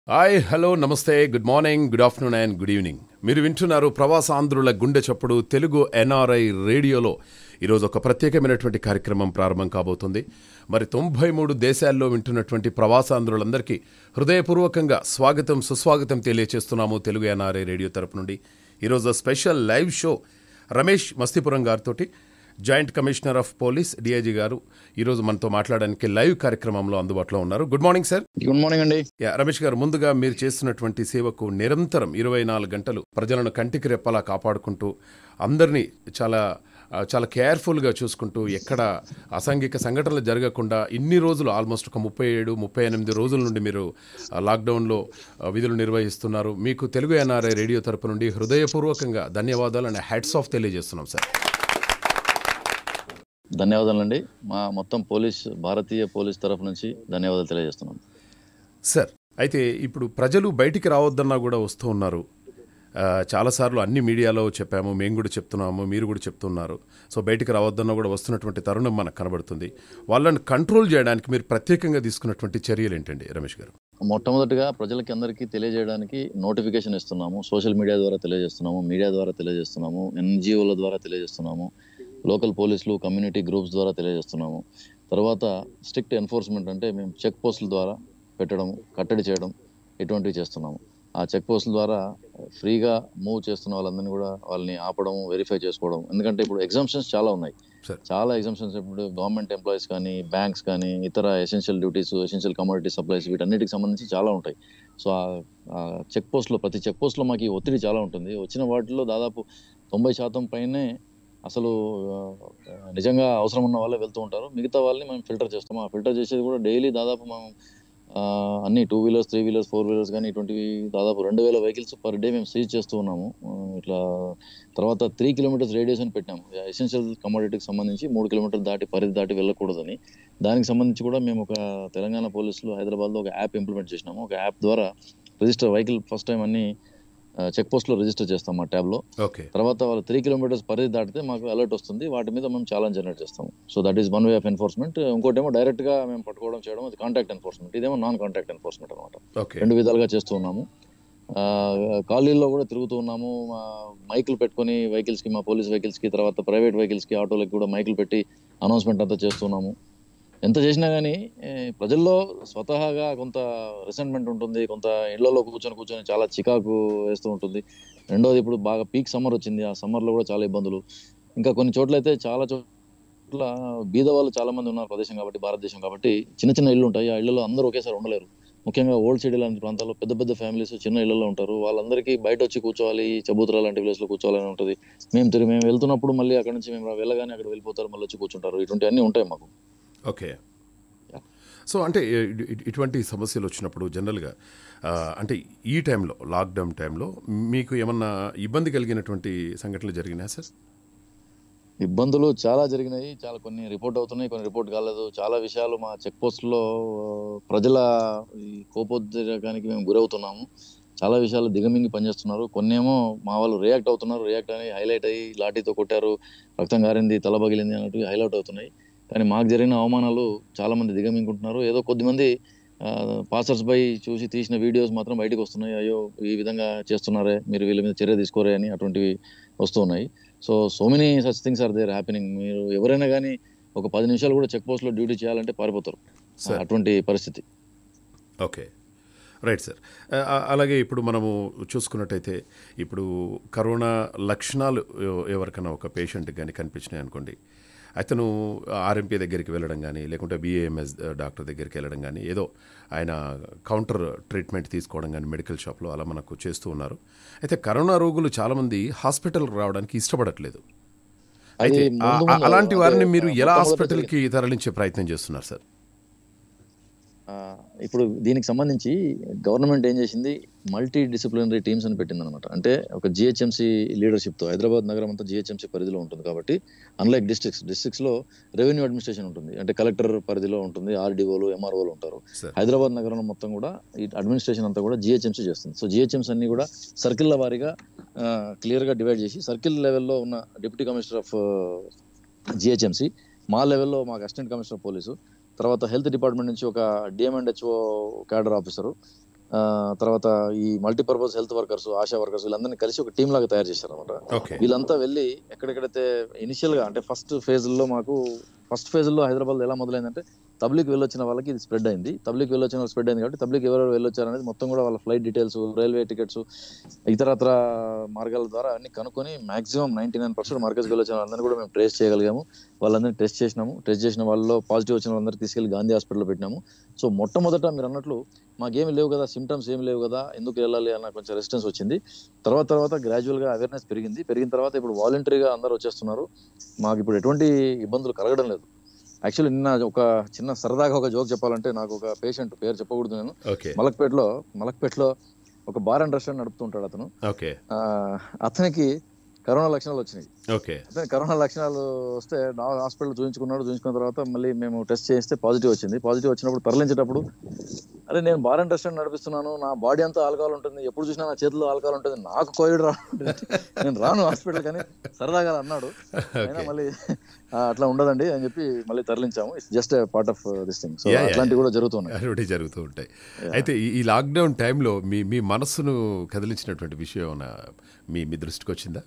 Hi hello నమస్తే good morning good afternoon and good evening మీరు వింటున్నారు ప్రవాసాంధ్రుల గుండె చప్పుడు తెలుగు ఎన్ఆర్ఐ రేడియోలో ఈరోజు ఒక ప్రత్యేకమైనటువంటి కార్యక్రమం ప్రారంభం కాబోతుంది మరి తొంభై మూడు దేశాల్లో వింటున్నటువంటి ప్రవాసాంధ్రులందరికీ హృదయపూర్వకంగా స్వాగతం సుస్వాగతం తెలియచేస్తున్నాము తెలుగు ఎన్ఆర్ఐ రేడియో తరపు నుండి ఈరోజు special live show Ramesh Mastipuram గారితోటి joint commissioner of police DIG గారు ఈరోజు మనతో మాట్లాడడానికి లైవ్ కార్యక్రమంలో అందుబాటులో ఉన్నారు good morning sir good morning అండి యా, రమేష్ గారు ముందుగా మీరు చేస్తున్నటువంటి సేవకు నిరంతరం ఇరవై నాలుగు గంటలు ప్రజలను కంటికి రెప్పలా కాపాడుకుంటూ అందరినీ చాలా ఆ, చాలా కేర్ఫుల్గా చూసుకుంటూ ఎక్కడ అసాంఘిక సంఘటనలు జరగకుండా ఇన్ని రోజులు ఆల్మోస్ట్ ఒక ముప్పై ఏడు ముప్పై ఎనిమిది రోజుల నుండి మీరు ఆ, లాక్డౌన్లో ఆ, విధులు నిర్వహిస్తున్నారు మీకు తెలుగు ఎన్ఆర్ఐ రేడియో తరపు నుండి హృదయపూర్వకంగా ధన్యవాదాలు అండ్ హ్యాట్స్ ఆఫ్ తెలియజేస్తున్నాం సార్ ధన్యవాదాలండి మా మొత్తం పోలీస్ భారతీయ పోలీస్ తరఫు నుంచి ధన్యవాదాలు తెలియజేస్తున్నాం సార్ అయితే ఇప్పుడు ప్రజలు బయటికి రావద్దన్నా కూడా వస్తూ ఉన్నారు ఆ, చాలాసార్లు అన్ని మీడియాలో చెప్పాము మేము కూడా చెప్తున్నాము మీరు కూడా చెప్తున్నారు సో బయటికి రావద్దన్నా కూడా వస్తున్నటువంటి తరుణం మనకు కనబడుతుంది వాళ్ళని కంట్రోల్ చేయడానికి మీరు ప్రత్యేకంగా తీసుకున్నటువంటి చర్యలు ఏంటండి రమేష్ గారు మొట్టమొదటిగా ప్రజలకి అందరికీ తెలియజేయడానికి నోటిఫికేషన్ ఇస్తున్నాము సోషల్ మీడియా ద్వారా తెలియజేస్తున్నాము మీడియా ద్వారా తెలియజేస్తున్నాము ఎన్జిఓల ద్వారా తెలియజేస్తున్నాము లోకల్ పోలీసులు కమ్యూనిటీ గ్రూప్స్ ద్వారా తెలియజేస్తున్నాము తర్వాత స్ట్రిక్ట్ ఎన్ఫోర్స్మెంట్ అంటే మేము చెక్ పోస్టుల ద్వారా పెట్టడం కట్టడి చేయడం ఇటువంటివి చేస్తున్నాము ఆ చెక్ పోస్టుల ద్వారా ఫ్రీగా మూవ్ చేస్తున్న వాళ్ళందరినీ కూడా వాళ్ళని ఆపడం వెరిఫై చేసుకోవడం ఎందుకంటే ఇప్పుడు ఎగ్జామ్షన్స్ చాలా ఉన్నాయి Sir. చాలా ఎగ్జామ్షన్స్ ఇప్పుడు గవర్నమెంట్ ఎంప్లాయీస్ కానీ బ్యాంక్స్ కానీ ఇతర essential duties essential commodity supplies వీటన్నిటికి సంబంధించి చాలా ఉంటాయి సో ఆ చెక్ పోస్ట్లో ప్రతి చెక్ పోస్ట్లో మాకు ఈ ఒత్తిడి చాలా ఉంటుంది వచ్చిన వాటిలో దాదాపు తొంభై శాతం పైనే అసలు ఆ, నిజంగా అవసరం ఉన్న వాళ్ళే వెళ్తూ ఉంటారు మిగతా వాళ్ళని మేము ఫిల్టర్ చేస్తాం ఆ ఫిల్టర్ చేసేది కూడా డైలీ దాదాపు మేము ఆ, అన్ని two wheelers three wheelers four wheelers కానీ ఇటువంటివి దాదాపు రెండు వేల వెహికల్స్ పర్ డే మేము సీజ్ చేస్తూ ఉన్నాము ఆ, ఇట్లా తర్వాత త్రీ కిలోమీటర్స్ రేడియస్ అని పెట్టాము ఎసెన్షియల్ కమోడిటీకి సంబంధించి మూడు కిలోమీటర్లు దాటి పరిధి దాటి వెళ్ళకూడదని దానికి సంబంధించి కూడా మేము ఒక తెలంగాణ పోలీసులు హైదరాబాద్లో ఒక యాప్ ఇంప్లిమెంట్ చేసినాము ఒక యాప్ ద్వారా రిజిస్టర్ వెహికల్ ఫస్ట్ టైం అన్ని చెక్ పోస్ట్లో రిజిస్టర్ చేస్తాం మా ట్యాబ్లో ఓకే తర్వాత వాళ్ళు త్రీ కిలోమీటర్స్ పరిధి దాటితే మాకు అలర్ట్ వస్తుంది వాటి మీద మేము ఛాలెంజ్ జనరేట్ చేస్తాం so that is one way of enforcement ఇంకోటేమో డైరెక్ట్ గా మేము పట్టుకోవడం చేయడం అది కాంటాక్ట్ ఎన్ఫోర్స్మెంట్ ఇదేమో నాన్ కాంటాక్ట్ ఎన్ఫోర్స్మెంట్ అనమాట ఓకే రెండు విధాలుగా చేస్తూ ఉన్నాము ఆ, కాలనీల్లో కూడా తిరుగుతూ ఉన్నాము మా మైకులు పెట్టుకొని వెహికల్స్ కి మా పోలీస్ వెహికల్స్ కి తర్వాత ప్రైవేట్ వెహికల్స్ కి ఆటోలకి కూడా మైకులు పెట్టి అనౌన్స్మెంట్ అంతా చేస్తున్నాము ఎంత చేసినా కానీ ప్రజల్లో స్వతహాగా కొంత రిసెంట్మెంట్ ఉంటుంది కొంత ఇళ్లలో కూర్చొని కూర్చొని చాలా చికాకు వేస్తూ ఉంటుంది రెండోది ఇప్పుడు బాగా పీక్ సమ్మర్ వచ్చింది ఆ summer లో కూడా చాలా ఇబ్బందులు ఇంకా కొన్ని చోట్ల అయితే చాలా చోట్ల బీద వాళ్ళు చాలా మంది ఉన్నారు ప్రదేశం కాబట్టి భారతదేశం కాబట్టి చిన్న చిన్న ఇళ్ళు ఉంటాయి ఆ ఇళ్లలో అందరూ ఒకేసారి ఉండలేరు ముఖ్యంగా ఓల్డ్ సిటీ లాంటి ప్రాంతాల్లో పెద్ద పెద్ద ఫ్యామిలీస్ చిన్న ఇళ్లలో ఉంటారు వాళ్ళందరికీ బయట వచ్చి కూర్చోవాలి చబూతరా లాంటి ప్లేస్ లో కూర్చోవాలని ఉంటుంది మేము తిరిగి మేము వెళ్తున్నప్పుడు మళ్ళీ అక్కడ నుంచి మేము వెళ్ళగానే అక్కడ వెళ్ళిపోతారు మళ్ళీ వచ్చి కూర్చుంటారు ఇటువంటి అన్ని ఉంటాయి మాకు ఓకే సో అంటే ఇ- ఇ- ఇటువంటి సమస్యలు వచ్చినప్పుడు జనరల్గా ఆ, అంటే ఈ టైంలో లాక్డౌన్ టైంలో మీకు ఏమన్నా ఇబ్బంది కలిగినటువంటి సంఘటనలు జరిగినాయా సార్ ఇబ్బందులు చాలా జరిగినాయి చాలా కొన్ని రిపోర్ట్ అవుతున్నాయి కొన్ని రిపోర్ట్ కాలేదు చాలా విషయాలు మా చెక్ పోస్ట్లో ప్రజల ఈ కోపోద్రేకానికి మేము గురవుతున్నాము చాలా విషయాలు దిగమింగి పనిచేస్తున్నారు కొన్ని ఏమో మా వాళ్ళు రియాక్ట్ అవుతున్నారు రియాక్ట్ అని హైలైట్ అయ్యి లాఠీతో కొట్టారు రక్తం కారింది తల పగిలింది అన్నట్టు హైలైట్ అవుతున్నాయి కానీ మాకు జరిగిన అవమానాలు చాలా మంది దిగమింగుకుంటున్నారు ఏదో కొద్దిమంది పాసర్స్ బై చూసి తీసిన వీడియోస్ మాత్రం బయటకు వస్తున్నాయి అయ్యో ఈ విధంగా చేస్తున్నారే మీరు వీళ్ళ మీద చర్య తీసుకోరే అని అటువంటివి వస్తున్నాయి so so many such things are there happening మీరు ఎవరైనా కానీ ఒక పది నిమిషాలు కూడా చెక్ పోస్ట్ లో డ్యూటీ చేయాలంటే పారిపోతారు Sir. అటువంటి పరిస్థితి ఓకే రైట్ సార్ ఆ- అలాగే ఇప్పుడు మనము చూసుకున్నట్టయితే ఇప్పుడు కరోనా లక్షణాలు ఎవ- ఎవరికైనా ఒక పేషెంట్కి కానీ కనిపించినాయి అనుకోండి అతను ఆర్ఎంపీ దగ్గరికి వెళ్ళడం కానీ లేకుంటే బిఏఎంఎస్ డాక్టర్ దగ్గరికి వెళ్ళడం కానీ ఏదో ఆయన కౌంటర్ ట్రీట్మెంట్ తీసుకోవడం కానీ మెడికల్ షాప్లో అలా మనకు చేస్తూ ఉన్నారు అయితే కరోనా రోగులు చాలామంది హాస్పిటల్కి రావడానికి ఇష్టపడట్లేదు అయితే ముందు ఆ- ముందు అలాంటి వారిని అదే, మీరు ఆ, ఎలా మొట్టమొదటి హాస్పిటల్కి తరలించే ప్రయత్నం చేస్తున్నారు సార్ ఆ, ఇప్పుడు దీనికి సంబంధించి గవర్నమెంట్ ఏం చేసింది మల్టీ డిసిప్లినరీ టీమ్స్ అని పెట్టింది అనమాట అంటే ఒక జిహెచ్ఎంసీ లీడర్షిప్ తో హైదరాబాద్ నగరం అంతా జిహెచ్ఎంసీ పరిధిలో ఉంటుంది కాబట్టి అన్లైక్ డిస్ట్రిక్ట్స్ డిస్ట్రిక్ట్స్ లో రెవెన్యూ అడ్మినిస్ట్రేషన్ ఉంటుంది అంటే కలెక్టర్ పరిధిలో ఉంటుంది ఆర్డీఓలు ఎంఆర్ఓలు ఉంటారు సార్ హైదరాబాద్ నగరం మొత్తం కూడా ఈ అడ్మినిస్ట్రేషన్ అంతా కూడా జిహెచ్ఎంసీ చేస్తుంది సో జిహెచ్ఎంసీ అన్ని కూడా సర్కిల్ల వారీగా క్లియర్ గా డివైడ్ చేసి సర్కిల్ లెవెల్లో ఉన్న డిప్యూటీ కమిషనర్ ఆఫ్ జిహెచ్ఎంసీ మా లెవెల్లో మాకు అసిస్టెంట్ కమిషనర్ పోలీసు తర్వాత హెల్త్ డిపార్ట్మెంట్ నుంచి ఒక డిఎంఎండ్హెచ్ఓ క్యాడర్ ఆఫీసరు ఆ, తర్వాత ఈ multipurpose health workers ASHA workers వీళ్ళందరినీ కలిసి ఒక టీం లాగా తయారు చేశారు అనమాట ఓకే వీళ్ళంతా వెళ్ళి ఎక్కడెక్కడైతే ఇనిషియల్ గా అంటే ఫస్ట్ ఫేజ్ లో మాకు ఫస్ట్ ఫేజ్ లో హైదరాబాద్ ఎలా మొదలైందంటే తబ్లిక్ వెళ్ళొచ్చిన వాళ్ళకి ఇది స్ప్రెడ్ అయింది తబ్లిక్ వెళ్ళొచ్చిన వాళ్ళు స్ప్రెడ్ అయింది కాబట్టి తబ్లిక్ ఎవరెవరు వెళ్ళొచ్చారు అనేది మొత్తం కూడా వాళ్ళ ఫ్లైట్ డీటెయిల్స్ రైల్వే టికెట్స్ ఇతరత్ర మార్గాల ద్వారా అన్ని కనుక్కొని మాక్సిమం నైన్టీ నైన్ పర్సెంట్ మార్కెట్కి వెళ్ళొచ్చిన వాళ్ళందరినీ కూడా మేము ట్రేస్ చేయగలిగాము వాళ్ళందరినీ టెస్ట్ చేసినాము టెస్ట్ చేసిన వాళ్ళలో పాజిటివ్ వచ్చిన వాళ్ళందరినీ తీసుకెళ్లి గాంధీ హాస్పిటల్లో పెట్టినాము సో మొట్టమొదట మీరు అన్నట్లు మాకేమి లేవు కదా సిమ్టమ్స్ ఏమి లేవు కదా ఎందుకు వెళ్ళాలి అన్న కొంచెం రెసిస్టెన్స్ వచ్చింది తర్వాత తర్వాత గ్రాడ్యువల్ గా అవేర్నెస్ పెరిగింది పెరిగిన తర్వాత ఇప్పుడు వాలంటరీగా అందరూ వచ్చేస్తున్నారు మాకు ఇప్పుడు ఎటువంటి ఇబ్బందులు కలగడం లేదు యాక్చువల్లీ నిన్న ఒక చిన్న సరదాగా ఒక జోక్ చెప్పాలంటే నాకు ఒక పేషెంట్ పేరు చెప్పకూడదు నేను ఓకే మలక్పేటలో మలక్పేటలో ఒక బార్ అండ్ రెస్టారెంట్ నడుపుతుంటాడు అతను ఓకే ఆ, అతనికి కరోనా లక్షణాలు వచ్చినాయి ఓకే అతని కరోనా లక్షణాలు వస్తే హాస్పిటల్ చూపించుకున్నాడు చూపించుకున్న తర్వాత మళ్ళీ మేము టెస్ట్ చేస్తే పాజిటివ్ వచ్చింది పాజిటివ్ వచ్చినప్పుడు తరలించేటప్పుడు అరే నేను బార్ అండ్ రెస్టారెంట్ నడిపిస్తున్నాను నా బాడీ అంతా ఆల్కహాల్ ఉంటుంది ఎప్పుడు చూసినా నా చేతిలో ఆల్కహాల్ ఉంటుంది నాకు కోవిడ్ రా నేను రాను హాస్పిటల్ కానీ సరదాగా అన్నాడు అయినా ఓకే మళ్ళీ "ఆ, అట్లా ఉండదండి అని చెప్పి మళ్ళీ తరలించాము it's just part of this thing so Yeah, yeah, అట్లాంటివి కూడా జరుగుతున్నాయి అటువంటి జరుగుతూ ఉంటాయి అయితే ఈ- ఈ లాక్డౌన్ టైంలో మీ మీ మనస్సును కదిలించినటువంటి విషయం ఏమైనా మీ మీ దృష్టికి వచ్చిందా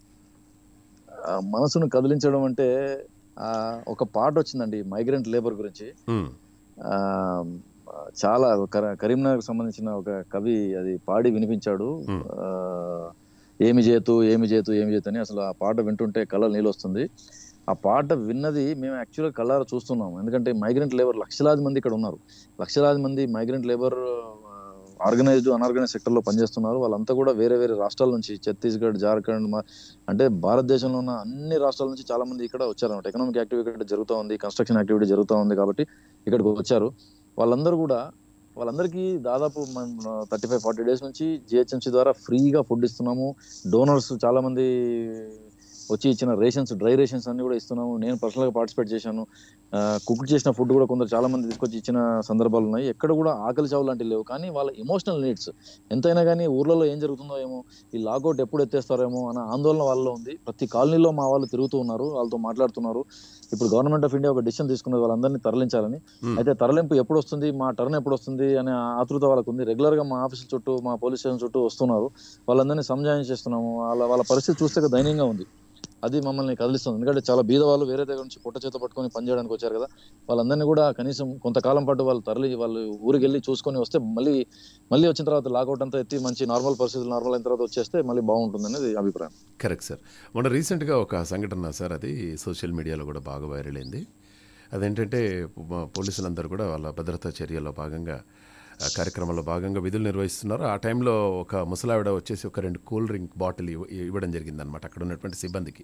ఆ, మనసును కదిలించడం అంటే ఆ, ఒక పాట వచ్చిందండి మైగ్రెంట్ లేబర్ గురించి మ్మ్. ఆ, చాలా కర- కరీంనగర్ సంబంధించిన ఒక కవి అది పాడి వినిపించాడు Hmm. ఆ, ఏమి చేతు ఏమి చేతు ఏమి చేతు అని అసలు ఆ పాట వింటుంటే కళ్ళ నీళ్ళు వస్తుంది ఆ పాట విన్నది మేము యాక్చువల్గా కళ్ళారా చూస్తున్నాం ఎందుకంటే మైగ్రెంట్ లేబర్ లక్షలాది మంది ఇక్కడ ఉన్నారు లక్షలాది మంది migrant labour organised unorganised sector లో పనిచేస్తున్నారు వాళ్ళంతా కూడా వేరే వేరే రాష్ట్రాల నుంచి ఛత్తీస్గఢ్ జార్ఖండ్ మా- అంటే భారతదేశంలో ఉన్న అన్ని రాష్ట్రాల నుంచి చాలా మంది ఇక్కడ వచ్చారన్నమాట ఎకనామిక్ యాక్టివిటీ ఇక్కడ జరుగుతూ ఉంది కన్స్ట్రక్షన్ యాక్టివిటీ జరుగుతూ ఉంది కాబట్టి ఇక్కడికి వచ్చారు వాళ్ళందరూ కూడా వాళ్ళందరికీ దాదాపు థర్టీ ఫైవ్ ఫార్టీ డేస్ నుంచి జిహెచ్ఎంసీ ద్వారా ఫ్రీగా ఫుడ్ ఇస్తున్నాము డోనర్స్ చాలా మంది వచ్చి ఇచ్చిన రేషన్స్ డ్రై రేషన్స్ అన్ని కూడా ఇస్తున్నాము నేను పర్సనల్ గా పార్టిసిపేట్ చేశాను కుక్ చేసిన ఫుడ్ కూడా కొందరు చాలా మంది తీసుకొచ్చి ఇచ్చిన సందర్భాలు ఉన్నాయి ఎక్కడ కూడా ఆకలి చావు లాంటివి లేవు కానీ వాళ్ళ ఎమోషనల్ నీడ్స్ ఎంతైనా కానీ ఊర్లలో ఏం జరుగుతుందో ఏమో ఈ లాకౌట్ ఎప్పుడు ఎత్తేస్తారేమో అన్న ఆందోళన వాళ్ళలో ఉంది ప్రతి కాలనీలో మా వాళ్ళు తిరుగుతూ ఉన్నారు వాళ్ళతో మాట్లాడుతున్నారు ఇప్పుడు గవర్నమెంట్ ఆఫ్ ఇండియా ఒక డిసిషన్ తీసుకున్నది వాళ్ళందరినీ తరలించాలని Hmm. అయితే తరలింపు ఎప్పుడు వస్తుంది మా టర్న్ ఎప్పుడు వస్తుంది అనే ఆతృత వాళ్ళకు ఉంది రెగ్యులర్ గా మా ఆఫీస్ చుట్టూ మా పోలీస్ స్టేషన్ చుట్టూ వస్తున్నారు వాళ్ళందరినీ సంజాయించేస్తున్నాము వాళ్ళ వాళ్ళ పరిస్థితి చూస్తే దయనీయంగా ఉంది అది మమ్మల్ని కదిలిస్తుంది ఎందుకంటే చాలా బీద వాళ్ళు వేరే దగ్గర నుంచి పొట్ట చేత పట్టుకొని పనిచేయడానికి వచ్చారు కదా వాళ్ళందరినీ కూడా కనీసం కొంతకాలం పాటు వాళ్ళు తరలి వాళ్ళు ఊరికి వెళ్ళి చూసుకొని వస్తే మళ్ళీ మళ్ళీ వచ్చిన తర్వాత లాకౌట్ అంతా ఎత్తి మంచి నార్మల్ పరిస్థితులు నార్మల్ అయిన తర్వాత వచ్చేస్తే మళ్ళీ బాగుంటుంది అనేది అభిప్రాయం కరెక్ట్ సార్ మొన్న రీసెంట్గా ఒక సంఘటన సార్ అది సోషల్ మీడియాలో కూడా బాగా వైరల్ అయింది అదేంటంటే మా పోలీసులందరూ కూడా వాళ్ళ భద్రతా చర్యల్లో భాగంగా ఆ కార్యక్రమంలో భాగంగా విధులు నిర్వహిస్తున్నారు ఆ టైంలో ఒక ముసలావిడ వచ్చేసి ఒక రెండు కూల్ డ్రింక్ బాటిల్ ఇవ్వ- ఇవ్వడం జరిగిందనమాట అక్కడ ఉన్నటువంటి సిబ్బందికి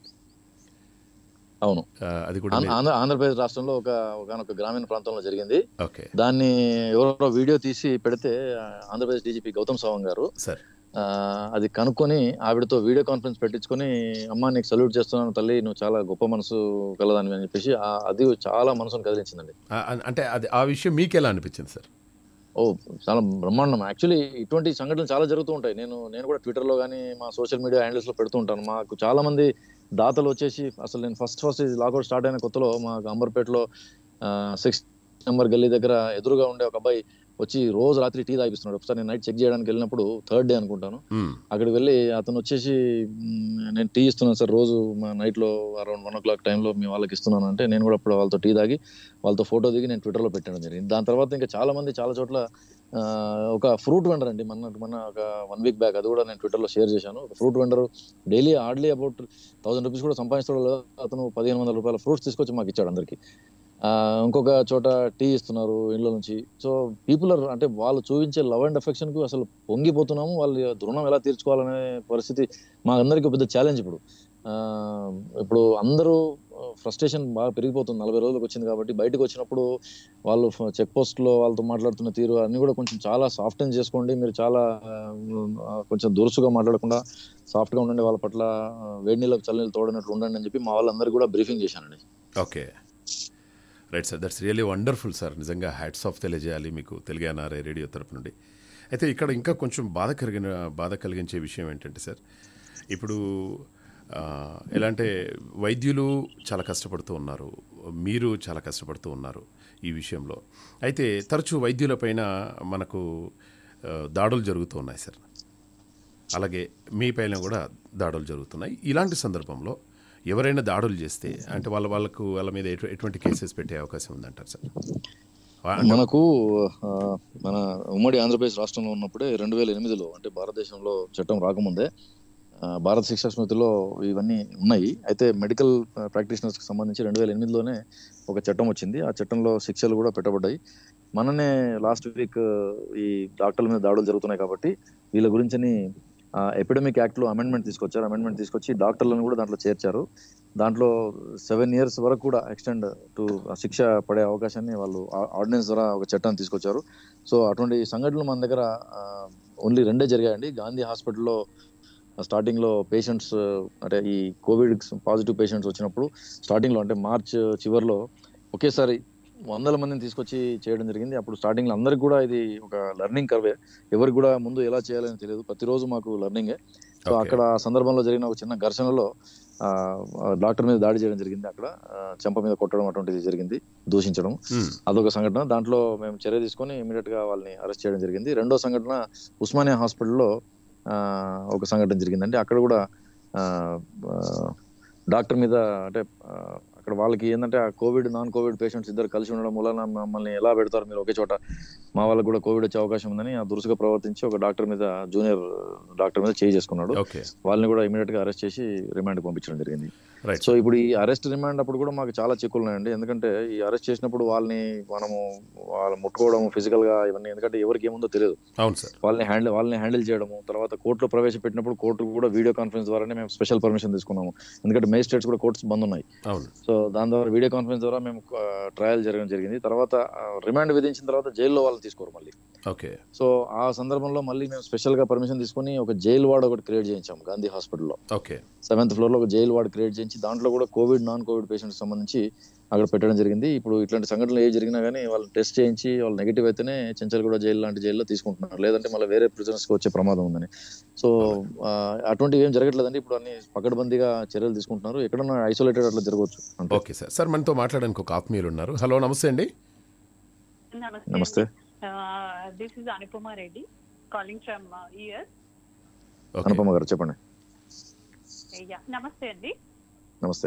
అవును ఆ, అది కూడా ఆంధ్ర- మీరు- ఆంధ్ర- ఆంధ్రప్రదేశ్ రాష్ట్రంలో ఒక ఒకనొక గ్రామీణ ప్రాంతంలో జరిగింది ఓకే దాన్ని ఎవరో వీడియో తీసి పెడితే ఆ, ఆంధ్రప్రదేశ్ డీజీపీ గౌతమ్ సవాంగ్ గారు సార్ ఆ, అది కనుక్కొని ఆవిడతో వీడియో కాన్ఫరెన్స్ పెట్టించుకొని అమ్మా నీకు సల్యూట్ చేస్తున్నాను తల్లి నువ్వు చాలా గొప్ప మనసు కలదాని అని చెప్పేసి ఆ- అది చాలా మనసును కదిలించిందండి ఆ, అంటే అది ఆ విషయం మీకు ఎలా అనిపించింది సార్ ఓ చాలా బ్రహ్మాండం యాక్చువల్లీ ఇటువంటి సంఘటనలు చాలా జరుగుతూ ఉంటాయి నేను నేను కూడా ట్విట్టర్ లో కానీ మా సోషల్ మీడియా హ్యాండిల్స్ లో పెడుతూ ఉంటాను మాకు చాలా మంది దాతలు వచ్చేసి అసలు నేను ఫస్ట్ ఫస్ట్ ఇది లాకౌట్ స్టార్ట్ అయిన కొత్తలో మా అంబర్పేటలో సిక్స్ నెంబర్ గల్లీ దగ్గర ఎదురుగా ఉండే ఒక అబ్బాయి వచ్చి రోజు రాత్రి టీ తాగిస్తున్నాడు ఒకసారి నేను నైట్ చెక్ చేయడానికి వెళ్ళినప్పుడు థర్డ్ డే అనుకుంటాను మ్మ్. అక్కడికి వెళ్ళి అతను వచ్చేసి "మ్, నేను టీ ఇస్తున్నాను సార్ రోజు మా నైట్ లో అరౌండ్ వన్ ఓ క్లాక్ టైంలో మీ వాళ్ళకి ఇస్తున్నాను అంటే నేను కూడా అప్పుడు వాళ్ళతో టీ తాగి వాళ్ళతో ఫోటో దిగి నేను ట్విట్టర్లో పెట్టడం జరిగింది దాని తర్వాత ఇంకా చాలా మంది చాలా చోట్ల ఆ, ఒక ఫ్రూట్ వెండర్ అండి మన మన ఒక వన్ వీక్ బ్యాక్ అది కూడా నేను ట్విట్టర్లో షేర్ చేశాను ఒక fruit vendor daily hardly about thousand rupees కూడా సంపాదిస్తాడు లేదా అతను పదిహేను వందల రూపాయల ఫ్రూట్స్ తీసుకొచ్చి మాకు ఇచ్చాడు అందరికి ఆ, ఇంకొక చోట టీ ఇస్తున్నారు ఇంట్లో నుంచి సో పీపుల్ ఆర్ అంటే వాళ్ళు చూపించే లవ్ అండ్ అఫెక్షన్ కు అసలు పొంగిపోతున్నాము వాళ్ళ రుణం ఎలా తీర్చుకోవాలనే పరిస్థితి మా అందరికీ పెద్ద ఛాలెంజ్ ఇప్పుడు ఆ, ఇప్పుడు అందరూ ఫ్రస్ట్రేషన్ బాగా పెరిగిపోతుంది నలభై రోజులకు వచ్చింది కాబట్టి బయటకు వచ్చినప్పుడు వాళ్ళు చెక్ పోస్ట్ లో వాళ్ళతో మాట్లాడుతున్న తీరు అన్ని కూడా కొంచెం చాలా సాఫ్ట్ చేసుకోండి మీరు చాలా ఆ, కొంచెం దురుసుగా మాట్లాడకుండా సాఫ్ట్ గా ఉండండి వాళ్ళ పట్ల ఆ, వేడి నీళ్ళకి చల్లనీళ్ళు తోడనట్లు ఉండండి అని చెప్పి మా వాళ్ళందరికీ కూడా బ్రీఫింగ్ చేశానండి okay right sir that's really wonderful sir నిజంగా హ్యాట్స్ ఆఫ్ తెలియజేయాలి మీకు తెలుగు ఎన్ఆర్ఐ రేడియో తరపు నుండి అయితే ఇక్కడ ఇంకా కొంచెం బాధ కలిగిన బాధ కలిగించే విషయం ఏంటంటే సార్ ఇప్పుడు ఆ, ఎలా అంటే వైద్యులు చాలా కష్టపడుతూ ఉన్నారు మీరు చాలా కష్టపడుతూ ఉన్నారు ఈ విషయంలో అయితే తరచూ వైద్యులపైన మనకు ఆ, దాడులు జరుగుతూ ఉన్నాయి సార్ అలాగే మీ పైన కూడా దాడులు జరుగుతున్నాయి ఇలాంటి సందర్భంలో ఎవరైనా దాడులు చేస్తే అంటే వాళ్ళ వాళ్ళకు వాళ్ళ మీద ఎటు- ఎటువంటి కేసెస్ పెట్టే అవకాశం ఉందంటారు సార్ వా- మనకు ఆ, మన ఉమ్మడి ఆంధ్రప్రదేశ్ రాష్ట్రంలో ఉన్నప్పుడే రెండు వేల ఎనిమిదిలో అంటే భారతదేశంలో చట్టం రాకముందే ఆ, భారత శిక్షా స్మృతిలో ఇవన్నీ ఉన్నాయి అయితే మెడికల్ ప్రాక్టీషనర్స్ కి సంబంధించి రెండు వేల ఎనిమిదిలోనే ఒక చట్టం వచ్చింది ఆ చట్టంలో శిక్షలు కూడా పెట్టబడ్డాయి మననే లాస్ట్ వీక్ ఈ డాక్టర్ల మీద దాడులు జరుగుతున్నాయి కాబట్టి వీళ్ళ గురించని ఎపిడమిక్ యాక్ట్ లో అమెండ్మెంట్ తీసుకొచ్చారు అమెండ్మెంట్ తీసుకొచ్చి డాక్టర్లను కూడా దాంట్లో చేర్చారు దాంట్లో సెవెన్ ఇయర్స్ వరకు కూడా ఎక్స్టెండ్ టు శిక్ష పడే అవకాశాన్ని వాళ్ళు ఆర్డినెన్స్ ద్వారా ఒక చట్టాన్ని తీసుకొచ్చారు సో అటువంటి సంఘటనలు మన దగ్గర ఓన్లీ రెండే జరిగాయండి గాంధీ హాస్పిటల్లో స్టార్టింగ్ లో పేషెంట్స్ అంటే ఈ కోవిడ్ పాజిటివ్ పేషెంట్స్ వచ్చినప్పుడు స్టార్టింగ్ లో అంటే మార్చ్ చివరిలో ఒకేసారి వందల మందిని తీసుకొచ్చి చేయడం జరిగింది అప్పుడు స్టార్టింగ్ లో అందరికి కూడా ఇది ఒక లెర్నింగ్ కర్వే ఎవరికి కూడా ముందు ఎలా చేయాలని తెలియదు ప్రతిరోజు మాకు లెర్నింగే సో Okay. అక్కడ ఆ సందర్భంలో జరిగిన ఒక చిన్న ఘర్షణలో ఆ, ఆ డాక్టర్ మీద దాడి చేయడం జరిగింది అక్కడ ఆ, చెంప మీద కొట్టడం అటువంటిది జరిగింది దూషించడం మ్మ్. అదొక సంఘటన దాంట్లో మేము చర్య తీసుకొని ఇమీడియట్ గా వాళ్ళని అరెస్ట్ చేయడం జరిగింది రెండో సంఘటన ఉస్మానియా హాస్పిటల్లో ఆ, ఒక సంఘటన జరిగిందండి అక్కడ కూడా ఆ, ఆ, డాక్టర్ మీద అంటే ఆ, అక్కడ వాళ్ళకి ఏంటంటే ఆ కోవిడ్ నాన్ కోవిడ్ పేషెంట్స్ ఇద్దరు కలిసి ఉండడం వలన మమ్మల్ని ఎలా పెడతారు మీరు ఒకే చోట మా వాళ్ళకి కూడా కోవిడ్ వచ్చే అవకాశం ఉందని ఆ దురుసుగా ప్రవర్తించి ఒక డాక్టర్ మీద జూనియర్ డాక్టర్ మీద చేయి చేసుకున్నాడు ఓకే వాళ్ళని కూడా ఇమీడియట్ గా అరెస్ట్ చేసి రిమాండ్ పంపించడం జరిగింది రైట్ సో ఇప్పుడు ఈ అరెస్ట్ రిమాండ్ అప్పుడు కూడా మాకు చాలా చిక్కులు ఉన్నాయండి ఎందుకంటే ఈ అరెస్ట్ చేసినప్పుడు వాళ్ళని మనము వాళ్ళ ముట్టుకోవడం ఫిజికల్ గా ఇవన్నీ ఎందుకంటే ఎవరికి ఏముందో తెలియదు అవును సార్ వాళ్ళని హ్యాండిల్ వాళ్ళని హ్యాండిల్ చేయడము తర్వాత కోర్టులో ప్రవేశపెట్టినప్పుడు కోర్టు కూడా వీడియో కాన్ఫరెన్స్ ద్వారానే మేము స్పెషల్ పర్మిషన్ తీసుకున్నాము ఎందుకంటే మేజిస్ట్రేట్స్ కూడా కోర్ట్స్ బంద్ ఉన్నాయి అవును సో దాని ద్వారా వీడియో కాన్ఫరెన్స్ ద్వారా మేము ట్రయల్ జరగడం జరిగింది తర్వాత రిమాండ్ విధించిన తర్వాత జైల్లో వాళ్ళని తీసుకోరు మళ్ళీ ఓకే సో ఆ సందర్భంలో మళ్ళీ మేము స్పెషల్ గా పర్మిషన్ తీసుకుని ఒక జైల్ వార్డ్ ఒకటి క్రియేట్ చేయించాం గాంధీ హాస్పిటల్లో ఓకే సెవెంత్ ఫ్లోర్ లో ఒక జైల్ వార్డ్ క్రియేట్ చేయించి దాంట్లో కూడా కోవిడ్ నాన్ కోవిడ్ పేషెంట్స్ సంబంధించి అక్కడ పెట్టడం జరిగింది ఇప్పుడు ఇట్లాంటి సంఘటనలు ఏ జరిగినా కానీ వాళ్ళు టెస్ట్ చేయించి వాళ్ళు నెగిటివ్ అయితేనే చెంచల్గూడ జైలు లాంటి జైల్లో తీసుకుంటున్నారు లేదంటే మళ్ళీ వేరే ప్రిజనర్స్ కి వచ్చే ప్రమాదం ఉందని సో ఆ, అటువంటివి ఏం జరగట్లేదండి ఇప్పుడు అన్ని పకడ్బందీగా చర్యలు తీసుకుంటున్నారు ఎక్కడన్నా ఐసోలేటెడ్ అట్లా జరగవచ్చు అంతే ఓకే సార్ సార్ మనతో మాట్లాడడానికి ఒక ఆత్మీయులు ఉన్నారు హలో నమస్తే అండి Namaste. నమస్తే Uh, this is Anupama Reddy calling from uh, ES. Okay Anupama గారు చెప్పండి Yeah, Namaste Andy. నమస్తే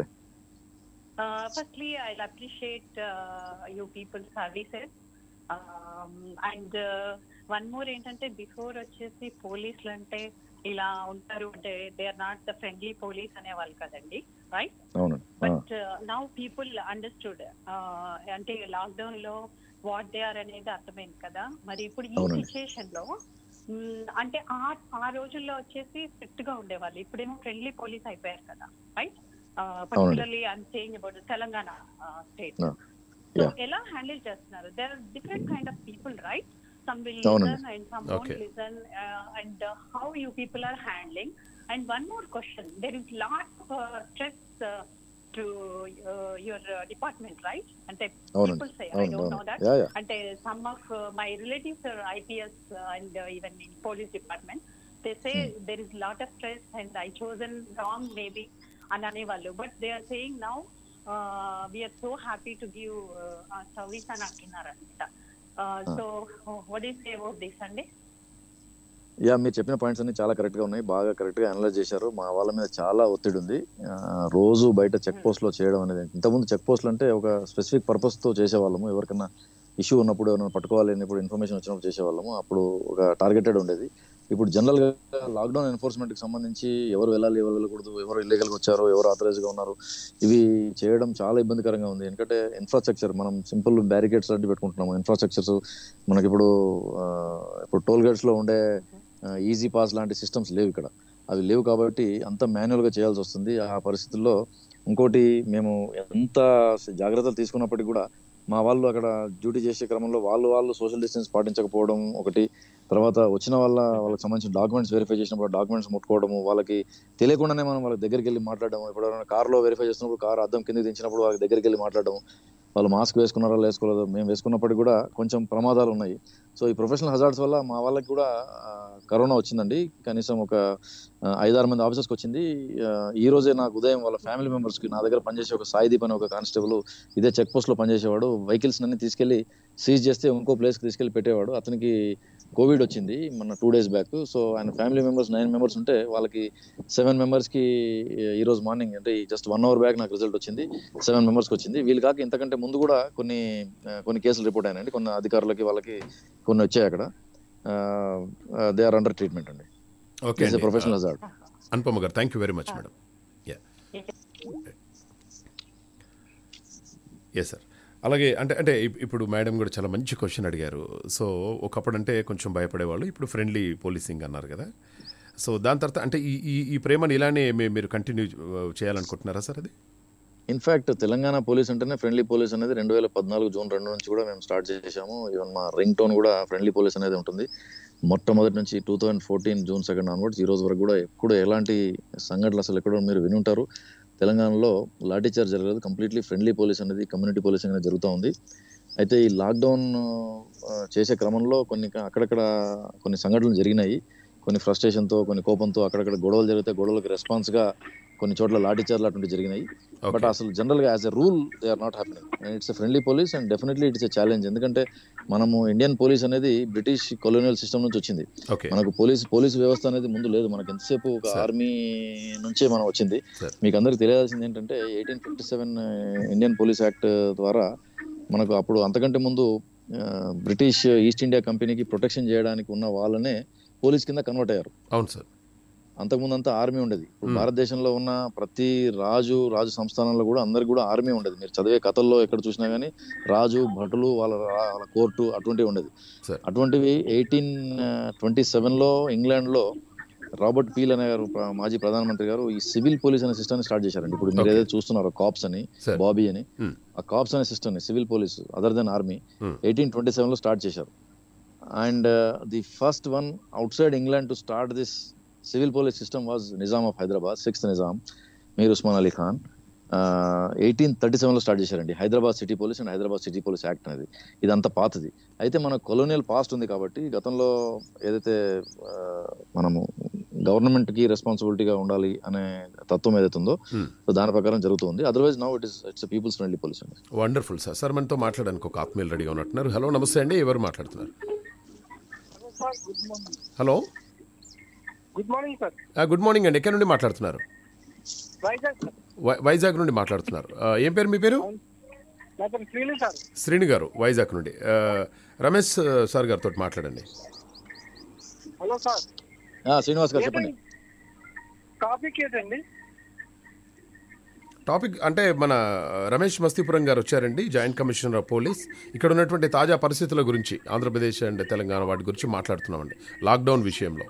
Uh, firstly, I'll appreciate uh, you people's services. Um, and uh, one more ఏంటంటే బిఫోర్ వచ్చేసి పోలీసులు అంటే ఇలా ఉంటారు అంటే they are not the friendly police అనేవాళ్ళు కదండి రైట్ అవునండి ఆ, బట్ నౌ పీపుల్ అండర్స్టూడ్ అంటే లాక్డౌన్ లో వాట్ దే ఆర్ అనేది అర్థమైంది కదా మరి ఇప్పుడు ఈ అవునండి. సిచ్యుయేషన్ లో మ్, అంటే ఆ ఆ రోజుల్లో వచ్చేసి స్ట్రిక్ట్ గా ఉండేవాళ్ళు ఇప్పుడేమో ఫ్రెండ్లీ పోలీస్ అయిపోయారు కదా right particularly I'm saying about Telangana state Yeah. So Yeah. ఎలా హ్యాండిల్ చేస్తున్నారు there are different kind of people right some will అవునండి. Listen and some Okay. won't listen uh, and uh, how you people are handling and one more question there is lot of uh, stress uh, to uh, your uh, department right and they, అవునండి people say i అవును don't అవును know that yeah yeah and uh, some of uh, my relatives are ips uh, and uh, even in police department they say there is lot of stress and i chosen wrong maybe and అనేవాళ్ళు but they are saying now uh, we are so happy to give uh, our service అని అంటున్నారంట uh, so uh, what do you say about this అండి yeah మీరు చెప్పిన points అన్ని చాలా correct గా ఉన్నాయి బాగా కరెక్ట్ గా అనలైజ్ చేశారు మా వాళ్ళ మీద చాలా ఒత్తిడి ఉంది ఆ, రోజు బయట చెక్ పోస్ట్ లో చేయడం అనేది ఇంతకుముందు చెక్ పోస్ట్లు అంటే ఒక స్పెసిఫిక్ పర్పస్ తో చేసేవాళ్ళము ఎవరికైనా ఇష్యూ ఉన్నప్పుడు ఎవరైనా పట్టుకోవాలి అన్నప్పుడు ఇన్ఫర్మేషన్ వచ్చినప్పుడు చేసేవాళ్ళము అప్పుడు ఒక టార్గెటెడ్ ఉండేది ఇప్పుడు జనరల్ గా లాక్డౌన్ ఎన్ఫోర్స్మెంట్ కి సంబంధించి ఎవరు వెళ్ళాలి ఎవరు వెళ్ళకూడదు ఎవరు ఇల్లీగల్ గా వచ్చారు ఎవరు ఆథరైజ్ గా ఉన్నారు ఇవి చేయడం చాలా ఇబ్బందికరంగా ఉంది ఎందుకంటే ఇన్ఫ్రాస్ట్రక్చర్ మనం సింపుల్ బ్యారికేడ్స్ లాంటి పెట్టుకుంటున్నాము ఇన్ఫ్రాస్ట్రక్చర్స్ మనకి ఇప్పుడు ఆ, ఇప్పుడు టోల్ గేట్స్ లో ఉండే ఈజీ పాస్ లాంటి సిస్టమ్స్ లేవు ఇక్కడ అవి లేవు కాబట్టి అంత మాన్యువల్ గా చేయాల్సి వస్తుంది ఆ పరిస్థితుల్లో ఇంకోటి మేము ఎంత జాగ్రత్తలు తీసుకున్నప్పటికీ కూడా మా వాళ్ళు అక్కడ డ్యూటీ చేసే క్రమంలో వాళ్ళు వాళ్ళు సోషల్ డిస్టెన్స్ పాటించకపోవడం ఒకటి తర్వాత వచ్చిన వాళ్ళ వాళ్ళకి సంబంధించిన డాక్యుమెంట్స్ వెరిఫై చేసినప్పుడు డాక్యుమెంట్స్ ముట్టుకోవడము వాళ్ళకి తెలియకుండానే మనం వాళ్ళ దగ్గరికి వెళ్ళి మాట్లాడడం ఇప్పుడు ఎవరైనా కార్లో వెరిఫై చేసినప్పుడు కార్ అద్దం కింద దించినప్పుడు వాళ్ళకి దగ్గరికి వెళ్ళి మాట్లాడడం వాళ్ళు మాస్క్ వేసుకున్నారో వేసుకోలేదో మేము వేసుకున్నప్పటికీ కూడా కొంచెం ప్రమాదాలు ఉన్నాయి సో ఈ ప్రొఫెషనల్ హజార్డ్స్ వల్ల మా వాళ్ళకి కూడా ఆ, కరోనా వచ్చిందండి కనీసం ఒక ఆ, ఐదారు మంది ఆఫీసర్స్కి వచ్చింది ఆ, ఈ రోజే నాకు ఉదయం వాళ్ళ ఫ్యామిలీ మెంబర్స్కి నా దగ్గర పనిచేసే ఒక సాయిదీప్ అనే ఒక కానిస్టేబుల్ ఇదే చెక్ పోస్ట్ లో పనిచేసేవాడు వెహికల్స్ అన్ని తీసుకెళ్లి సీజ్ చేస్తే ఇంకో ప్లేస్కి తీసుకెళ్లి పెట్టేవాడు అతనికి కోవిడ్ వచ్చింది మన టూ డేస్ బ్యాక్ సో ఆయన ఫ్యామిలీ మెంబర్స్ నైన్ మెంబర్స్ ఉంటే వాళ్ళకి సెవెన్ మెంబర్స్ కి ఈ రోజు మార్నింగ్ అంటే జస్ట్ వన్ అవర్ బ్యాక్ నాకు రిజల్ట్ వచ్చింది సెవెన్ మెంబర్స్కి వచ్చింది వీళ్ళు కాక ఇంతకంటే ముందు కూడా కొన్ని ఆ, కొన్ని కేసులు రిపోర్ట్ అయినాయండి కొన్ని అధికారులకి వాళ్ళకి కొన్ని వచ్చాయి అక్కడ దే ఆర్ అండర్ ట్రీట్మెంట్ అండి okay it's professional hazard Anupama గారు thank you very much madam yeah yes sir అలాగే అంటే అంటే ఇప్- ఇప్పుడు మేడం కూడా చాలా మంచి క్వశ్చన్ అడిగారు సో ఒకప్పుడు అంటే కొంచెం భయపడేవాళ్ళు ఇప్పుడు ఫ్రెండ్లీ పోలీసింగ్ అన్నారు కదా సో దాని తర్వాత అంటే ఈ ఈ ఈ ప్రేమను ఇలానే మీ- మీరు కంటిన్యూ చేయాలనుకుంటున్నారా సార్ అది ఇన్ఫాక్ట్ తెలంగాణ పోలీస్ అంటేనే ఫ్రెండ్లీ పోలీస్ అనేది రెండు వేల పద్నాలుగు జూన్ రెండు నుంచి కూడా మేము స్టార్ట్ చేసాము ఈవెన్ మా రింగ్ టోన్ కూడా ఫ్రెండ్లీ పోలీస్ అనేది ఉంటుంది మొట్టమొదటి నుంచి two thousand fourteen June second onwards ఈ రోజు వరకు కూడా ఎప్పుడు ఎలాంటి సంఘటనలు అసలు ఎక్కడో మీరు విని ఉంటారు తెలంగాణలో లాఠీ చార్జ్ జరగలేదు కంప్లీట్లీ ఫ్రెండ్లీ పోలీస్ అనేది కమ్యూనిటీ పోలీసింగ్ అనేది జరుగుతూ ఉంది అయితే ఈ లాక్డౌన్ చేసే క్రమంలో కొన్ని అక్కడక్కడ కొన్ని సంఘటనలు జరిగినాయి కొన్ని ఫ్రస్ట్రేషన్తో కొన్ని కోపంతో అక్కడక్కడ గొడవలు జరిగితే గొడవలకు రెస్పాన్స్ గా కొన్ని చోట్ల లాఠీ చార్జ్ అటువంటి జరిగినాయి బట్ ఓకే అసలు జనరల్ గా as a rule they are not happening and it's friendly police and definitely it's a challenge ఎందుకంటే మనము ఇండియన్ పోలీస్ అనేది బ్రిటిష్ కొలోనియల్ సిస్టమ్ నుంచి వచ్చింది ఓకే మనకు పోలీస్ పోలీస్ వ్యవస్థ అనేది ముందు లేదు మనకు ఎంతసేపు ఒక Sir. ఆర్మీ నుంచే మనం వచ్చింది Sir. మీకు అందరికి తెలియాల్సింది ఏంటంటే eighteen fifty seven Indian police act ద్వారా మనకు అప్పుడు అంతకంటే ముందు ఆ, బ్రిటిష్ ఈస్ట్ ఇండియా కంపెనీకి ప్రొటెక్షన్ చేయడానికి ఉన్న వాళ్ళనే పోలీస్ కింద కన్వర్ట్ అయ్యారు అవును సార్ అంతకుముందు అంతా ఆర్మీ ఉండేది ఇప్పుడు Hmm. భారతదేశంలో ఉన్న ప్రతి రాజు రాజు సంస్థానంలో కూడా అందరికి కూడా ఆర్మీ ఉండేది మీరు చదివే కథల్లో ఎక్కడ చూసినా గానీ రాజు భటులు వాళ్ళ రా- వాళ్ళ కోర్టు అటువంటివి ఉండేది Sir. అటువంటివి ఎయిటీన్ ట్వంటీ సెవెన్ లో ఇంగ్లాండ్ లో రాబర్ట్ పీల్ అనే గారు ప్ర- మాజీ ప్రధానమంత్రి గారు ఈ సివిల్ పోలీస్ అనే సిస్టమ్ స్టార్ట్ చేశారండి ఇప్పుడు మీరు Okay. ఏదైతే చూస్తున్నారో కాప్స్ అని సార్ బాబీ అని Hmm. ఆ కాప్స్ అనే system civil police other than army Hmm. Eighteen twenty seven లో స్టార్ట్ చేశారు and the first one outside England to start this civil police system was Nizam of Hyderabad sixth Nizam Mir Osman Ali Khan eighteen thirty seven లో start చేశారండి Hyderabad city police and Hyderabad city police act అనేది ఇదంతా పాతది అయితే మన colonial past ఉంది కాబట్టి గతంలో ఏదైతే ఆ, మనము గవర్నమెంట్ కి రెస్పాన్సిబిలిటీగా ఉండాలి అనే తత్వం ఏదైతే ఉందో Hmm. సో దాని ప్రకారం జరుగుతుంది otherwise now it is it's people's friendly police అండి వండర్ఫుల్ సార్ సార్ మనతో మాట్లాడడానికి ఒక ఆత్మీయులు రెడీగా ఉన్నట్టున్నారు హలో నమస్తే అండి ఎవరు మాట్లాడుతున్నారు hello good morning sir good morning అండి ఎక్కడి నుండి మాట్లాడుతున్నారు వైజాగ్ సార్ వై- వైజాగ్ నుండి మాట్లాడుతున్నారు ఆ, ఏం పేరు మీ పేరు నా పేరు శ్రీని సార్ శ్రీని గారు వైజాగ్ నుండి ఆ, రమేష్ ఆ, సార్ గారితో మాట్లాడండి హలో సార్ ఆ, శ్రీనివాస్ గారు చెప్పండి టాపిక్ ఏంటండి టాపిక్ అంటే మన రమేష్ మస్తీపురం గారు వచ్చారండి జాయింట్ కమిషనర్ ఆఫ్ పోలీస్ ఇక్కడ ఉన్నటువంటి తాజా పరిస్థితుల గురించి ఆంధ్రప్రదేశ్ అండ్ తెలంగాణ వాటి గురించి మాట్లాడుతున్నామండి లాక్డౌన్ విషయంలో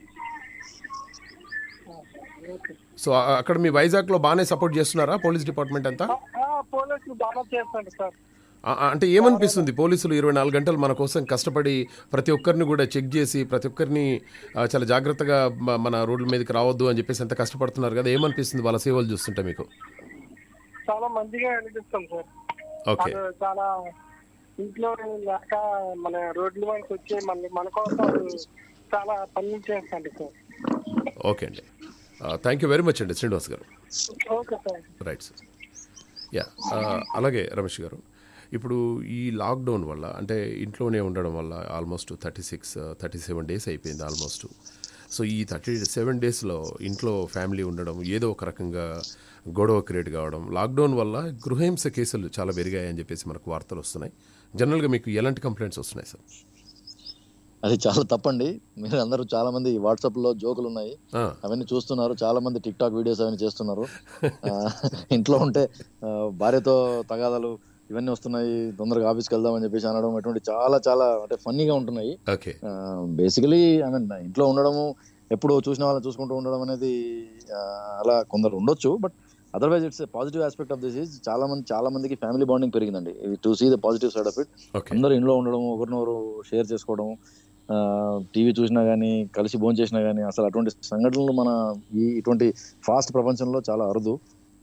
సో ఆ- అక్కడ మీ వైజాగ్లో బాగానే సపోర్ట్ చేస్తున్నారా పోలీస్ డిపార్ట్మెంట్ అంతా పోలీసులు బాగా చేస్తాను సార్ ఆ- ఆ- అంటే ఏమనిపిస్తుంది పోలీసులు ఇరవై నాలుగు గంటలు మన కోసం కష్టపడి ప్రతి ఒక్కరిని కూడా చెక్ చేసి ప్రతి ఒక్కరిని ఆ, చాలా జాగ్రత్తగా మ- మన రోడ్ల మీదకి రావద్దు అని చెప్పేసి ఎంత కష్టపడుతున్నారు కదా ఏమనిపిస్తుంది వాళ్ళ సేవలు చూస్తుంటే మీకు చాలా మంచిగా అనిపిస్తాం సార్ ఓకే వాళ్ళు చాలా ఇంట్లో లేక మన రోడ్ల మనకి వచ్చి మన మన కోసం వాళ్ళు చాలా పనులు చేస్తాండి సార్ ఓకే అండి థ్యాంక్ యూ వెరీ మచ్ అండి శ్రీనివాస్ గారు okay sir right sir yeah అలాగే రమేష్ గారు ఇప్పుడు ఈ లాక్డౌన్ వల్ల అంటే ఇంట్లోనే ఉండడం వల్ల almost thirty six thirty seven days అయిపోయింది ఆల్మోస్ట్ సో ఈ థర్టీ సెవెన్ డేస్లో ఇంట్లో ఫ్యామిలీ ఉండడం ఏదో ఒక రకంగా గొడవ క్రియేట్ కావడం లాక్డౌన్ వల్ల గృహహింస కేసులు చాలా పెరిగాయని చెప్పేసి మనకు వార్తలు వస్తున్నాయి జనరల్గా మీకు ఎలాంటి కంప్లైంట్స్ వస్తున్నాయి సార్ అది చాలా తప్పండి మీరు అందరూ చాలా మంది వాట్సాప్ లో జోకులు ఉన్నాయి ఆ, అవన్నీ చూస్తున్నారు చాలా మంది టిక్ టాక్ వీడియోస్ అవన్నీ చేస్తున్నారు ఆ, ఇంట్లో ఉంటే ఆ, భార్యతో తగాదాలు ఇవన్నీ వస్తున్నాయి తొందరగా ఆఫీస్కి వెళ్దామని చెప్పేసి అనడం అటువంటి చాలా చాలా అంటే ఫన్నీగా ఉంటున్నాయి ఓకే బేసికలీ ఐ మీన్ ఇంట్లో ఉండడము ఎప్పుడు చూసిన వాళ్ళని చూసుకుంటూ ఉండడం అనేది ఆ, అలా కొందరు ఉండొచ్చు but otherwise it's positive aspect of this is చాలా మంది చాలా మందికి ఫ్యామిలీ బాండింగ్ పెరిగిందండి to see the positive side of it okay అందరూ ఇంట్లో ఉండడం ఒకరినొకరు షేర్ చేసుకోవడం టీవీ చూసినా కానీ కలిసి భోజనం చేసినా కానీ అసలు అటువంటి సంఘటనలు మన ఈ ఇటువంటి ఫాస్ట్ ప్రపంచంలో చాలా అరుదు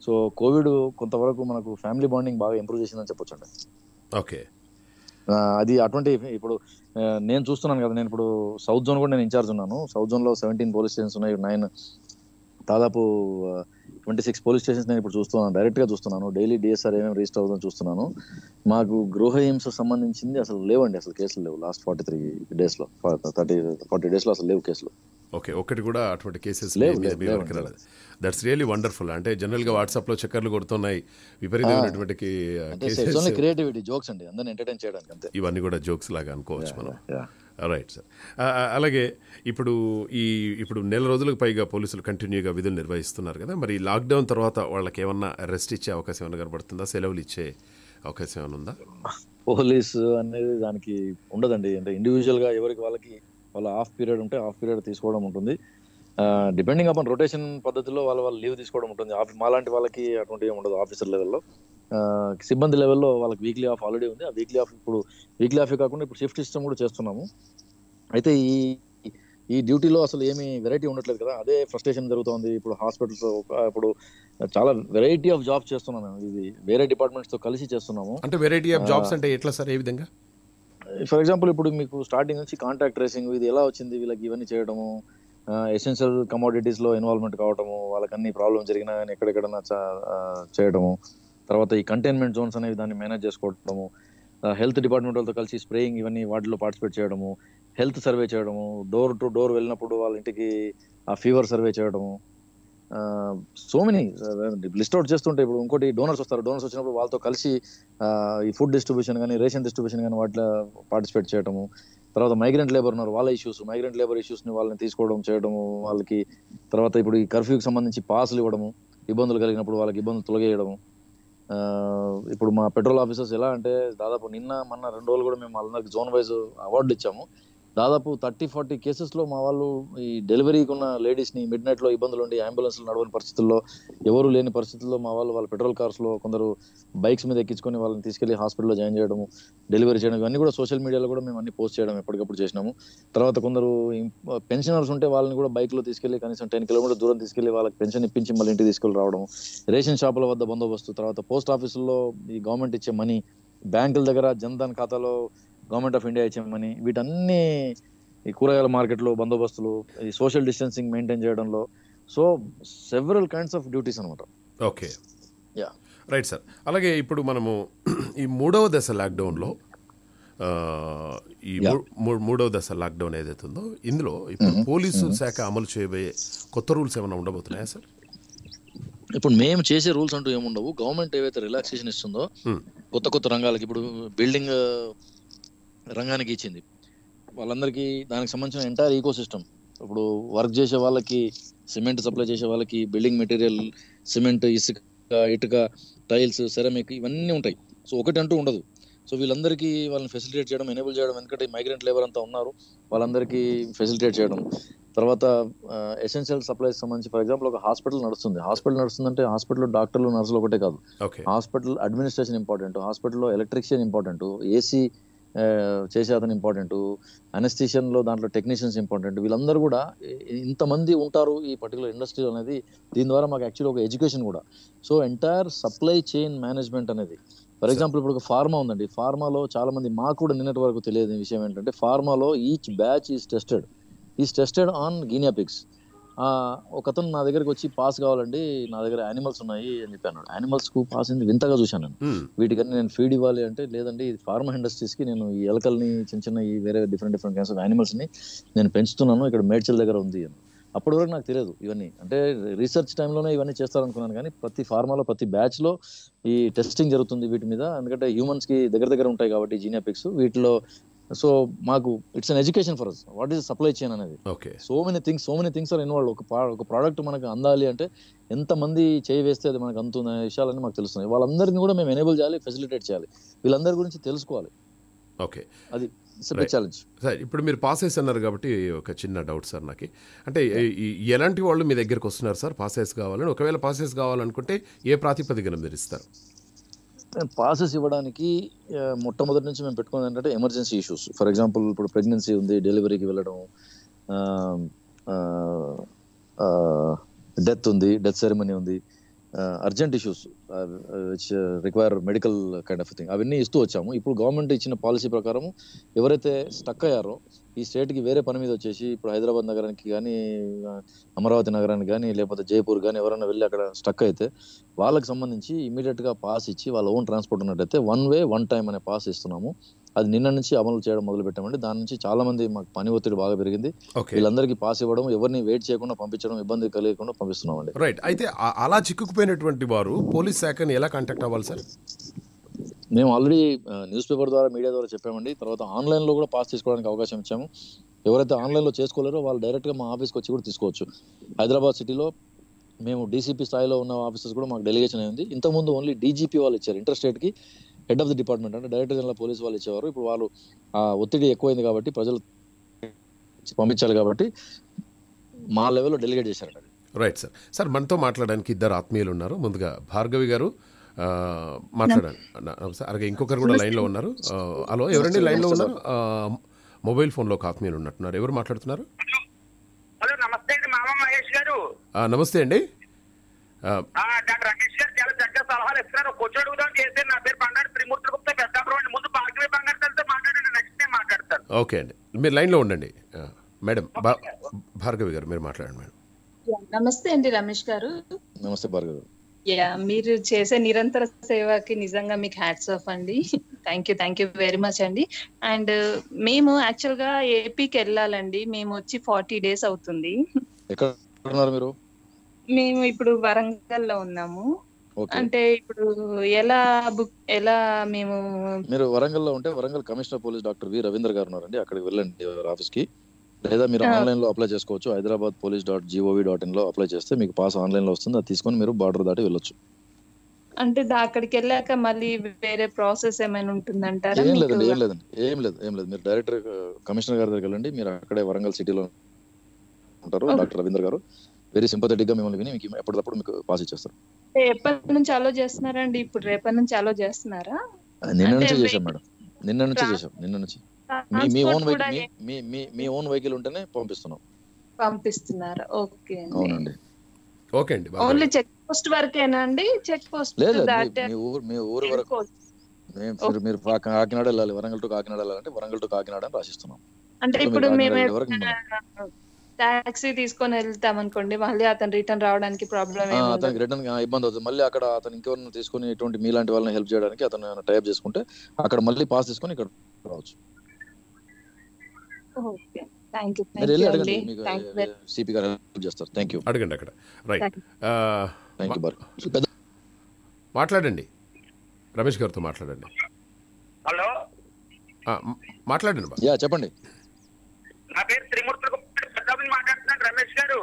సో కోవిడ్ కొంతవరకు మనకు ఫ్యామిలీ బాండింగ్ బాగా ఇంప్రూవ్ చేసిందని చెప్పొచ్చు అండి ఓకే ఆ, అది అటువంటి ఇప్పుడు ఆ, నేను చూస్తున్నాను కదా నేను ఇప్పుడు సౌత్ జోన్ కూడా నేను ఇన్ఛార్జ్ ఉన్నాను సౌత్ జోన్ లో సెవెంటీన్ పోలీస్ స్టేషన్స్ ఉన్నాయి నైన్ దాదాపు ట్వంటీ సిక్స్ పోలీస్ స్టేషన్స్ నేను ఇప్పుడు చూస్తున్నాను డైరెక్ట్ గా చూస్తున్నాను డైలీ డిఎస్ఆర్ ఏమేమి రిజిస్టర్ అవుతుందో చూస్తున్నాను మాకు గృహ హింస సంబంధించింది అసలు లేవండి అసలు కేసులు లేవు లాస్ట్ ఫార్టీ త్రీ డేస్ లో థర్టీ ఫార్టీ డేస్ లో అసలు లేవు కేసులు ఓకే ఒకటి కూడా అటువంటి కేసెస్ లేవు, లేవు, లేవు. దట్స్ రియల్లీ వండర్ఫుల్ అంటే జనరల్ గా వాట్సాప్ లో చక్కర్లు కొడుతున్నాయి విపరీతమైనటువంటి అంటే it's cases only creativity jokes అండి అందరిని ఎంటర్టైన్ చేయడానికి అంతే ఇవన్నీ కూడా జోక్స్ లాగా అనుకోవచ్చు మనం Yeah. రైట్ సార్ అలాగే ఇప్పుడు ఈ ఇప్పుడు నెల రోజులకు పైగా పోలీసులు కంటిన్యూగా విధులు నిర్వహిస్తున్నారు కదా మరి లాక్డౌన్ తర్వాత వాళ్ళకి ఏమన్నా రెస్ట్ ఇచ్చే అవకాశం ఏమైనా కనబడుతుందా సెలవులు ఇచ్చే అవకాశం ఏమైనా ఉందా పోలీస్ అనేది దానికి ఉండదండి అంటే ఇండివిజువల్ గా ఎవరికి వాళ్ళకి వాళ్ళ ఆఫ్ పీరియడ్ ఉంటే ఆఫ్ పీరియడ్ తీసుకోవడం ఉంటుంది డిపెండింగ్ అపాన్ రొటేషన్ పద్ధతిలో వాళ్ళ వాళ్ళ లీవ్ తీసుకోవడం ఉంటుంది ఆఫ్ మాలాంటి వాళ్ళకి అటువంటి ఏమి ఉండదు ఆఫీసర్ లెవెల్లో సిబ్బంది లెవెల్లో వాళ్ళకి వీక్లీ ఆఫ్ ఆల్రెడీ ఉంది ఆ వీక్లీ ఆఫ్ ఇప్పుడు వీక్లీ ఆఫ్ కాకుండా ఇప్పుడు షిఫ్ట్ సిస్టమ్ కూడా చేస్తున్నాము అయితే ఈ ఈ డ్యూటీలో అసలు ఏమి వెరైటీ ఉండట్లేదు కదా అదే ఫ్రస్ట్రేషన్ జరుగుతోంది ఇప్పుడు హాస్పిటల్స్ ఇప్పుడు చాలా వెరైటీ ఆఫ్ జాబ్స్ చేస్తున్నాము ఇది వేరే డిపార్ట్మెంట్స్ తో కలిసి చేస్తున్నాము అంటే వెరైటీ ఆఫ్ జాబ్స్ అంటే ఎట్లా సార్ ఏ విధంగా ఫర్ ఎగ్జాంపుల్ ఇప్పుడు మీకు స్టార్టింగ్ నుంచి కాంటాక్ట్ ట్రేసింగ్ ఇది ఎలా వచ్చింది వీళ్ళకి ఇవన్నీ చేయడము ఎసెన్షియల్ కమోడిటీస్ లో ఇన్వాల్వ్మెంట్ కావడము వాళ్ళకి అన్ని ప్రాబ్లమ్ జరిగినా కానీ ఎక్కడెక్కడన్నా చ- ఆ, చేయడము తర్వాత ఈ కంటైన్మెంట్ జోన్స్ అనేవి దాన్ని మేనేజ్ చేసుకోవడము హెల్త్ డిపార్ట్మెంట్ వాళ్ళతో కలిసి స్ప్రేయింగ్ ఇవన్నీ వాటిలో పార్టిసిపేట్ చేయడము హెల్త్ సర్వే చేయడము డోర్ టు డోర్ వెళ్ళినప్పుడు వాళ్ళ ఇంటికి ఆ ఫీవర్ సర్వే చేయడము సో మెనీ లిస్ట్ అవుట్ చేస్తుంటే ఇప్పుడు ఇంకోటి డోనర్స్ వస్తారు డోనర్స్ వచ్చినప్పుడు వాళ్ళతో కలిసి ఆ, ఈ ఫుడ్ డిస్ట్రిబ్యూషన్ కానీ రేషన్ డిస్ట్రిబ్యూషన్ కానీ వాటిలో పార్టిసిపేట్ చేయడము తర్వాత మైగ్రెంట్ లేబర్ ఉన్నారు వాళ్ళ ఇష్యూస్ మైగ్రెంట్ లేబర్ ఇష్యూస్ ని వాళ్ళని తీసుకోవడం చేయడము వాళ్ళకి తర్వాత ఇప్పుడు ఈ కర్ఫ్యూకి సంబంధించి పాసులు ఇవ్వడము ఇబ్బందులు కలిగినప్పుడు వాళ్ళకి ఇబ్బందులు తొలగేయడము ఆ, ఇప్పుడు మా పెట్రోల్ ఆఫీసర్స్ ఎలా అంటే దాదాపు నిన్న మొన్న రెండు రోజులు కూడా మేము వాళ్ళందరికి జోన్ వైజ్ అవార్డు ఇచ్చాము దాదాపు థర్టీ ఫార్టీ కేసెస్ లో మా వాళ్ళు ఈ డెలివరీకి ఉన్న లేడీస్ ని మిడ్ నైట్ లో ఇబ్బందులు ఉండి అంబులెన్స్ నడవని పరిస్థితుల్లో ఎవరు లేని పరిస్థితుల్లో మా వాళ్ళు వాళ్ళ పెట్రోల్ కార్స్ లో కొందరు బైక్స్ మీద ఎక్కించుకొని వాళ్ళని తీసుకెళ్లి హాస్పిటల్లో జాయిన్ చేయడము డెలివరీ చేయడం ఇవన్నీ కూడా సోషల్ మీడియాలో కూడా మేము అన్ని పోస్ట్ చేయడం ఎప్పటికప్పుడు చేసినాము తర్వాత కొందరు పెన్షనర్స్ ఉంటే వాళ్ళని కూడా బైక్ లో తీసుకెళ్లి కనీసం టెన్ కిలోమీటర్ దూరం తీసుకెళ్లి వాళ్ళకి పెన్షన్ ఇప్పించి మళ్ళీ ఇంటికి తీసుకెళ్లి రావడం రేషన్ షాపుల వద్ద బందోబస్తు తర్వాత పోస్ట్ ఆఫీసుల్లో ఈ గవర్నమెంట్ ఇచ్చే మనీ బ్యాంకుల దగ్గర జన్ధన్ ఖాతాలో గవర్నమెంట్ ఆఫ్ ఇండియా ఇచ్చే మనీ వీటన్ని ఈ కూరగాయల మార్కెట్లో బందోబస్తులు ఈ సోషల్ డిస్టెన్సింగ్ మెయింటైన్ చేయడంలో so several kinds of duties అనమాట ఓకే యా రైట్ సార్ అలాగే ఇప్పుడు మనము ఈ మూడవ దశ లాక్డౌన్లో ఆ, ఈ మూ- మూ- మూడవ దశ లాక్డౌన్ ఏదైతే ఉందో ఇందులో ఇప్పుడు పోలీసు శాఖ అమలు చేయబోయే కొత్త రూల్స్ ఏమైనా ఉండబోతున్నాయా సార్ ఇప్పుడు మేము చేసే రూల్స్ అంటూ ఏముండవు గవర్నమెంట్ ఏవైతే రిలాక్సేషన్ ఇస్తుందో Hmm. కొత్త కొత్త రంగాలకి ఇప్పుడు బిల్డింగ్ రంగానికి ఇచ్చింది వాళ్ళందరికీ దానికి సంబంధించిన ఎంటైర్ ఈకో సిస్టమ్ ఇప్పుడు వర్క్ చేసే వాళ్ళకి సిమెంట్ సప్లై చేసే వాళ్ళకి బిల్డింగ్ మెటీరియల్ సిమెంట్ ఇసుక ఇటుక టైల్స్ సెరమిక్ ఇవన్నీ ఉంటాయి సో ఒకటి అంటూ ఉండదు సో వీళ్ళందరికీ వాళ్ళని ఫెసిలిటేట్ చేయడం ఎనేబుల్ చేయడం ఎందుకంటే మైగ్రెంట్ లేబర్ అంతా ఉన్నారు వాళ్ళందరికీ ఫెసిలిటేట్ చేయడం తర్వాత ఎసెన్షియల్ సప్లైస్ సంబంధించి ఫర్ ఎగ్జాంపుల్ ఒక హాస్పిటల్ నడుస్తుంది హాస్పిటల్ నడుస్తుందంటే హాస్పిటల్లో డాక్టర్లు నర్సులు ఒకటే కాదు ఓకే హాస్పిటల్ అడ్మినిస్ట్రేషన్ ఇంపార్టెంట్ హాస్పిటల్లో ఎలక్ట్రీషియన్ ఇంపార్టెంట్ ఏసీ చేసే అతను ఇంపార్టెంట్ అనస్థిషియన్ లో దాంట్లో టెక్నీషియన్స్ ఇంపార్టెంట్ వీళ్ళందరూ కూడా ఇ- ఇంతమంది ఉంటారు ఈ పర్టికులర్ ఇండస్ట్రీ అనేది దీని ద్వారా మాకు యాక్చువల్లీ ఒక ఎడ్యుకేషన్ కూడా so entire supply chain management అనేది ఫర్ ఎగ్జాంపుల్ ఇప్పుడు ఒక ఫార్మా ఉందండి ఫార్మాలో చాలా మంది మాకు కూడా నిన్నటి వరకు తెలియని విషయం ఏంటంటే ఫార్మాలో each batch is tested is tested on guinea pigs ఒక అతను నా దగ్గరికి వచ్చి పాస్ కావాలండి నా దగ్గర యానిమల్స్ ఉన్నాయి అని చెప్పి అన్నాడు యానిమల్స్ కు పాస్ అయింది వింతగా చూశాను నేను మ్మ్. వీటికన్నీ నేను ఫీడ్ ఇవ్వాలి అంటే లేదండి ఇది ఫార్మా ఇండస్ట్రీస్ కి నేను ఈ ఎలకల్ని చిన్న చిన్న ఈ వేరే different different kinds of animals ని నేను పెంచుతున్నాను ఇక్కడ మేడ్చల్ దగ్గర ఉంది అని అప్పటి వరకు నాకు తెలియదు ఇవన్నీ అంటే రీసెర్చ్ టైంలోనే ఇవన్నీ చేస్తారనుకున్నాను కానీ ప్రతి ఫార్మాలో ప్రతి బ్యాచ్ లో ఈ టెస్టింగ్ జరుగుతుంది వీటి మీద ఎందుకంటే హ్యూమన్స్ కి దగ్గర దగ్గర ఉంటాయి కాబట్టి జీనియాపిక్స్ వీటిలో సో మాకు it's an education for us what is supply chain అనేది okay so many things so many things are involve ఒక ప్రా- ఒక ప్రోడక్ట్ మనకు అందాలి అంటే ఎంత మంది చేయి వేస్తే అది మనకు అందుతుంది అనే విషయాలన్నీ మాకు తెలుస్తున్నాయి వాళ్ళందరినీ కూడా మేము ఎనేబుల్ చేయాలి ఫెసిలిటేట్ చేయాలి వీళ్ళందరి గురించి తెలుసుకోవాలి ఓకే అది ఇట్స్ Right. ఛాలెంజ్ సార్ ఇప్పుడు మీరు పాస్ అన్నారు కాబట్టి ఒక చిన్న డౌట్ సార్ నాకు అంటే ఈ- ఈ- ఎలాంటి వాళ్ళు మీ దగ్గరికి వస్తున్నారు సార్ పాసెస్ కావాలని ఒకవేళ పాసెస్ కావాలనుకుంటే ఏ ప్రాతిపదికన మీరు ఇస్తారు పాసెస్ ఇవ్వడానికి ఆ, మొట్టమొదటి నుంచి మేము పెట్టుకున్నది ఏంటంటే ఎమర్జెన్సీ ఇష్యూస్ ఫర్ ఎగ్జాంపుల్ ఇప్పుడు ప్రెగ్నెన్సీ ఉంది డెలివరీకి వెళ్ళడం డెత్ ఉంది డెత్ సెరమనీ ఉంది urgent issues which require medical kind of thing అవన్నీ ఇస్తూ వచ్చాము ఇప్పుడు గవర్నమెంట్ ఇచ్చిన పాలసీ ప్రకారం ఎవరైతే స్టక్ అయ్యారో ఈ స్టేట్కి వేరే పని మీద వచ్చేసి ఇప్పుడు హైదరాబాద్ నగరానికి కానీ అమరావతి నగరానికి కానీ లేకపోతే జైపూర్ కానీ ఎవరైనా వెళ్ళి అక్కడ స్టక్ అయితే వాళ్ళకి సంబంధించి ఇమీడియట్ గా పాస్ ఇచ్చి వాళ్ళ ఓన్ ట్రాన్స్పోర్ట్ ఉన్నట్టయితే వన్ వే వన్ టైం అనే పాస్ ఇస్తున్నాము అది నిన్న నుంచి అమలు చేయడం మొదలు పెట్టామండి దాని నుంచి చాలా మంది మాకు పని ఒత్తిడి బాగా పెరిగింది ఓకే వీళ్ళందరికీ పాస్ ఇవ్వడం ఎవరిని వెయిట్ చేయకుండా పంపించడం ఇబ్బంది కలిగకుండా పంపిస్తున్నామండి రైట్ అయితే ఆ- అలా చిక్కుకుపోయినటువంటి వారు పోలీస్ శాఖని ఎలా కాంటాక్ట్ అవ్వాలి సార్ మేము ఆల్రెడీ న్యూస్ పేపర్ ద్వారా మీడియా ద్వారా చెప్పామండి తర్వాత ఆన్లైన్ లో కూడా పాస్ తీసుకోవడానికి అవకాశం ఇచ్చాము ఎవరైతే ఆన్లైన్ లో చేసుకోలేరో వాళ్ళు డైరెక్ట్ గా మా ఆఫీస్కి వచ్చి కూడా తీసుకోవచ్చు హైదరాబాద్ సిటీలో మేము డీసీపీ స్థాయిలో ఉన్న ఆఫీసర్స్ కూడా మాకు డెలిగేషన్ అయింది ఇంతకుముందు ఓన్లీ డీజీపీ వాళ్ళు ఇచ్చారు ఇంటర్ స్టేట్ కి హెడ్ ఆఫ్ ది డిపార్ట్మెంట్ అంటే డైరెక్టర్ జనరల్ పోలీస్ వాళ్ళు ఇచ్చేవారు ఇప్పుడు వాళ్ళు ఆ ఒత్తిడి ఎక్కువైంది కాబట్టి ప్రజలు పంపించాలి కాబట్టి మా లెవెల్లో డెలిగేట్ చేశారండి రైట్ సార్ సార్ మనతో మాట్లాడడానికి ఇద్దరు ఆత్మీయులు ఉన్నారు ముందుగా భార్గవి గారు ఆ, మాట్లాడండి నా- నమస్తే. అలాగే ఇంకొకరు కూడా లైన్లో ఉన్నారు ఆ, హలో ఎవరండి లైన్లో ఉన్నారు ఆ, మొబైల్ ఫోన్లో ఒక ఆత్మీయులు ఉన్నట్టున్నారు ఎవరు మాట్లాడుతున్నారు హలో నమస్తే అండి మామ మహేష్ గారు ఆ, నమస్తే అండి ఆ, ఆ, డాక్టర్ రమేష్ గారు చాలా చక్కగా సలహాలు ఇస్తున్నారు కొంచెం అడుగుదాం చేస్తే నా పేరు బండారు త్రిమూర్తి గుప్తా పెద్దాపురం అండి ముందు భాగ్యమే బంగారు మాట్లాడండి నెక్స్ట్ టైం మాట్లాడతారు ఓకే అండి మీరు లైన్లో ఉండండి ఆ, మేడం భా భార్గవి గారు మీరు మాట్లాడండి మేడం నమస్తే అండి రమేష్ గారు నమస్తే భార్గవ్ గారు యా మీరు చేసే నిరంతర సేవకి నిజంగా మీకు హ్యాట్స్ ఆఫ్ అండి thank you thank you very much అండి అండ్ మేము యాక్చువల్ గా ఏపీకి వెళ్ళాలండి మేము వచ్చి ఫార్టీ డేస్ అవుతుంది ఎక్కడ ఉన్నారు మీరు మేము ఇప్పుడు వరంగల్ లో ఉన్నాము ఓకే అంటే ఇప్పుడు ఎలా బుక్ ఎలా మేము మీరు వరంగల్లో ఉంటే Warangal commissioner police doctor V Ravindra గారు ఉన్నారండి అక్కడికి వెళ్ళండి వారి ఆఫీస్ కి లేదా మీరు ఆ. ఆన్లైన్ లో అప్లై చేసుకోవచ్చు Hyderabad police dot gov dot in లో అప్లై చేస్తే మీకు పాస్ ఆన్లైన్ లో వస్తుంది అది తీసుకొని మీరు బార్డర్ దాటి వెళ్ళొచ్చు అంటే దా- అక్కడికి వెళ్ళాక మళ్ళీ వేరే ప్రాసెస్ ఏమైనా ఉంటుందంటారా ఏం మీకు? లేదండి ఏం లేదండి ఏం లేదు ఏం లేదు మీరు డైరెక్టర్ కమిషనర్ గారి దగ్గరికి వెళ్ళండి మీరు అక్కడే వరంగల్ సిటీలో ఉంటారు Okay. డాక్టర్ రవీంద్ర గారు వెరీ సింపథెటిక్ గా మిమ్మల్ని విని మీకు ఎప్పటికప్పుడు మీకు పాస్ ఇచ్చేస్తారు ఎప్పటి నుంచి అలో చేస్తున్నారండి ఇప్పుడు రేపటి నుంచి అలో చేస్తున్నారా నిన్న అంటే నుంచే మీ- చేశాం మేడం నిన్న నుంచే ట్రా- చేశాం నిన్న నుంచి మీ మీ Transport ఓన్ కూడా వెహికల్ మీ మీ మీ ఓన్ వెహికల్ ఉంటేనే పంపిస్తున్నాం పంపిస్తున్నారా ఓకే అండి అవునండి ఓకే అండి భార్గవి ఓన్లీ చెక్ పోస్ట్ వరకేనా అండి చెక్ పోస్ట్ లేదు లేదు, దాటే మీ- మీ ఊరు మీ ఊరు వరకు మేము మీరు మీరు కా- కాకినాడ వెళ్ళాలి వరంగల్ టు కాకినాడ వెళ్ళాలంటే వరంగల్ టు కాకినాడ అని రాసిస్తున్నాం అంటే ఇప్పుడు ఇప్పుడు మీరు మేము కాకినాడ వరకు టాక్సీ తీసుకొని వెళ్తాం అనుకోండి మళ్ళీ అతను రిటర్న్ రావడానికి ప్రాబ్లం ఆ, ఏమి అతనికి రిటర్న్ ఇబ్బంది అవుతుంది మళ్ళీ అక్కడ అతను ఇంకెవరిని తీసుకొని ఇటువంటి మీలాంటి వాళ్ళని హెల్ప్ చేయడానికి అతను టైప్ చేసుకుంటే అక్కడ మళ్ళీ పాస్ తీసుకొని ఇక్కడ రావచ్చు ఓకే థ్యాంక్ యూ మీరు థ్యాంక్ వెళ్ళి యూ అడగండి అండి మీకు థ్యాంక్ యూ సిపి గారు హెల్ప్ చేస్తారు థ్యాంక్ యూ అడగండి అక్కడ రైట్ Thank ఆ, థ్యాంక్ యూ బార్ పెద్ద మాట్లాడండి రమేష్ గారితో మాట్లాడండి హలో ఆ, మ- మాట్లాడండి బా యా చెప్పండి నా పేరు త్రిమూర్తి గుప్తా పెద్దాపురం మాట్లాడుతున్నాను రమేష్ గారు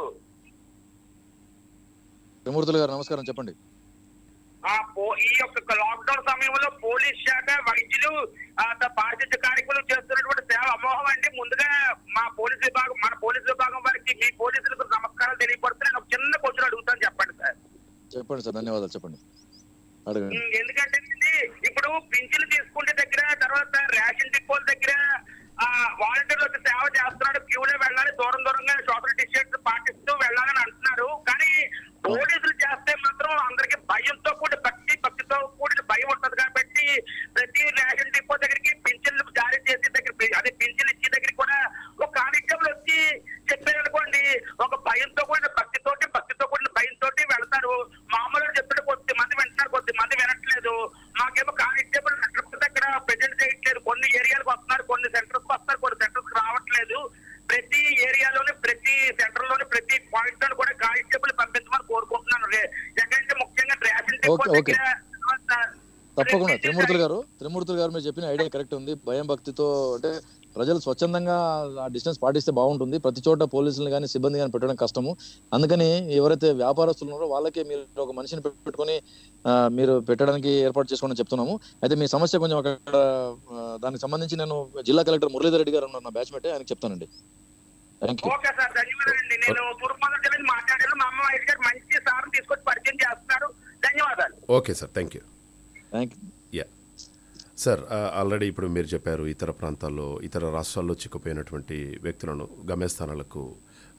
త్రిమూర్తులు గారు నమస్కారం చెప్పండి ఆ పో- ఈ యొక్క లాక్డౌన్ సమయంలో పోలీస్ శాఖ వైద్యులు ఆ, త- పారిశుద్ధ్య కార్మికులు చేస్తున్నటువంటి సేవ అమోహం అండి ముందుగా మా పోలీస్ విభాగం మన పోలీస్ విభాగం వారికి మీ పోలీసులకు నమస్కారాలు తెలియపడుతున్నాను ఒక చిన్న క్వశ్చన్ అడుగుతాను చెప్పండి సార్ చెప్పండి సార్ ధన్యవాదాలు చెప్పండి అడగండి ఉమ్, ఎందుకంటే అండి, ఇప్పుడు పింఛన్లు తీసుకుంటే దగ్గర తర్వాత రేషన్ డిపోల దగ్గర ఆ వాలంటీర్లు వచ్చి సేవ చేస్తున్నాడు క్యూలో వెళ్ళాలి దూరం దూరంగా సోషల్ డిస్టెన్స్ పాటిస్తూ వెళ్ళాలని అంటున్నారు కానీ పోలీసులు చేస్తే మాత్రం అందరికి భయంతో కూడి భక్తి భక్తితో కూడిన భయం ఉంటది కాబట్టి ప్రతి రేషన్ డిపో దగ్గరికి పింఛన్లు జారీ చేసే దగ్గర అదే పింఛన్లు ఇచ్చే దగ్గర కూడా ఒక కానిస్టేబుల్ వచ్చి చెప్పారనుకోండి ఒక భయంతో కూడిన భక్తితోటి భక్తితో కూడిన భయంతో వెళ్తారు మామూలుగా చెప్తే కొద్ది మంది వింటున్నారు కొద్ది మంది వినట్లేదు మాకేమో కానిస్టేబుల్ నగరపు దగ్గర ప్రెజెంట్ చేయట్లేదు కొన్ని ఏరియాలకు వస్తున్నారు కొన్ని సెంటర్స్ వస్తారు కొన్ని సెంటర్స్ రావట్లేదు ప్రతి ఏరియాలోని ప్రతి సెంటర్ లోని ప్రతి పాయింట్ లో కూడా కానిస్టేబుల్ పంపించమని కోరుకుంటున్నాను రే- ఎక్కడంటే ముఖ్యంగా రేషన్ డిపో ఓకే, ఓకే. దగ్గర తర్వాత తప్పకుండా ప్రతి త్రిమూర్తులు గారు త్రిమూర్తులు గారు మీరు చెప్పిన ఐడియా కరెక్ట్ ఉంది భయం భక్తితో అంటే ప్రజలు స్వచ్ఛందంగా ఆ డిస్టెన్స్ పాటిస్తే బాగుంటుంది ప్రతి చోట పోలీసులు కానీ సిబ్బంది కానీ పెట్టడం కష్టము అందుకని ఎవరైతే వ్యాపారస్తులు ఉన్నారో వాళ్ళకే మీరు ఒక మనిషిని పెట్టుకొని ఆ, మీరు పెట్టడానికి ఏర్పాటు చేసుకోమని చెప్తున్నాము అయితే మీ సమస్య కొంచెం అక్కడ ఆ, దానికి సంబంధించి నేను జిల్లా కలెక్టర్ మురళీధర్ రెడ్డి గారు ఉన్నారు నా బ్యాచ్ మేటే ఆయనకి చెప్తానండి థ్యాంక్ యూ ఓకే సార్ ధన్యవాదాలండి నేను తూర్పుగోదావరి జిల్లా నుంచి మాట్లాడాను మా అమ్మ వయసు గారు మంచి సార్ తీసుకొచ్చి పరిచయం చేస్తున్నారు ధన్యవాదాలు okay sir thank you thank yeah sir ఆ, ఆల్రెడీ ఇప్పుడు మీరు చెప్పారు ఇతర ప్రాంతాల్లో ఇతర రాష్ట్రాల్లో చిక్కుపోయినటువంటి వ్యక్తులను గమ్యస్థానాలకు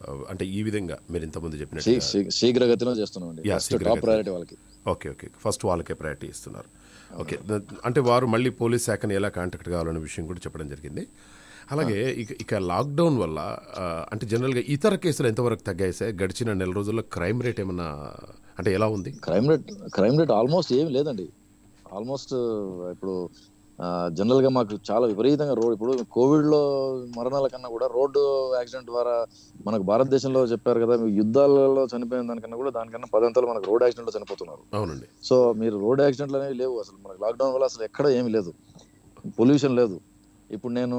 అంటే ఈ విధంగా మీరు ఇంతకుముందు శీ- చెప్పినట్టు శీ- శీఘ్రగతిలో చేస్తున్నామండి యా, ఫస్ట్ శీఘ్రగతిలో. టాప్ ప్రయారిటీ వాళ్ళకి ఓకే ఓకే ఫస్ట్ వాళ్ళకే ప్రయారిటీ ఇస్తున్నారు ఓకే ద- అంటే వారు మళ్ళీ పోలీస్ శాఖని ఎలా కాంటాక్ట్ కావాలనే విషయం కూడా చెప్పడం జరిగింది అలాగే ఇక ఇక లాక్డౌన్ వల్ల ఆ, అంటే జనరల్గా ఇతర కేసులు ఎంతవరకు తగ్గాయి సార్ గడిచిన నెల రోజుల్లో క్రైమ్ రేట్ ఏమన్నా అంటే ఎలా ఉంది crime rate crime rate almost ఏమి లేదండి ఆల్మోస్ట్ ఇప్పుడు జనరల్ గా మాకు చాలా విపరీతంగా రోడ్ ఇప్పుడు కోవిడ్ లో మరణాల కన్నా కూడా రోడ్డు యాక్సిడెంట్ ద్వారా మనకు భారతదేశంలో చెప్పారు కదా మీకు యుద్ధాలలో చనిపోయిన దానికన్నా కూడా దానికన్నా పదంతలు మనకు రోడ్ యాక్సిడెంట్ లో చనిపోతున్నారు అవునండి సో మీరు రోడ్ యాక్సిడెంట్లు అనేవి లేవు అసలు మనకు లాక్డౌన్ వల్ల అసలు ఎక్కడ ఏమీ లేదు పొల్యూషన్ లేదు ఇప్పుడు నేను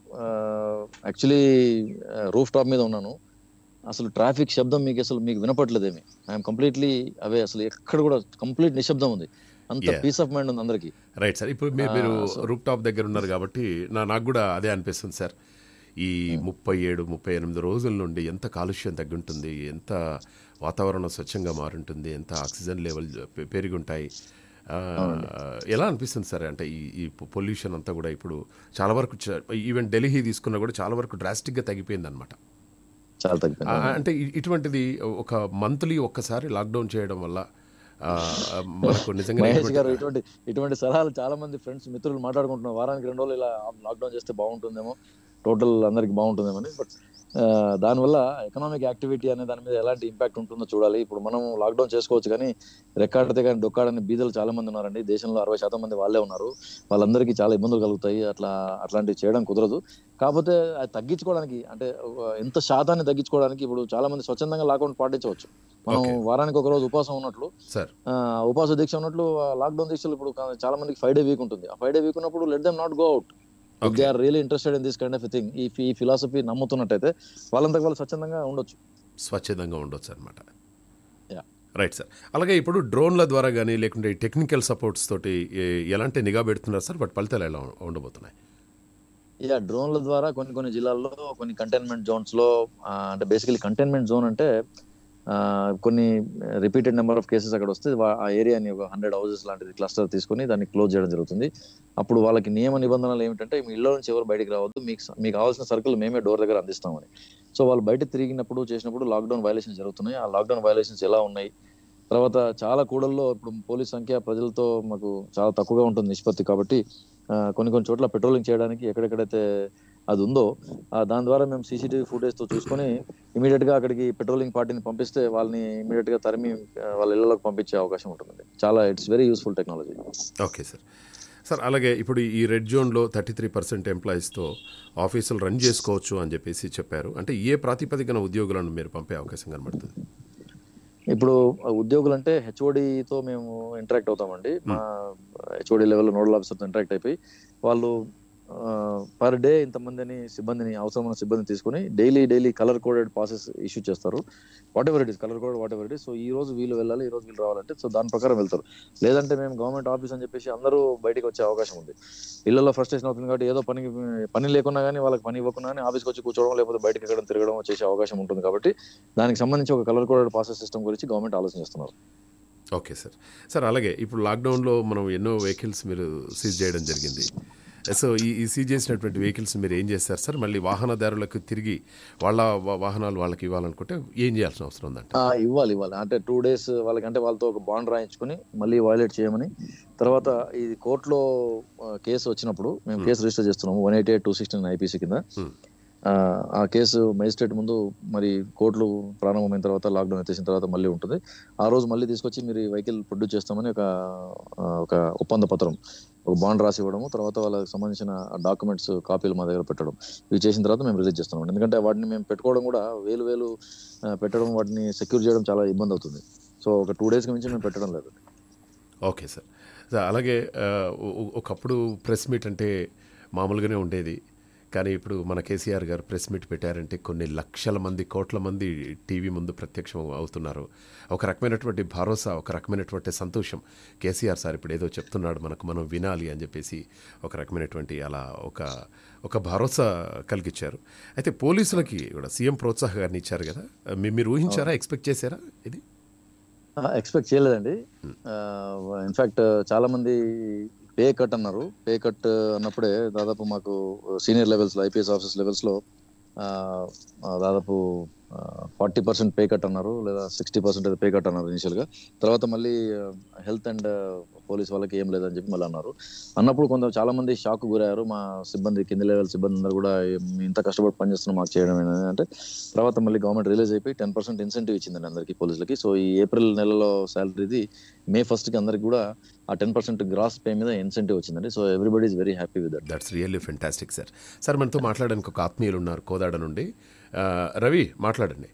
యాక్చువల్లీ రూఫ్ టాప్ మీద ఉన్నాను అసలు ట్రాఫిక్ శబ్దం మీకు అసలు మీకు వినపట్లేదేమి ఐఎమ్ కంప్లీట్లీ అవే అసలు ఎక్కడ కూడా కంప్లీట్ నిశ్శబ్దం ఉంది అంత Yeah. పీస్ ఆఫ్ మైండ్ ఉంది అందరికి రైట్ సార్ ఇప్పుడు మీరు మీరు రూప్ టాప్ దగ్గర ఉన్నారు కాబట్టి నా నాకు కూడా అదే అనిపిస్తుంది సార్ ఈ ముప్పై ఏడు ముప్పై ఎనిమిది రోజుల నుండి ఎంత కాలుష్యం తగ్గుంటుంది ఎంత వాతావరణం స్వచ్ఛంగా మారుంటుంది ఎంత ఆక్సిజన్ లెవెల్ పె- పెరిగి ఉంటాయి ఆ, ఎలా అనిపిస్తుంది సార్ అంటే ఈ ఈ పొల్యూషన్ అంతా కూడా ఇప్పుడు చాలా వరకు చ- ఈవెన్ ఢిల్లీ తీసుకున్నా కూడా చాలా వరకు డ్రాస్టిక్గా తగ్గిపోయింది అనమాట చాలా తగ్గిపోయింది అంటే ఇ- ఇటువంటిది ఒక మంత్లీ ఒక్కసారి లాక్డౌన్ చేయడం వల్ల ఆ, మనకు నిజంగా మహేష్ గారు ఇటువంటి ఇటువంటి సలహాలు చాలా మంది ఫ్రెండ్స్ మిత్రులు మాట్లాడుకుంటున్నారు వారానికి రెండు రోజులు ఇలా లాక్డౌన్ చేస్తే బాగుంటుందేమో టోటల్ అందరికి బాగుంటుందేమో అని బట్ దానివల్ల ఎకనామిక్ యాక్టివిటీ అనే దాని మీద ఎలాంటి ఇంపాక్ట్ ఉంటుందో చూడాలి ఇప్పుడు మనం లాక్డౌన్ చేసుకోవచ్చు కానీ రెక్కాడితే కానీ డొక్కాడని బీదలు చాలా మంది ఉన్నారండి దేశంలో అరవై శాతం మంది వాళ్ళే ఉన్నారు వాళ్ళందరికీ చాలా ఇబ్బందులు కలుగుతాయి అట్లా అట్లాంటివి చేయడం కుదరదు కాకపోతే అది తగ్గించుకోవడానికి అంటే ఒక ఎంత శాతాన్ని తగ్గించుకోవడానికి ఇప్పుడు చాలా మంది స్వచ్ఛందంగా లాక్డౌన్ పాటించవచ్చు మనం Okay. వారానికి ఒక రోజు ఉపవాసం ఉన్నట్లు సార్ ఆ, ఉపవాస దీక్ష ఉన్నట్లు లాక్డౌన్ దీక్షలు ఇప్పుడు కా- చాలా మందికి ఫైవ్ డే వీక్ ఉంటుంది ఆ ఫైవ్ డే వీక్ ఉన్నప్పుడు let them not go out they are really interested in this kind of thing ఈ ఈ ఫిలాసఫీ నమ్ముతున్నట్టయితే వాళ్ళంతకు వాళ్ళు స్వచ్ఛందంగా ఉండొచ్చు స్వచ్ఛందంగా ఉండొచ్చు అనమాట Yeah. రైట్ సార్ అలాగే ఇప్పుడు డ్రోన్ల ద్వారా కానీ లేకుంటే టెక్నికల్ సపోర్ట్స్ తోటి ఏ- ఎలాంటి నిఘా పెడుతున్నారు సార్ వాటి ఫలితాలు ఎలా ఉండబోతున్నాయి యా డ్రోన్ల ద్వారా కొన్ని కొన్ని జిల్లాల్లో కొన్ని కంటైన్మెంట్ జోన్స్ లో ఆ, అంటే బేసికలీ కంటైన్మెంట్ జోన్ అంటే ఆ, కొన్ని రిపీటెడ్ నెంబర్ ఆఫ్ కేసెస్ అక్కడ వస్తే వా- ఆ ఏరియాని ఒక హండ్రెడ్ హౌసెస్ లాంటిది క్లస్టర్ తీసుకొని దాన్ని క్లోజ్ చేయడం జరుగుతుంది అప్పుడు వాళ్ళకి నియమ నిబంధనలు ఏమిటంటే మీ ఇళ్ళ నుంచి ఎవరు బయటికి రావద్దు మీకు స- మీకు కావాల్సిన సరుకులు మేమే డోర్ దగ్గర అందిస్తామని సో వాళ్ళు బయట తిరిగినప్పుడు చేసినప్పుడు లాక్డౌన్ వైలేషన్స్ జరుగుతున్నాయి ఆ లాక్డౌన్ వైలేషన్స్ ఎలా ఉన్నాయి తర్వాత చాలా కూడల్లో ఇప్పుడు పోలీస్ సంఖ్య ప్రజలతో మాకు చాలా తక్కువగా ఉంటుంది నిష్పత్తి కాబట్టి ఆ, కొన్ని కొన్ని చోట్ల పెట్రోలింగ్ చేయడానికి ఎక్కడెక్కడైతే అది ఉందో ఆ, దాని ద్వారా మేము సీసీటీవీ ఫుటేజ్ తో చూసుకొని ఇమీడియట్ గా అక్కడికి పెట్రోలింగ్ పార్టీని పంపిస్తే వాళ్ళని ఇమీడియట్ గా తరిమి ఆ, వాళ్ళ ఇళ్లలోకి పంపించే అవకాశం ఉంటుందండి చాలా it's very useful technology okay sir sir అలాగే ఇప్పుడు ఈ రెడ్ జోన్లో థర్టీ త్రీ పర్సెంట్ ఎంప్లాయీస్తో ఆఫీసులు రన్ చేసుకోవచ్చు అని చెప్పేసి చెప్పారు అంటే ఏ ప్రాతిపదికన ఉద్యోగులను మీరు పంపే అవకాశం కనబడుతుంది ఇప్పుడు ఉద్యోగులు అంటే హెచ్ఓడితో మేము ఇంటరాక్ట్ అవుతామండి మా హెచ్ఓడి లెవెల్ నోడల్ ఆఫీసర్తో ఇంటరాక్ట్ అయిపోయి వాళ్ళు పర్ డే ఇంతమందిని సిబ్బందిని అవసరమైన సిబ్బందిని తీసుకొని daily daily colour coded passes issue చేస్తారు whatever it is colour coded whatever it is so ఈ రోజు వీళ్ళు వెళ్ళాలి ఈ రోజు వీళ్ళు రావాలంటే సో దాని ప్రకారం వెళ్తారు లేదంటే మేము గవర్నమెంట్ ఆఫీస్ అని చెప్పేసి అందరూ బయటికి వచ్చే అవకాశం ఉంది ఇళ్లలో ఫ్రస్ట్రేషన్ అవుతుంది కాబట్టి ఏదో పని పని లేకున్నా కానీ వాళ్ళకి పని ఇవ్వకున్నా కానీ ఆఫీస్కి వచ్చి కూర్చోవడం లేకపోతే బయటకి ఎక్కడం తిరగడం చేసే అవకాశం ఉంటుంది కాబట్టి దానికి సంబంధించి ఒక కలర్ కోడెడ్ పాసెస్ సిస్టమ్ గురించి గవర్నమెంట్ ఆలోచన చేస్తున్నారు ఓకే సార్ సార్ అలాగే ఇప్పుడు లాక్డౌన్లో మనం ఎన్నో వెహికల్స్ మీరు సీజ్ చేయడం జరిగింది సో ఈ ఈ సీజ్ చేసినటువంటి వెహికల్స్ మీరు ఏం చేస్తారు సార్ మళ్ళీ వాహనదారులకు తిరిగి వాళ్ళ వా- వాహనాలు వాళ్ళకి ఇవ్వాలనుకుంటే ఏం చేయాల్సిన అవసరం ఉందంట ఆ, ఇవ్వాలి ఇవ్వాలి అంటే టూ డేస్ వాళ్ళకి అంటే వాళ్ళతో ఒక బాండ్ రాయించుకొని మళ్ళీ వైలేట్ చేయమని తర్వాత ఇది కోర్టులో ఆ, కేసు వచ్చినప్పుడు మేము కేసు రిజిస్టర్ చేస్తున్నాము one eighty eight two sixteen IPC కింద Hmm. ఆ, ఆ కేసు మేజిస్ట్రేట్ ముందు మరి కోర్టులు ప్రారంభమైన తర్వాత లాక్డౌన్ ఎత్తేసిన తర్వాత మళ్ళీ ఉంటుంది ఆ రోజు మళ్ళీ తీసుకొచ్చి మీరు ఈ వెహికల్ ప్రొడ్యూస్ చేస్తామని ఒక ఆ, ఒక ఒప్పంద పత్రం ఒక బాండ్ రాసి ఇవ్వడము తర్వాత వాళ్ళకి సంబంధించిన డాక్యుమెంట్స్ కాపీలు మా దగ్గర పెట్టడం ఇవి చేసిన తర్వాత మేము రిలీజ్ చేస్తున్నాం ఎందుకంటే వాటిని మేము పెట్టుకోవడం కూడా వేలు వేలు ఆ, పెట్టడం వాటిని సెక్యూర్ చేయడం చాలా ఇబ్బంది అవుతుంది సో ఒక టూ డేస్కి మించి మేము పెట్టడం లేదు ఓకే సార్ సార్ అలాగే ఆ, ఒ- ఒ- ఒకప్పుడు ప్రెస్ మీట్ అంటే మామూలుగానే ఉండేది కానీ ఇప్పుడు మన కేసీఆర్ గారు ప్రెస్ మీట్ పెట్టారంటే కొన్ని లక్షల మంది కోట్ల మంది టీవీ ముందు ప్రత్యక్షం అవుతున్నారు ఒక రకమైనటువంటి భరోసా ఒక రకమైనటువంటి సంతోషం కేసీఆర్ సార్ ఇప్పుడు ఏదో చెప్తున్నాడు మనకు మనం వినాలి అని చెప్పేసి ఒక రకమైనటువంటి అలా ఒక ఒక భరోసా కలిగించారు అయితే పోలీసులకి కూడా సీఎం ప్రోత్సాహాన్ని ఇచ్చారు కదా మీ- మీరు ఊహించారా ఎక్స్పెక్ట్ చేశారా ఇది ఎక్స్పెక్ట్ చేయలేదండి ఇన్ఫాక్ట్ చాలా మంది పే కట్ అన్నారు పే కట్ అన్నప్పుడే దాదాపు మాకు సీనియర్ లెవెల్స్ లో ఐపీఎస్ ఆఫీస్ లెవెల్స్ లో ఆ, ఆ, దాదాపు ఫార్టీ పర్సెంట్ పే కట్ అన్నారు లేదా సిక్స్టీ పర్సెంట్ పే కట్ అన్నారు ఇనిషియల్ గా తర్వాత మళ్ళీ హెల్త్ అండ్ పోలీస్ వాళ్ళకి ఏం లేదని చెప్పి మళ్ళీ అన్నారు అన్నప్పుడు కొంత చాలా మంది షాక్ గురయ్యారు మా సిబ్బంది కింది లెవెల్ సిబ్బంది అందరూ కూడా "మేము ఇంత కష్టపడి పనిచేస్తున్నాం మాకు చేయడం ఏంటని?" అంటే తర్వాత మళ్ళీ గవర్నమెంట్ రిలీజ్ అయిపోయి టెన్ పర్సెంట్ ఇన్సెంటివ్ ఇచ్చిందండి అందరికి పోలీసులకి సో ఈ ఏప్రిల్ నెలలో శాలరీది మే ఫస్ట్ కి అందరికి కూడా ఆ టెన్ పర్సెంట్ గ్రాస్ పే మీద ఇన్సెంటివ్ వచ్చిందండి so everybody is very happy with that that's really fantastic sir sir మనతో మాట్లాడడానికి ఒక ఆత్మీయులు ఉన్నారు కోదాడ నుండి ఆ, రవి మాట్లాడండి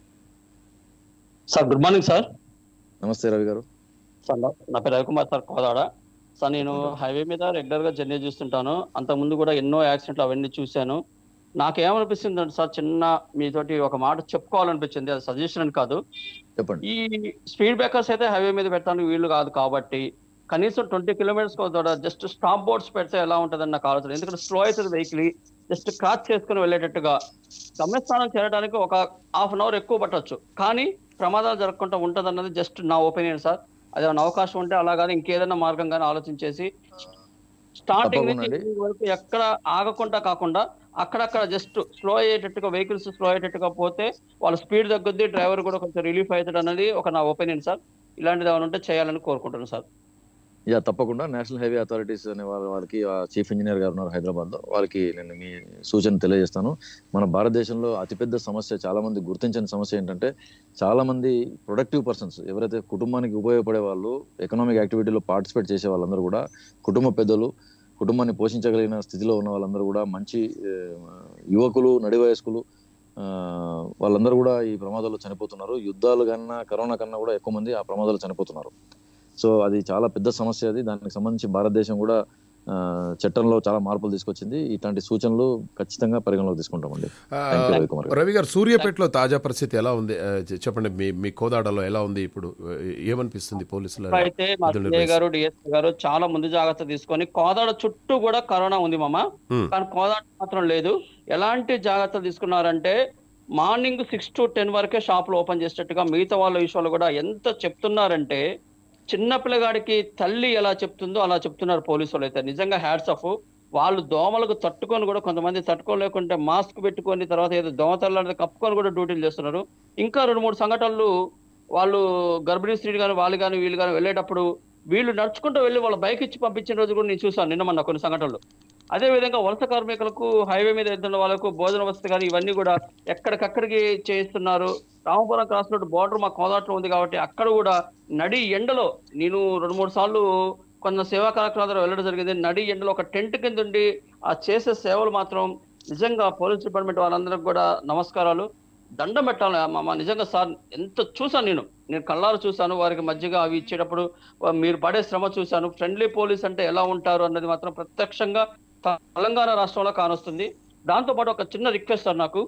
సార్ గుడ్ మార్నింగ్ సార్ నమస్తే రవి గారు సార్ నా- నా పేరు రవికుమార్ సార్ కోదాడ సార్ నేను హైవే మీద రెగ్యులర్ గా జర్నీ చేస్తుంటాను అంతకుముందు కూడా ఎన్నో యాక్సిడెంట్లు అవన్నీ చూశాను నాకేమనిపిస్తుంది అంటే సార్ చిన్న మీతోటి ఒక మాట చెప్పుకోవాలనిపించింది అది సజెషన్ అని కాదు చెప్పండి ఈ స్పీడ్ బ్రేకర్స్ అయితే హైవే మీద పెట్టడానికి వీలు కాదు కాబట్టి కనీసం ట్వంటీ కిలోమీటర్స్ కూడా జస్ట్ స్టాప్ బోర్డ్స్ పెడితే ఎలా ఉంటుందని నాకు ఆలోచన ఎందుకంటే స్లో అవుతుంది వెహికల్ జస్ట్ క్రాచ్ చేసుకుని వెళ్ళేటట్టుగా గమ్యస్థానం చేరడానికి ఒక హాఫ్ అన్ అవర్ ఎక్కువ పట్టొచ్చు కానీ ప్రమాదాలు జరగకుండా ఉంటుంది అన్నది జస్ట్ నా ఒపీనియన్ సార్ అది ఏమైనా అవకాశం ఉంటే అలా కానీ ఇంకేదైనా మార్గం కానీ ఆలోచించేసి స్టార్టింగ్ నుంచి తప్పకుండా అండి. ending వరకు ఎక్కడ ఆగకుండా కాకుండా అక్కడక్కడ జస్ట్ స్లో అయ్యేటట్టుగా వెహికల్స్ స్లో అయ్యేటట్టుగా పోతే వాళ్ళ స్పీడ్ తగ్గుద్ది డ్రైవర్ కూడా కొంచెం రిలీఫ్ అవుతాడు అన్నది ఒక నా ఒపీనియన్ సార్ ఇలాంటిది ఏమైనా ఉంటే చేయాలని కోరుకుంటున్నాను సార్ యా తప్పకుండా నేషనల్ హైవే అథారిటీస్ అనే వాళ్ళ వాళ్ళకి చీఫ్ ఇంజనీర్ గారు ఉన్నారు హైదరాబాద్ లో వాళ్ళకి నేను మీ సూచన తెలియజేస్తాను మన భారతదేశంలో అతిపెద్ద సమస్య చాలా మంది గుర్తించని సమస్య ఏంటంటే చాలా మంది ప్రొడక్టివ్ పర్సన్స్ ఎవరైతే కుటుంబానికి ఉపయోగపడే వాళ్ళు ఎకనామిక్ యాక్టివిటీలో పార్టిసిపేట్ చేసే వాళ్ళందరూ కూడా కుటుంబ పెద్దలు కుటుంబాన్ని పోషించగలిగిన స్థితిలో ఉన్న వాళ్ళందరూ కూడా మంచి ఆ, యువకులు నడి వయస్కులు ఆ, వాళ్ళందరూ కూడా ఈ ప్రమాదాల్లో చనిపోతున్నారు యుద్ధాలు కన్నా కరోనా కన్నా కూడా ఎక్కువ మంది ఆ ప్రమాదాలు చనిపోతున్నారు సో అది చాలా పెద్ద సమస్య అది దానికి సంబంధించి భారతదేశం కూడా ఆ, చట్టంలో చాలా మార్పులు తీసుకొచ్చింది ఇట్లాంటి సూచనలు ఖచ్చితంగా పరిగణలోకి తీసుకుంటామండి ఆ, Thank you, రవికుమార్ గారు. రవి గారు సూర్యాపేటలో తాజా పరిస్థితి ఎలా ఉంది ఆ, చె- చెప్పండి మీ మీ కోదాడలో ఎలా ఉంది ఇప్పుడు ఏమనిపిస్తుంది పోలీసుల అయితే మా విధులు సిఐ గారు డిఎస్పీ గారు చాలా ముందు జాగ్రత్త తీసుకొని కోదాడ చుట్టూ కూడా కరోనా ఉంది మామ Hmm. కానీ కోదాడ మాత్రం లేదు ఎలాంటి జాగ్రత్తలు తీసుకున్నారంటే మార్నింగ్ సిక్స్ టు టెన్ వరకే షాపులు ఓపెన్ చేసేటట్టుగా మిగతా వాళ్ళ విషయాలు కూడా ఎంత చెప్తున్నారంటే చిన్న పిల్లగాడికి తల్లి ఎలా చెప్తుందో అలా చెప్తున్నారు పోలీసు వాళ్ళు అయితే నిజంగా హ్యాట్స్ ఆఫ్ వాళ్ళు దోమలకు తట్టుకొని కూడా కొంతమంది తట్టుకోలేకుంటే మాస్క్ పెట్టుకొని తర్వాత ఏదో దోమతల్లి అనేది కప్పుకొని కూడా డ్యూటీలు చేస్తున్నారు ఇంకా రెండు మూడు సంఘటనలు వాళ్ళు గర్భిణీ స్త్రీలు కానీ వాళ్ళు కానీ వీళ్ళు కానీ వెళ్ళేటప్పుడు వీళ్ళు నడుచుకుంటూ వెళ్ళి వాళ్ళ బైక్ ఇచ్చి పంపించిన రోజు కూడా నేను చూసాను నిన్న మొన్న కొన్ని సంఘటనలు అదే విధంగా వలస కార్మికులకు హైవే మీద వెళ్తున్న వాళ్ళకు భోజన వసతి కానీ ఇవన్నీ కూడా ఎక్కడికక్కడికి చేయిస్తున్నారు రామపురం క్రాస్ రోడ్ బోర్డర్ మా కోదాట్లో ఉంది కాబట్టి అక్కడ కూడా నడి ఎండలో నేను రెండు మూడు సార్లు కొంత సేవా కార్యక్రమాలు వెళ్ళడం జరిగింది నడి ఎండలో ఒక టెంట్ కింద ఉండి ఆ చేసే సేవలు మాత్రం నిజంగా పోలీస్ డిపార్ట్మెంట్ వాళ్ళందరికి కూడా నమస్కారాలు దండం పెట్టాలి మామ నిజంగా సార్ ఎంత చూసాను నేను నేను కళ్ళారు చూశాను వారికి మధ్యగా అవి ఇచ్చేటప్పుడు వా- మీరు పడే శ్రమ చూశాను ఫ్రెండ్లీ పోలీస్ అంటే ఎలా ఉంటారు అన్నది మాత్రం ప్రత్యక్షంగా తెలంగాణ రాష్ట్రంలో కానొస్తుంది దాంతో పాటు ఒక చిన్న రిక్వెస్ట్ సార్ నాకు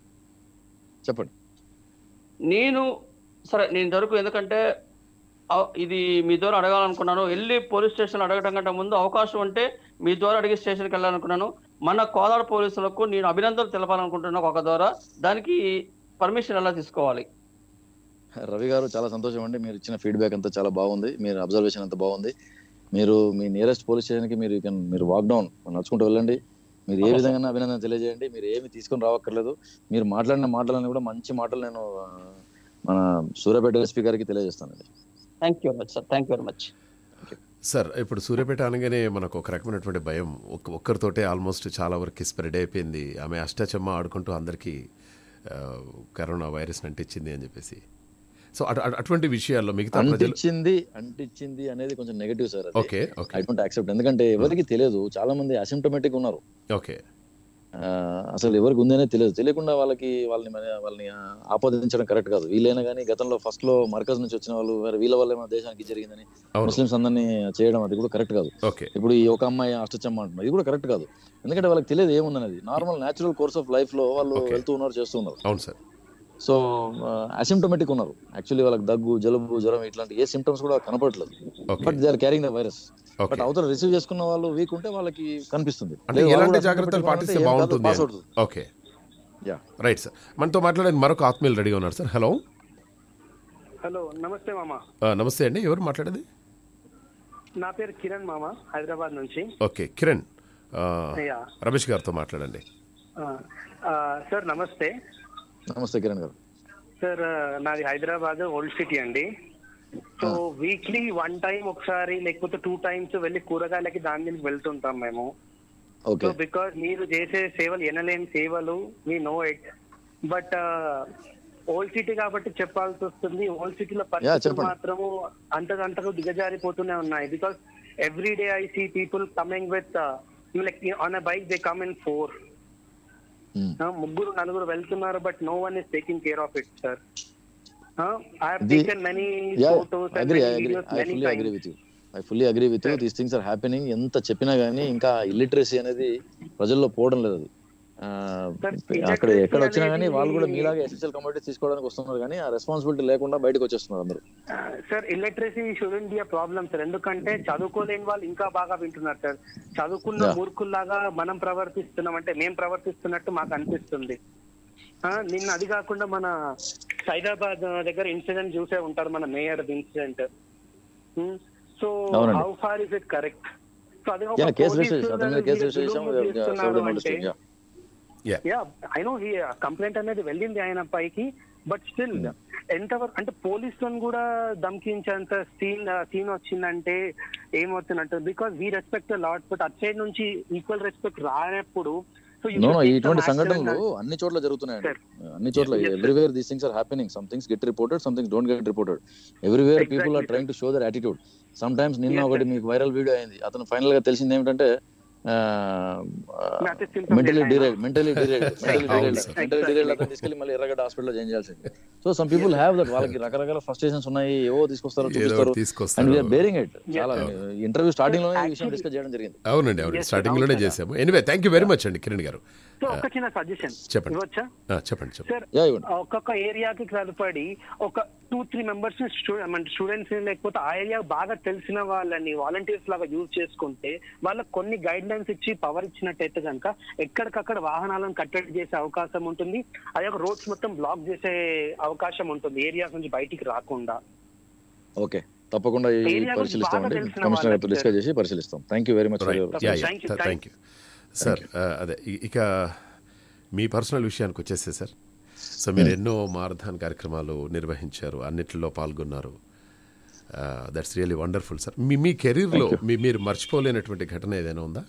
చెప్పండి నేను సరే నేను దొరకు ఎందుకంటే ఆ- ఇది మీ ద్వారా అడగాలనుకున్నాను వెళ్ళి పోలీస్ స్టేషన్ అడగడం కంటే ముందు అవకాశం ఉంటే మీ ద్వారా అడిగి స్టేషన్కి వెళ్ళాలనుకున్నాను మన కోదాడ పోలీసులకు నేను అభినందనలు తెలపాలనుకుంటున్నాను ఒక ద్వారా దానికి పర్మిషన్ ఎలా తీసుకోవాలి రవి గారు చాలా సంతోషం అండి మీరు ఇచ్చిన ఫీడ్బ్యాక్ అంతా చాలా బాగుంది మీరు అబ్జర్వేషన్ అంతా బాగుంది మీరు మీ నియరెస్ట్ పోలీస్ స్టేషన్ కి మీరు you can- మీరు వాక్ డౌన్ నడుచుకుంటూ వెళ్ళండి మీరు ఏ Okay, sir. విధంగా అభినందన తెలియజేయండి మీరు ఏమి తీసుకొని రావక్కర్లేదు మీరు మాట్లాడిన మాటలని కూడా మంచి మాటలు నేను ఆ, మన సూర్యాపేట ఎస్పీ గారికి తెలియజేస్తానండి thank you very much sir thank you very much sir ఇప్పుడు సూర్యాపేట అనగానే మనకు ఒక రకమైనటువంటి భయం ఒక్క ఒక్కరితోటే ఆల్మోస్ట్ చాలా వరకు స్ప్రెడ్ అయిపోయింది ఆమె అష్టచమ్మ ఆడుకుంటూ అందరికీ ఆ, కరోనా వైరస్ అంటించింది అని చెప్పేసి సో అటు- అటు- అటువంటి విషయాల్లో మిగతా ప్రజలు అంటించింది అంటించింది అనేది కొంచెం negative sir okay okay I don't accept ఎందుకంటే ఎవరికి తెలియదు చాలా మంది అసిమ్టోమేటిక్ ఉన్నారు ఓకే ఆ, అసలు ఎవరికి ఉందనే తెలియదు తెలియకుండా వాళ్ళకి వాళ్ళని మన వాళ్ళని ఆ, ఆపాదించడం కరెక్ట్ కాదు వీళ్ళైనా కానీ గతంలో ఫస్ట్ లో మర్కజ్ నుంచి వచ్చిన వాళ్ళు మరి వీళ్ళ వల్ల మన దేశానికి జరిగిందని అవును ముస్లిమ్స్ అందరినీ చేయడం అది కూడా కరెక్ట్ కాదు ఓకే ఇప్పుడు ఈ ఒక అమ్మాయి అష్టచమ్మ అంటున్నారు ఇది కూడా కరెక్ట్ కాదు ఎందుకంటే వాళ్ళకి తెలియదు ఏముందనేది normal natural course of life లో వాళ్ళు Okay. వెళ్తూ ఉన్నారు చేస్తూ ఉన్నారు అవును సార్ సో అసిమ్టోమేటిక్ ఉన్నారు యాక్చువల్లీ వాళ్ళకి దగ్గు జలుబు జ్వరం ఇట్లాంటి ఏ సిమ్టమ్స్ కూడా కనపడట్లేదు okay but they are carrying the virus okay but అవతల రిసీవ్ చేసుకున్న వాళ్ళు వీక్ ఉంటే వాళ్ళకి కనిపిస్తుంది అంటే లేదు, వాళ్ళు ఎలాంటి కూడా జాగ్రత్తలు asymptomatic పాటిస్తే ఏం కాదు, బాగుంటుంది pass అని. అవుతుంది ఓకే యా రైట్ సార్ మనతో మాట్లాడడానికి మరొక ఆత్మీయులు రెడీగా ఉన్నారు సార్ హలో హలో నమస్తే మామ ఆ, నమస్తే అండి ఎవరు మాట్లాడేది నా పేరు కిరణ్ మామ హైదరాబాద్ నుంచి ఓకే కిరణ్ ఆ, అయ్యా రమేష్ గారితో మాట్లాడండి ఆ, ఆ, సార్ నమస్తే నమస్తే కిరణ్ గారు సార్ నాది హైదరాబాద్ ఓల్డ్ సిటీ అండి సో వీక్లీ వన్ టైం ఒకసారి లేకపోతే టూ టైమ్స్ వెళ్ళి కూరగాయలకి దాని దీనికి వెళ్తుంటాం మేము సో ఓకే బికాస్ మీరు చేసే సేవలు ఎనలేని సేవలు మీ know it but old city కాబట్టి చెప్పాల్సి వస్తుంది ఓల్డ్ సిటీలో పరిస్థితులు చెప్పండి. మాత్రము అంతకంతకు దిగజారిపోతూనే ఉన్నాయి because every day I see people coming with like on a bike they come in four ముగ్గురు నలుగురు వెళ్తున్నారు but no one is taking care of it sir I have The- taken many yeah photos agree I agree I fully agree with you I fully agree with you these things are happening ఎంత చెప్పినా గానీ ఇంకా illiteracy అనేది ప్రజల్లో పోవడం లేదు అది ఆ, Sir, అక్కడ illiteracy ఎక్కడ వచ్చినా కానీ అనేది- వాళ్ళు కూడా మీలాగా ఎసెన్షియల్ కమోడిటీస్ తీసుకోవడానికి వస్తున్నారు కానీ ఆ రెస్పాన్సిబిలిటీ లేకుండా బయటకు వచ్చేస్తున్నారు అందరూ sir illiteracy shouldn't be a problem sir ఎందుకంటే చదువుకోలేని వాళ్ళు ఇంకా బాగా వింటున్నారు సార్ చదువుకున్న Yeah. మూర్ఖుల్లాగా మనం ప్రవర్తిస్తున్నాం అంటే మేము ప్రవర్తిస్తున్నట్టు మాకు అనిపిస్తుంది ఆ, నిన్న అది కాకుండా మన సైదాబాద్ దగ్గర ఇన్సిడెంట్ చూసే ఉంటారు మన మేయర్ ఇన్సిడెంట్ సో అవునండి. How far is it correct so అది యా కేసు రిజిస్టర్ చేసాం అతని మీద కేసు రిజిస్టర్ చేసాం అంటే yeah yeah yeah I know he complaint అనేది వెళ్ళింది ఆయన పైకి బట్ స్టిల్ ఎంతవరకు అంటే పోలీసులను కూడా ధమ్కించేంత సీన్ సీన్ వచ్చిందంటే ఏమవుతున్నట్టు because we respect lot but at side నుంచి ఈక్వల్ రెస్పెక్ట్ రానప్పుడు సో నో నో ఇటువంటి సంఘటనలు అన్ని చోట్ల జరుగుతున్నాయండి అన్ని చోట్ల Yes, sir. Everywhere these things are happening some things get reported some things don't get reported everywhere people Exactly, are trying to show their attitude sometimes నిన్న Yes, ఒకటి sir. మీకు వైరల్ వీడియో అయింది అతను final గా తెలిసింది ఏమిటంటే That is symptom mentally design. Deranged mentally deranged mentally అవును, deranged sir. Mentally deranged అతను తీసుకెళ్లి మళ్ళీ ఎర్రగడ్డ హాస్పిటల్ జాయిన్ చేయాల్సింది so some people have that వాళ్ళకి రకరకాల ఫ్రస్ట్రేషన్స్ ఉన్నాయి ఏవో తీసుకొస్తారు ఏదో చూపిస్తారు తీసుకొస్తారు. అండ్ వీఆర్ బేరింగ్ ఇట్ చాలా ఇంటర్వ్యూ స్టార్టింగ్ లోనే ఈ విషయం డిస్కస్ చేయడం జరిగింది అవునండి అవునండి Yes, స్టార్టింగ్ అవును లోనే కదా. చేసాము anyway thank you very much అండి కిరణ్ గారు సో ఒక చిన్న సజెషన్ చెప్పండి. ఇవ్వచ్చా ఆ, చెప్పండి చెప్పండి సార్ యా ఇవ్వండి ఒక్కొక్క ఏరియాకి సరిపడి ఒక టూ త్రీ మెంబర్స్ స్టూడెంట్స్ లేకపోతే ఆ ఏరియా బాగా తెలిసిన వాళ్ళని వాలంటీర్స్ లాగా యూజ్ చేసుకుంటే వాళ్ళకి కొన్ని గైడ్ లైన్స్ ఇచ్చి పవర్ ఇచ్చినట్టయితే కనుక ఎక్కడికక్కడ వాహనాలను కట్టడి చేసే అవకాశం ఉంటుంది అదే ఒక రోడ్స్ మొత్తం బ్లాక్ చేసే అవకాశం ఉంటుంది ఏరియాస్ నుంచి బయటికి రాకుండా ఓకే తప్పకుండా ఈ Area గురించి పరిశీలిస్తామండి బాగా తెలిసిన కమిషనర్ గారితో వాళ్ళకి డిస్కస్ చేసి పరిశీలిస్తాం thank you very much right yeah yeah Thank you, thank thank you sir అదే ఇ- ఇక మీ పర్సనల్ విషయానికి వచ్చేస్తే సార్ సో మీరు ఎన్నో మారథాన్ కార్యక్రమాలు నిర్వహించారు అన్నిటిలో పాల్గొన్నారు దట్స్ రియల్లీ వండర్ఫుల్ సార్ మీ మీ కెరీర్లో మీ మీరు మర్చిపోలేనటువంటి ఘటన ఏదైనా ఉందా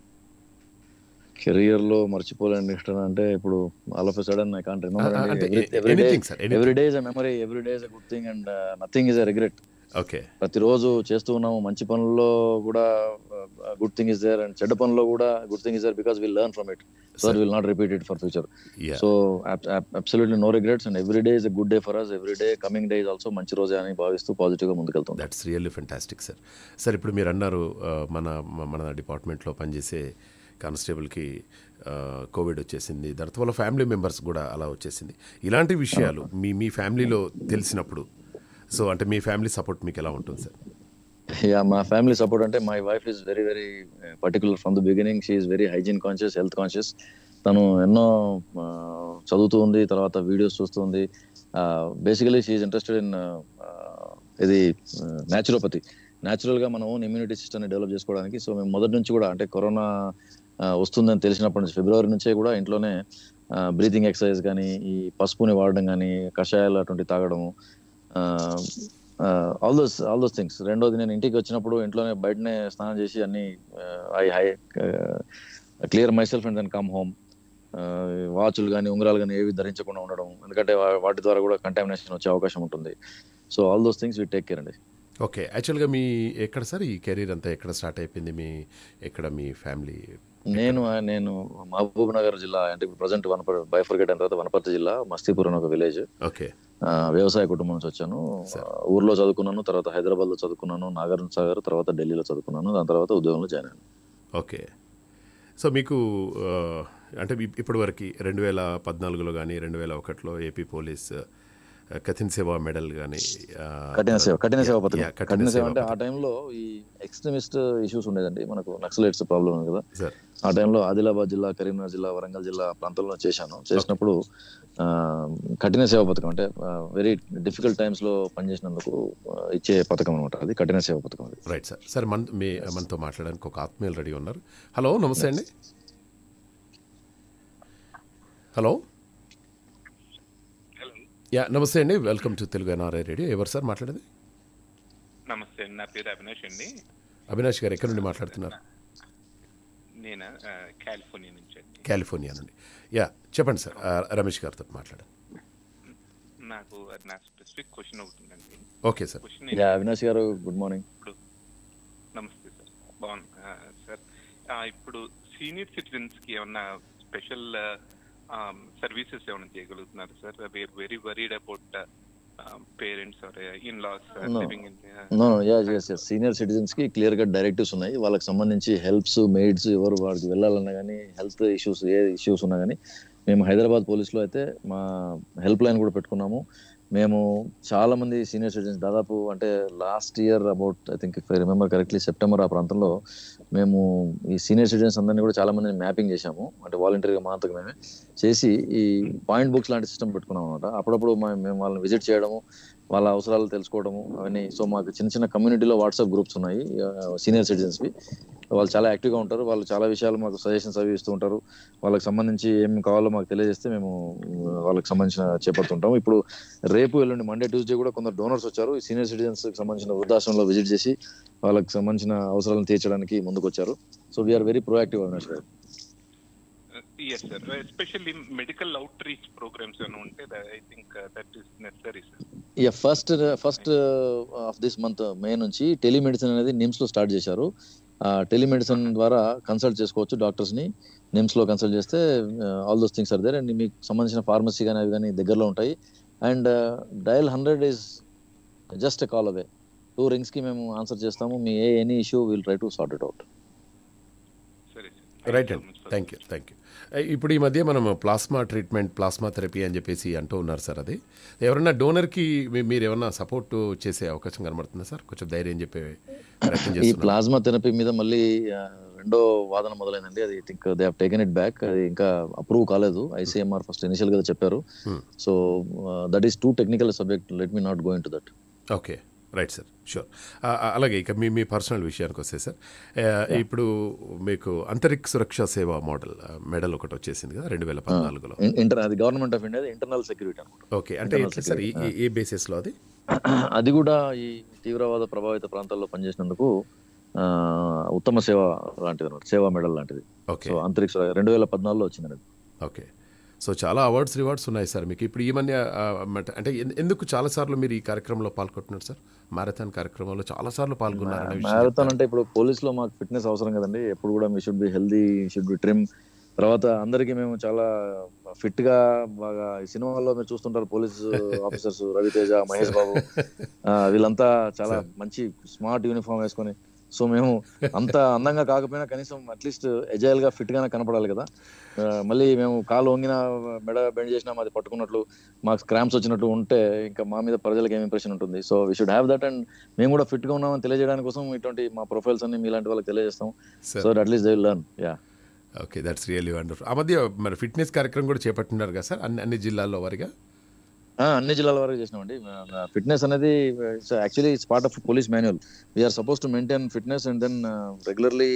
కెరియర్ లో మర్చిపోలేని ఇష్టం అంటే ఇప్పుడు all of sudden I can't Uh, uh, అంటే anything, sir, anything. Every day is memory every day is good thing and nothing is a regret okay ప్రతిరోజు చేస్తూ ఉన్నాము మంచి పనుల్లో కూడా good thing is there and చెడ్డ పనుల్లో కూడా good thing is there because will learn from it so will not repeat it for future yeah so absolutely no regrets and every day is a good day for us every day coming day is also మంచి రోజే అని భావిస్తూ positive గా ముందుకెళ్తాం that's really fantastic sir sir ఇప్పుడు మీరు అన్నారు ఆ, మన మన డిపార్ట్మెంట్లో పనిచేసే కానిస్టేబుల్కి కోవిడ్ వచ్చేసింది దాని వాళ్ళ ఫ్యామిలీ మెంబర్స్ కూడా అలా వచ్చేసింది ఇలాంటి విషయాలు మీ మీ ఫ్యామిలీలో తెలిసినప్పుడు సో అంటే మీ ఫ్యామిలీ సపోర్ట్ మీకు ఎలా ఉంటుంది సార్ యా మా ఫ్యామిలీ సపోర్ట్ అంటే my wife is very very particular from the beginning she is very hygiene conscious health conscious తను ఎన్నో ఆ, చదువుతూ ఉంది తర్వాత వీడియోస్ చూస్తుంది బేసికలీ షీఈ్ ఇంట్రెస్టెడ్ ఇన్ ఇది న్యాచురోపతి న్యాచురల్ గా మన ఓన్ ఇమ్యూనిటీ సిస్టమ్ డెవలప్ చేసుకోవడానికి సో మేము మొదటి నుంచి కూడా అంటే కరోనా ఆ, వస్తుందని తెలిసినప్పటి నుంచి ఫిబ్రవరి నుంచే కూడా ఇంట్లోనే బ్రీతింగ్ ఎక్సర్సైజ్ కానీ ఈ పసుపుని వాడడం కానీ కషాయాలు అటువంటి తాగడము all those all those things రెండోది నేను ఇంటికి వచ్చినప్పుడు ఇంట్లోనే బయటనే స్నానం చేసి అన్ని I high clear myself and then come home వాచ్లు కానీ ఉంగరాలు కానీ ఏవి ధరించకుండా ఉండడం ఎందుకంటే వా- వాటి ద్వారా కూడా కంటామినేషన్ వచ్చే అవకాశం ఉంటుంది so all those things we take care అండి ఓకే యాక్చువల్గా మీ ఎక్కడ సార్ ఈ కెరీర్ అంతా ఎక్కడ స్టార్ట్ అయిపోయింది మీ ఎక్కడ మీ ఫ్యామిలీ నేను నేను మహబూబ్ నగర్ జిల్లా అంటే ఇప్పుడు ప్రజెంట్ వనపర్తి బైఫర్గేట్ అయిన తర్వాత వనపర్తి జిల్లా మస్తీపూర్ అని ఒక విలేజ్ ఓకే వ్యవసాయ కుటుంబం నుంచి వచ్చాను ఆ, ఊర్లో చదువుకున్నాను తర్వాత హైదరాబాద్ లో చదువుకున్నాను నాగర్ సాగర్ తర్వాత ఢిల్లీలో చదువుకున్నాను దాని తర్వాత ఉద్యోగంలో జాయిన్ అయ్యాను ఓకే సో మీకు ఆ, అంటే ఇప్- ఇప్పటి వరకు రెండు వేల పద్నాలుగులో కానీ రెండు వేల ఒకటిలో ఏపీ పోలీస్ ఆ, కథిన్ సేవా మెడల్ కానీ కఠిన సేవ కఠిన సేవ పథకం Yeah, కఠిన కఠిన సేవ సేవ అంటే ఆ పథకం. టైంలో ఈ ఎక్స్ట్రీమిస్ట్ ఇష్యూస్ ఉండేదండి మనకు నక్సలైట్స్ ప్రాబ్లం ఉంది కదా సార్ ఆ టైంలో ఆదిలాబాద్ జిల్లా కరీంనగర్ జిల్లా వరంగల్ జిల్లా ప్రాంతంలో చేశాను చేసినప్పుడు ఆ, కఠిన సేవ పథకం అంటే వెరీ డిఫికల్ట్ టైమ్స్ లో పనిచేసినందుకు ఆ, ఇచ్చే పథకం అనమాట అది కఠిన సేవ పథకం అది రైట్ సార్ సార్ మన మీ మనతో మాట్లాడడానికి ఒక ఆత్మీయులు రెడీ ఉన్నారు హలో నమస్తే అండి హలో యా నమస్తే అండి welcome to Telugu NRI radio ఎవరు సార్ మాట్లాడేది నమస్తే అండి నా పేరు అవినాష్ అండి అవినాష్ గారు ఎక్కడి నుండి మాట్లాడుతున్నారు నేను ఆ, కాలిఫోర్నియా నుంచి అండి కాలిఫోర్నియా నుండి యా చెప్పండి సార్ ఆ, రమేష్ గారితో మాట్లాడండి నాకు అది నా స్పెసిఫిక్ క్వశ్చన్ ఒకటి ఉందండి okay sir question yeah Avinash గారు గుడ్ మార్నింగ్ ఇప్పుడు నమస్తే సార్ బాగుంది ఆ, సార్ ఆ, ఇప్పుడు సీనియర్ సిటిజన్స్ కి ఏమన్నా స్పెషల్ సర్వీసెస్ ఏమైనా చేయగలుగుతున్నారు sir very worried about parents or in-laws No. Living in no yeah yes yes senior citizens కి క్లియర్ గా డైరెక్టివ్స్ ఉన్నాయి వాళ్ళకి సంబంధించి హెల్ప్స్ మెయిడ్స్ ఎవరు వాళ్ళకి వెళ్ళాలన్నా కానీ హెల్త్ ఇష్యూస్ ఏ ఇష్యూస్ ఉన్నా కానీ మేము హైదరాబాద్ పోలీసులో అయితే మా హెల్ప్ లైన్ కూడా పెట్టుకున్నాము మేము చాలా మంది సీనియర్ సిటిజన్స్ దాదాపు అంటే last year about I think if I remember correctly September ఆ ప్రాంతంలో మేము ఈ సీనియర్ సిటిజన్స్ అందరినీ కూడా చాలా మందిని మ్యాపింగ్ చేశాము అంటే వాలంటీర్గా మా అంతకు మేమే చేసి ఈ పాయింట్ బుక్స్ లాంటి సిస్టమ్ పెట్టుకున్నాం అనమాట అప్పుడప్పుడు మా- మేము వాళ్ళని విజిట్ చేయడము వాళ్ళ అవసరాలు తెలుసుకోవడము అవన్నీ సో మాకు చిన్న చిన్న కమ్యూనిటీలో వాట్సాప్ గ్రూప్స్ ఉన్నాయి సీనియర్ సిటిజన్స్ వి వాళ్ళు చాలా యాక్టివ్ గా ఉంటారు వాళ్ళు చాలా విషయాలు మాకు సజెషన్స్ అవి ఇస్తూ ఉంటారు వాళ్ళకి సంబంధించి ఏం కావాలో మాకు తెలియజేస్తే మేము ఆ, వాళ్ళకి సంబంధించిన చేపడుతుంటాం ఇప్పుడు రేపు ఎల్లుండి మండే ట్యూస్డే కూడా కొందరు డోనర్స్ వచ్చారు ఈ సీనియర్ సిటిజన్స్ కి సంబంధించిన వృద్ధాశ్రమంలో విజిట్ చేసి వాళ్ళకి సంబంధించిన అవసరాలను తీర్చడానికి ముందుకు వచ్చారు so we're very proactive Avinash గారు yes sir especially medical outreach programmes ఏమైనా ఉంటే I think that is necessary sir yeah first first of this month May నుంచి టెలిమెడిసిన్ అనేది నిమ్స్ లో స్టార్ట్ చేశారు టెలిమెడిసిన్ ద్వారా కన్సల్ట్ చేసుకోవచ్చు డాక్టర్స్ ని నిమ్స్ లో కన్సల్ట్ చేస్తే all those things are there and మీకు సంబంధించిన ఫార్మసీ కానీ అవి కానీ దగ్గరలో ఉంటాయి and dial hundred is just call away two rings కి మేము ఆన్సర్ చేస్తాము మీ ఏ any issue will try to sort it out సరే సార్ రైట్ అండి థ్యాంక్ యూ థ్యాంక్ యూ ఇప్పుడు ఈ మధ్య మనం ప్లాస్మా ట్రీట్మెంట్ ప్లాస్మా థెరపీ అని చెప్పేసి అంటూ ఉన్నారు సార్ అది ఎవరన్నా డోనర్కి మీరు ఏమన్నా సపోర్ట్ చేసే అవకాశం కనబడుతుందా సార్ కొంచెం ధైర్యం చెప్పే ప్రయత్నం ఈ చేస్తున్నారు ప్లాస్మా థెరపీ మీద మళ్ళీ ఆ, రెండో వాదన మొదలైందండి అది think they have taken it back అది ఇంకా అప్రూవ్ కాలేదు ఐసీఎంఆర్ ఫస్ట్ ఇనిషియల్ గా చెప్పారు Hmm. So that is too technical subject let me not go into that okay right sir sure అలాగే ఇక మీ మీ పర్సనల్ విషయానికి వస్తే సార్ ఆ, ఇప్పుడు మీకు అంతరిక్ష సురక్షా సేవా మోడల్ మెడల్ ఒకటి వచ్చేసింది కదా రెండు వేల పద్నాలుగులో ఇంటర్ అది government of India internal security అనుకుంటా ఓకే అంటే Internal ఎట్లా సార్ ఈ- ఈ- ఏ బేసిస్లో అది అది కూడా ఈ తీవ్రవాద ప్రభావిత ప్రాంతాల్లో పనిచేసినందుకు ఆ, ఉత్తమ సేవ లాంటిది అనమాట సేవా మెడల్ లాంటిది ఓకే సో అంతరిక్ష రెండు వేల పద్నాలుగులో వచ్చింది ఓకే సో చాలా అవార్డ్స్ రివార్డ్స్ ఉన్నాయి సార్ మీకు ఇప్పుడు ఈ మధ్య ఆ, మట- అంటే ఎన్- ఎందుకు చాలాసార్లు మీరు ఈ కార్యక్రమంలో పాల్గొంటున్నారు సార్ మారథాన్ కార్యక్రమంలో చాలాసార్లు పాల్గొన్నారనే విషయం మ్యారథాన్ చెప్తారా? అంటే ఇప్పుడు పోలీస్ లో మాకు ఫిట్నెస్ అవసరం కదండి ఎప్పుడు కూడా మీ should be healthy should be trim తర్వాత అందరికీ మేము చాలా ఫిట్ గా బాగా ఈ సినిమాల్లో మీరు చూస్తుంటారు పోలీస్ ఆఫీసర్స్ రవితేజ మహేష్ బాబు ఆ, వీళ్ళంతా చాలా మంచి స్మార్ట్ యూనిఫామ్ వేసుకొని సో మేము అంత అందంగా కాకపోయినా కనీసం అట్లీస్ట్ ఎజైల్ గా ఫిట్ గానే కనపడాలి కదా ఆ, మళ్ళీ మేము కాలు వంగిన మెడ బెండ్ చేసినా మాది పట్టుకున్నట్లు మాకు క్రాంప్స్ వచ్చినట్టు ఉంటే ఇంకా మా మీద ప్రజలకు ఏం ఇంప్రెషన్ ఉంటుంది so we should have that and మేము కూడా ఫిట్ గా ఉన్నామని తెలియజేయడానికి కోసం ఇటువంటి మా ప్రొఫైల్స్ అన్ని మీలాంటి వాళ్ళకి తెలియజేస్తాం Sir. So at least they learn yeah okay that's really wonderful ఆ మధ్య మరి ఫిట్నెస్ కార్యక్రమం కూడా చేపట్టున్నారు కదా సార్ అన్ని అన్ని జిల్లాల్లో వారిగా అన్ని జిల్లాల వరకు చేసినామండి ఫిట్నెస్ అనేది actually it's part of police manual we're supposed to maintain fitness and then regularly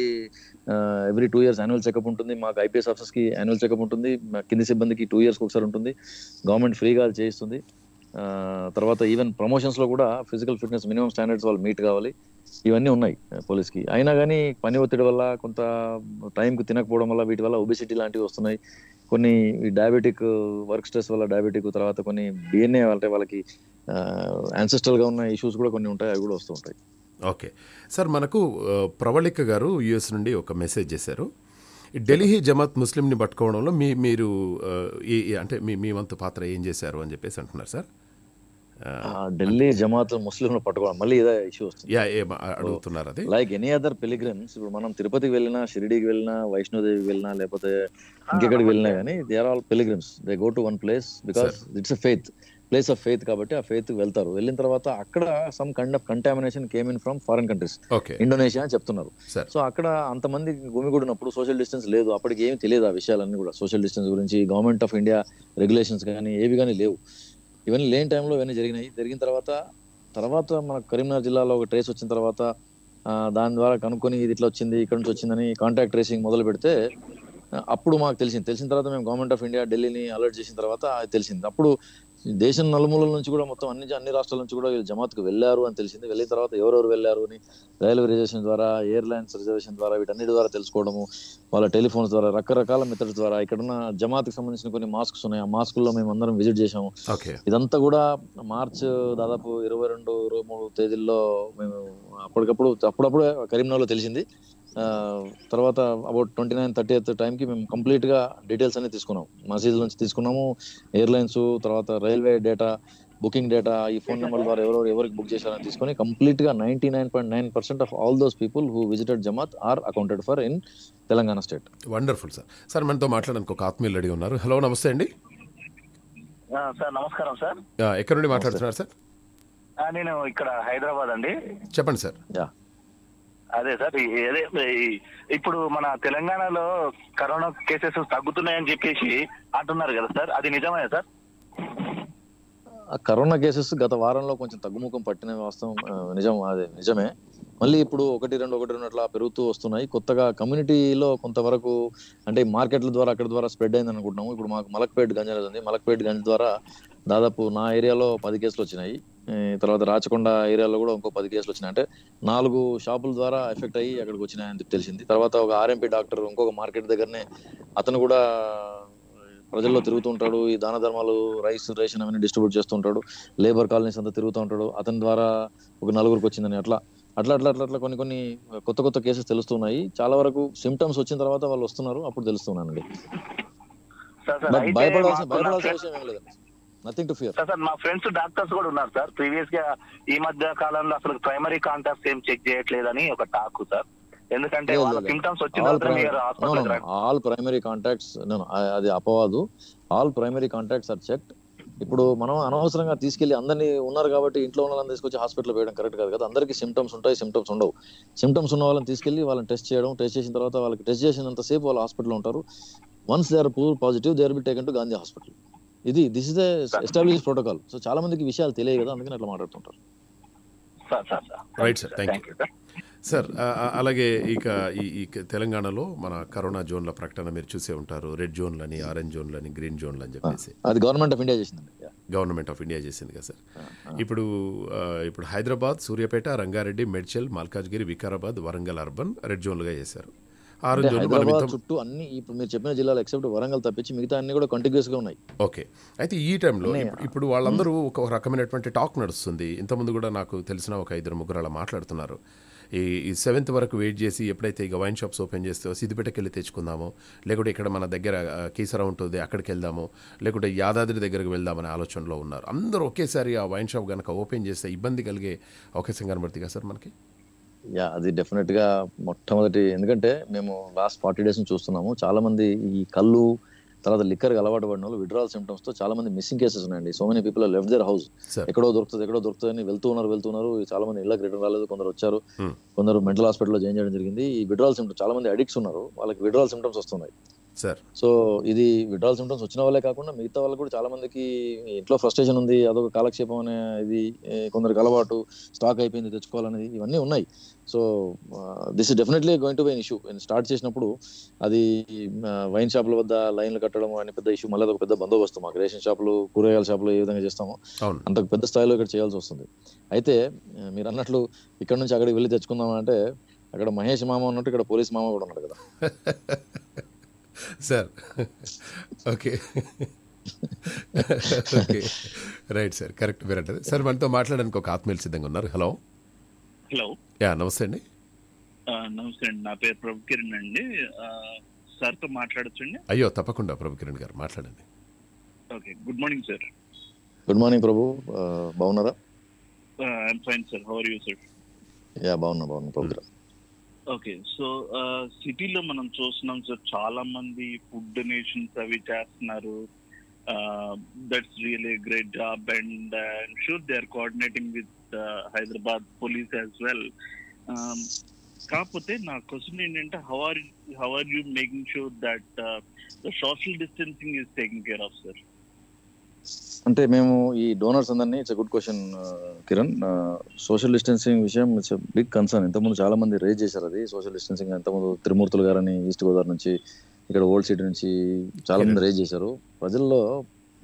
every two years annual checkup ఉంటుంది మాకు ఐపీఎస్ ఆఫీసర్స్ కి యాన్యువల్ చెకప్ ఉంటుంది మా కింది సిబ్బందికి టూ ఇయర్స్ ఒకసారి ఉంటుంది గవర్నమెంట్ ఫ్రీగా అది చేయిస్తుంది ఆ, తర్వాత ఈవెన్ ప్రమోషన్స్ లో కూడా ఫిజికల్ ఫిట్నెస్ మినిమం స్టాండర్డ్స్ వాళ్ళు మీట్ కావాలి ఇవన్నీ ఉన్నాయి పోలీస్ కి అయినా కానీ పని ఒత్తిడి వల్ల కొంత time కు తినకపోవడం వల్ల వీటి వల్ల ఒబిసిటీ లాంటివి వస్తున్నాయి కొన్ని డయాబెటిక్ వర్క్ స్ట్రెస్ వల్ల డయాబెటిక్ తర్వాత కొన్ని డిఎన్ఏ అంటే వాళ్ళకి యాన్సెస్ట్రల్ గా ఉన్న ఇష్యూస్ కూడా కొన్ని ఉంటాయి అవి కూడా వస్తూ ఉంటాయి ఓకే సార్ మనకు ఆ, ప్రవళిక గారు యుఎస్ నుండి ఒక మెసేజ్ చేశారు ఈ ఢిల్లీ జమాత్ ముస్లింని పట్టుకోవడంలో మీ మీరు ఆ, ఈ ఈ- అంటే మీ మీ వంతు పాత్ర ఏం చేశారు అని చెప్పేసి అంటున్నారు సార్ ఆ, ఢిల్లీ జమాత్ ముస్లింలు పట్టుకోవడం మళ్ళీ ఇదే ఇష్యూ వస్తుంది యా ఏం అడుగుతున్నారు అది లైక్ ఎనీ అదర్ పిలిగ్రిమ్స్ ఇప్పుడు మనం తిరుపతికి వెళ్ళినా షిరిడీకి వెళ్ళినా వైష్ణోదేవికి వెళ్ళినా లేకపోతే ఇంకెక్కడికి వెళ్ళినా కానీ they are all pilgrims they go to one place because it's a faith place of faith కాబట్టి ఆ ఫెయిత్ వెళ్తారు వెళ్ళిన తర్వాత అక్కడ some kind of contamination came in from foreign countries okay Indonesia అని చెప్తున్నారు సార్ సో అక్కడ అంతమంది గుమిగూడినప్పుడు సోషల్ డిస్టెన్స్ లేదు అప్పటికి ఏమీ తెలియదు ఆ విషయాలన్నీ కూడా సోషల్ డిస్టెన్స్ గురించి గవర్నమెంట్ ఆఫ్ ఇండియా రెగ్యులేషన్స్ కానీ ఏవి కానీ లేవు ఇవన్నీ లేని టైంలో ఇవన్నీ జరిగినాయి జరిగిన తర్వాత తర్వాత మన కరీంనగర్ జిల్లాలో ఒక ట్రేస్ వచ్చిన తర్వాత ఆ, దాని ద్వారా కనుక్కొని ఇది ఇట్లా వచ్చింది ఇక్కడ నుంచి వచ్చిందని కాంటాక్ట్ ట్రేసింగ్ మొదలు పెడితే ఆ, అప్పుడు మాకు తెలిసింది తెలిసిన తర్వాత మేము గవర్నమెంట్ ఆఫ్ ఇండియా ఢిల్లీని అలర్ట్ చేసిన తర్వాత అది తెలిసింది అప్పుడు దేశం నలుమూలల నుంచి కూడా మొత్తం అన్ని అన్ని రాష్ట్రాల నుంచి కూడా వీళ్ళు జమాత్కు వెళ్ళారు అని తెలిసింది వెళ్ళిన తర్వాత ఎవరెవరు వెళ్ళారు అని రైల్వే రిజర్వేషన్ ద్వారా ఎయిర్లైన్స్ రిజర్వేషన్ ద్వారా వీటన్నిటి ద్వారా తెలుసుకోవడము వాళ్ళ టెలిఫోన్స్ ద్వారా రకరకాల మెథడ్స్ ద్వారా ఇక్కడున్న జమాత్కి సంబంధించిన కొన్ని మాస్క్స్ ఉన్నాయి ఆ మాస్కుల్లో మేము అందరం విజిట్ చేసాము ఓకే ఇదంతా కూడా మార్చ్ దాదాపు ఇరవై రెండు ఇరవై మూడు తేదీల్లో మేము అప్పటికప్పుడు అప్పుడప్పుడు కరీంనగర్లో తెలిసింది ఆ, తర్వాత about twenty nine thirty eighth టైంకి మేము కంప్లీట్ గా డీటెయిల్స్ అన్ని తీసుకున్నాం మసీదుల నుంచి తీసుకున్నాము ఎయిర్లైన్స్ తర్వాత రైల్వే డేటా బుకింగ్ డేటా ఈ ఫోన్ నెంబర్ ద్వారా ఎవరెవరు ఎవరికి బుక్ చేశారని తీసుకొని కంప్లీట్ గా ninety nine point nine percent of all those people who visited Jamaat are accounted for in Telangana state wonderful sir sir మనతో మాట్లాడడానికి ఒక ఆత్మీయులు అడిగి ఉన్నారు హలో నమస్తే అండి సార్ నమస్కారం సార్ ఆ, ఎక్కడి నుండి మాట్లాడుతున్నారు సార్ ఆ, నేను ఇక్కడ హైదరాబాద్ అండి చెప్పండి సార్ యా అదే సార్ ఈ- అదే ఈ- ఇప్పుడు మన తెలంగాణలో కరోనా కేసెస్ తగ్గుతున్నాయని చెప్పేసి అంటున్నారు కదా సార్ అది నిజమే సార్ ఆ కరోనా కేసెస్ గత వారంలో కొంచెం తగ్గుముఖం పట్టిన వాస్తవం ఆ, నిజం అదే నిజమే మళ్ళీ ఇప్పుడు ఒకటి రెండు ఒకటి రెండు అట్లా పెరుగుతూ వస్తున్నాయి కొత్తగా కమ్యూనిటీలో కొంతవరకు అంటే మార్కెట్ల ద్వారా అక్కడి ద్వారా స్ప్రెడ్ అయింది అనుకుంటున్నాము ఇప్పుడు మాకు మలక్పేట్ గంజ్ అనేది ఉంది మలక్పేట్ గంజ్ ద్వారా దాదాపు నా ఏరియాలో పది కేసులు వచ్చినాయి ఈ తర్వాత రాచకొండ ఏరియాలో కూడా ఇంకో పది కేసులు వచ్చినాయి అంటే నాలుగు షాపుల ద్వారా ఎఫెక్ట్ అయ్యి అక్కడికి వచ్చినాయని చెప్పి తెలిసింది తర్వాత ఒక ఆర్ఎంపీ డాక్టర్ ఇంకొక మార్కెట్ దగ్గరనే అతను కూడా ప్రజల్లో తిరుగుతూ ఉంటాడు ఈ దాన ధర్మాలు రైస్ రేషన్ అవన్నీ డిస్ట్రిబ్యూట్ చేస్తూ ఉంటాడు లేబర్ కాలనీస్ అంతా తిరుగుతూ ఉంటాడు అతని ద్వారా ఒక నలుగురికి వచ్చిందని అట్లా అట్లా అట్లా అట్లా అట్లా కొన్ని కొన్ని కొత్త కొత్త కేసెస్ తెలుస్తున్నాయి చాలా వరకు సిమ్టమ్స్ వచ్చిన తర్వాత వాళ్ళు వస్తున్నారు అప్పుడు తెలుస్తున్నానండి సార్ సార్ బట్ అయితే భయపడాల్సిన మాకు నా భయపడాల్సిన ఫ్రెండ్స్- విషయం ఏం లేదండి nothing to fear sir sir మా ఫ్రెండ్స్ డాక్టర్స్ కూడా ఉన్నారు సార్ ప్రీవియస్ గా ఈ మధ్య కాలంలో అసలు ప్రైమరీ కాంటాక్ట్స్ ఏం చెక్ చేయట్లేదని ఒక టాక్ సార్ ఎందుకంటే వాళ్ళ సిమ్టమ్స్ వచ్చిన ఆల్ తర్వాత మీరు హాస్పిటల్ ఆల్ ప్రైమరీ కాంటాక్ట్స్ అది అపవాదు all primary contacts are checked ఇప్పుడు మనం అనవసరంగా తీసుకెళ్లి అందరినీ ఉన్నారు కాబట్టి ఇంట్లో ఉన్న వాళ్ళని తీసుకొచ్చి హాస్పిటల్ వేయడం కరెక్ట్ కాదు కదా అందరికీ సిమ్టమ్స్ ఉంటాయి సిమ్టమ్స్ ఉండవు సిమ్టమ్స్ ఉన్న వాళ్ళని తీసుకెళ్లి వాళ్ళని టెస్ట్ చేయడం టెస్ట్ చేసిన తర్వాత వాళ్ళకి టెస్ట్ చేసినంత సేపు వాళ్ళు హాస్పిటల్ ఉంటారు once they are poor positive they are be taken to Gandhi hospital ఇది this is establish protocol so చాలా మందికి విషయాలు తెలియదు కదా అందుకని అట్లా మాట్లాడుతుంటారు sir sir sir right sir thank you sir ఆ, ఆ, అలాగే ఇక ఈ ఈ తెలంగాణలో మన కరోనా జోన్ల ప్రకటన మీరు చూసే ఉంటారు రెడ్ జోన్లని ఆరెంజ్ జోన్లని గ్రీన్ జోన్లు అని చెప్పేసి అది గవర్నమెంట్ ఆఫ్ ఇండియా చేసిందండి Yeah. గవర్నమెంట్ ఆఫ్ ఇండియా చేసింది కదా సార్ ఇప్పుడు ఆ, ఇప్పుడు హైదరాబాద్ సూర్యాపేట రంగారెడ్డి మెడ్చల్ మల్కాజ్గిరి వికారాబాద్ వరంగల్ అర్బన్ రెడ్ జోన్లుగా చేశారు ఆరెంజ్ అంటే జోన్లు మనం హైదరాబాద్ ఇంత చుట్టూ అన్ని ఇప్పుడు మీరు చెప్పిన జిల్లాలు ఎక్సెప్ట్ వరంగల్ తప్పించి మిగతా అన్ని కూడా కంటిన్యూస్ గా ఉన్నాయి ఓకే అయితే ఈ టైంలో ఇప్పుడు- ఇప్పుడు వాళ్ళందరూ ఒక రకమైనటువంటి టాక్ నడుస్తుంది ఇంతకుముందు కూడా నాకు తెలిసిన ఒక ఇద్దరు ముగ్గురు అలా మాట్లాడుతున్నారు ఈ ఈ సెవెంత్ వరకు వెయిట్ చేసి ఎప్పుడైతే ఇక వైన్ షాప్స్ ఓపెన్ చేస్తే సిద్దిపేటకి వెళ్ళి తెచ్చుకుందామో లేకుంటే ఇక్కడ మన దగ్గర ఆ, కీసర ఉంటుంది అక్కడికి వెళ్దాము లేకుంటే యాదాద్రి దగ్గరకు వెళ్దామనే ఆలోచనలో ఉన్నారు అందరూ ఒకేసారి ఆ వైన్ షాప్ కనుక ఓపెన్ చేస్తే ఇబ్బంది కలిగే అవకాశం కనబడుతుంది కదా సార్ మనకి యా అది డెఫినెట్ గా మొట్టమొదటి ఎందుకంటే మేము లాస్ట్ ఫార్టీ డేస్ నుంచి చూస్తున్నాము చాలా మంది ఈ కళ్ళు తర్వాత లిక్కర్ అలవాటు పడిన వాళ్ళు విడ్రాల్ సిమ్టమ్స్ తో చాలా మంది మిస్సింగ్ కేసెస్ ఉన్నాయండి so many people left their house sir ఎక్కడో దొరుకుతుంది ఎక్కడో దొరుకుతుంది అని వెళ్తూ ఉన్నారు వెళ్తున్నారు చాలా మంది ఇళ్ళకి రిటర్న్ రాలేదు కొందరు వచ్చారు Hmm. కొందరు మెంటల్ హాస్పిటల్లో జాయిన్ చేయడం జరిగింది ఈ విడ్రాల్ సిమ్టమ్స్ చాలా మంది అడిక్ట్స్ ఉన్నారు వాళ్ళకి విడ్రాల్ సిమ్టమ్స్ వస్తున్నాయి సార్ సో ఇది విడ్రాల్ సిమ్టమ్స్ వచ్చిన వాళ్ళే కాకుండా మిగతా వాళ్ళు కూడా చాలా మందికి ఇంట్లో ఫ్రస్ట్రేషన్ ఉంది అదొక కాలక్షేపం అనే ఇది ఏ, కొందరికి అలవాటు స్టాక్ అయిపోయింది తెచ్చుకోవాలనేది ఇవన్నీ ఉన్నాయి so this is definitely going to by issue start చేసినప్పుడు అది వైన్ షాపుల వద్ద లైన్లు కట్టడం అనే పెద్ద ఇష్యూ మళ్ళీ ఒక పెద్ద బందోబస్తు మాకు రేషన్ షాపులు కూరగాయల షాపులు ఏ విధంగా చేస్తామో అవును అంత పెద్ద స్థాయిలో ఇక్కడ చేయాల్సి వస్తుంది అయితే ఆ, మీరు అన్నట్లు ఇక్కడ నుంచి అక్కడికి వెళ్ళి తెచ్చుకుందాం అంటే అక్కడ మహేష్ మామ ఉన్నట్టు ఇక్కడ పోలీస్ మామ కూడా ఉన్నాడు కదా sir okay okay right sir correct మీరు అంటారు సార్ మనతో మాట్లాడడానికి ఒక ఆత్మీయులు సిద్ధంగా ఉన్నారు హలో హలో యా నమస్తే అండి ఆ, నమస్తే అండి నా పేరు ప్రభు కిరణ్ అండి ఆ, సార్తో మాట్లాడచ్చండి అయ్యో తప్పకుండా ప్రభు కిరణ్ గారు మాట్లాడండి okay good morning sir good morning Prabhu ఆ, బాగున్నారా I'm fine sir how are you sir yeah బాగున్నా బాగున్నా ప్రభు గారు. ఓకే సో సిటీలో మనం చూస్తున్నాం సార్ చాలా మంది ఫుడ్ డొనేషన్స్ అవి చేస్తున్నారు that's really great job and I'm sure they are coordinating with Hyderabad police as well కాకపోతే నా క్వశ్చన్ ఏంటంటే how are how are you making sure that the social distancing is taking care of sir అంటే మేము ఈ donors అందరినీ it's good question Kiran social distancing విషయం it's big concern ఇంతకుముందు చాలా మంది రేజ్ చేశారు అది సోషల్ డిస్టెన్సింగ్ ఇంతకుముందు తిరుమూర్తులు గారని ఈస్ట్ గోదావరి నుంచి ఇక్కడ ఓల్డ్ సిటీ నుంచి చాలా మంది రేజ్ చేశారు ప్రజల్లో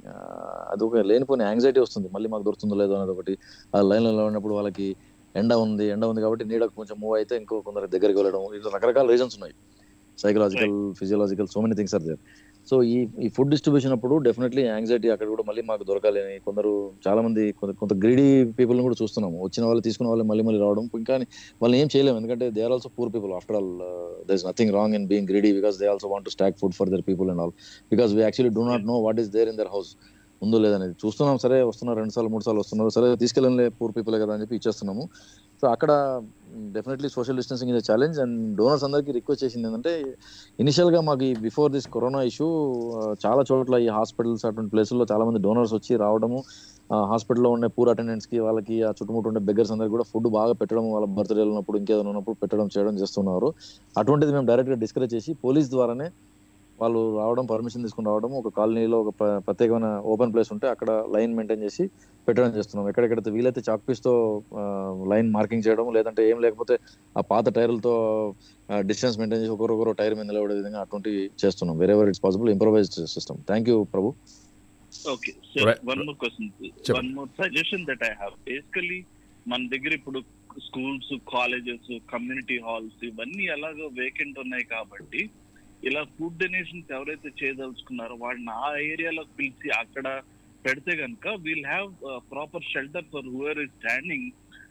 ఆ, అది ఒక లేనిపోయిన యాంగ్జైటీ వస్తుంది మళ్ళీ మాకు దొరుకుతుందో లేదో అనేది ఒకటి ఆ లైన్లో ఉన్నప్పుడు వాళ్ళకి ఎండ ఉంది ఎండ ఉంది కాబట్టి నీడకు కొంచెం మూవ్ అయితే ఇంకో కొందరు దగ్గరికి వెళ్ళడం ఇట్లా రకరకాల రీజన్స్ ఉన్నాయి psychological physiological so many things are there so ఈ ఈ ఫుడ్ డిస్ట్రిబ్యూషన్ అప్పుడు డెఫినెట్లీ యాంగ్జైటీ అక్కడ కూడా మళ్ళీ మాకు దొరకాలి అని కొందరు చాలా మంది కొంత కొంత గ్రీడీ పీపుల్ కూడా చూస్తున్నాము వచ్చిన వాళ్ళు తీసుకున్న వాళ్ళు మళ్ళీ మళ్ళీ రావడం ఇంకా వాళ్ళని ఏం చేయలేము ఎందుకంటే they are also poor people after all there is nothing wrong in being greedy because they also want to stock food for their people and all because we actually do not know what is there in their house ఉందో లేదనేది చూస్తున్నాం సరే వస్తున్నారు రెండు సార్లు మూడు సార్లు వస్తున్నారు సరే తీసుకెళ్ళలే పూర్ పీపుల్ కదా అని చెప్పి ఇచ్చేస్తున్నాము సో అక్కడ definitely social distancing is challenge and donors అందరికీ రిక్వెస్ట్ చేసింది ఏంటంటే ఇనిషియల్ గా మాకు బిఫోర్ దిస్ కరోనా ఇష్యూ చాలా చోట్ల ఈ హాస్పిటల్స్ అటువంటి ప్లేసుల్లో చాలా మంది డోనర్స్ వచ్చి రావడము హాస్పిటల్లో ఉండే పూర్ అటెండెంట్స్ కి వాళ్ళకి ఆ చుట్టుముట్టు ఉండే బెగ్గర్స్ అందరికి కూడా ఫుడ్ బాగా పెట్టడం వాళ్ళ బర్త్డే ఉన్నప్పుడు ఇంకేదైనా ఉన్నప్పుడు పెట్టడం చేయడం చేస్తున్నారు అటువంటిది మేము డైరెక్ట్ గా డిస్కరేజ్ చేసి పోలీస్ ద్వారానే వాళ్ళు రావడం పర్మిషన్ తీసుకుని రావడం ఒక కాలనీలో ఒక ప్ర- ప్రత్యేకమైన ఓపెన్ ప్లేస్ ఉంటే అక్కడ లైన్ మెయింటైన్ చేసి పెట్టడం చేస్తున్నాం ఎక్కడెక్కడైతే వీలైతే చాక్ పీస్ తో లైన్ మార్కింగ్ చేయడం లేదంటే ఏం లేకపోతే ఆ పాత టైర్లతో డిస్టెన్స్ మెయింటైన్ చేసి ఒకరొకరు టైర్ మీద నిలబడే విధంగా అటువంటి చేస్తున్నాం వేరే ever it's possible improvised system thank you Prabhu okay so Right. One more question చెప్పండి. One more suggestion that I have basically మన దగ్గర ఇప్పుడు స్కూల్స్ కాలేజెస్ కమ్యూనిటీ హాల్స్ ఇవన్నీ ఎలాగో వేకెంట్ ఉన్నాయి కాబట్టి ఇలా ఫుడ్ డొనేషన్స్ ఎవరైతే చేయదలుచుకున్నారో వాళ్ళని ఆ ఏరియాలో పిలిచి అక్కడ పెడితే కనుక we'll have proper shelter for who are is standing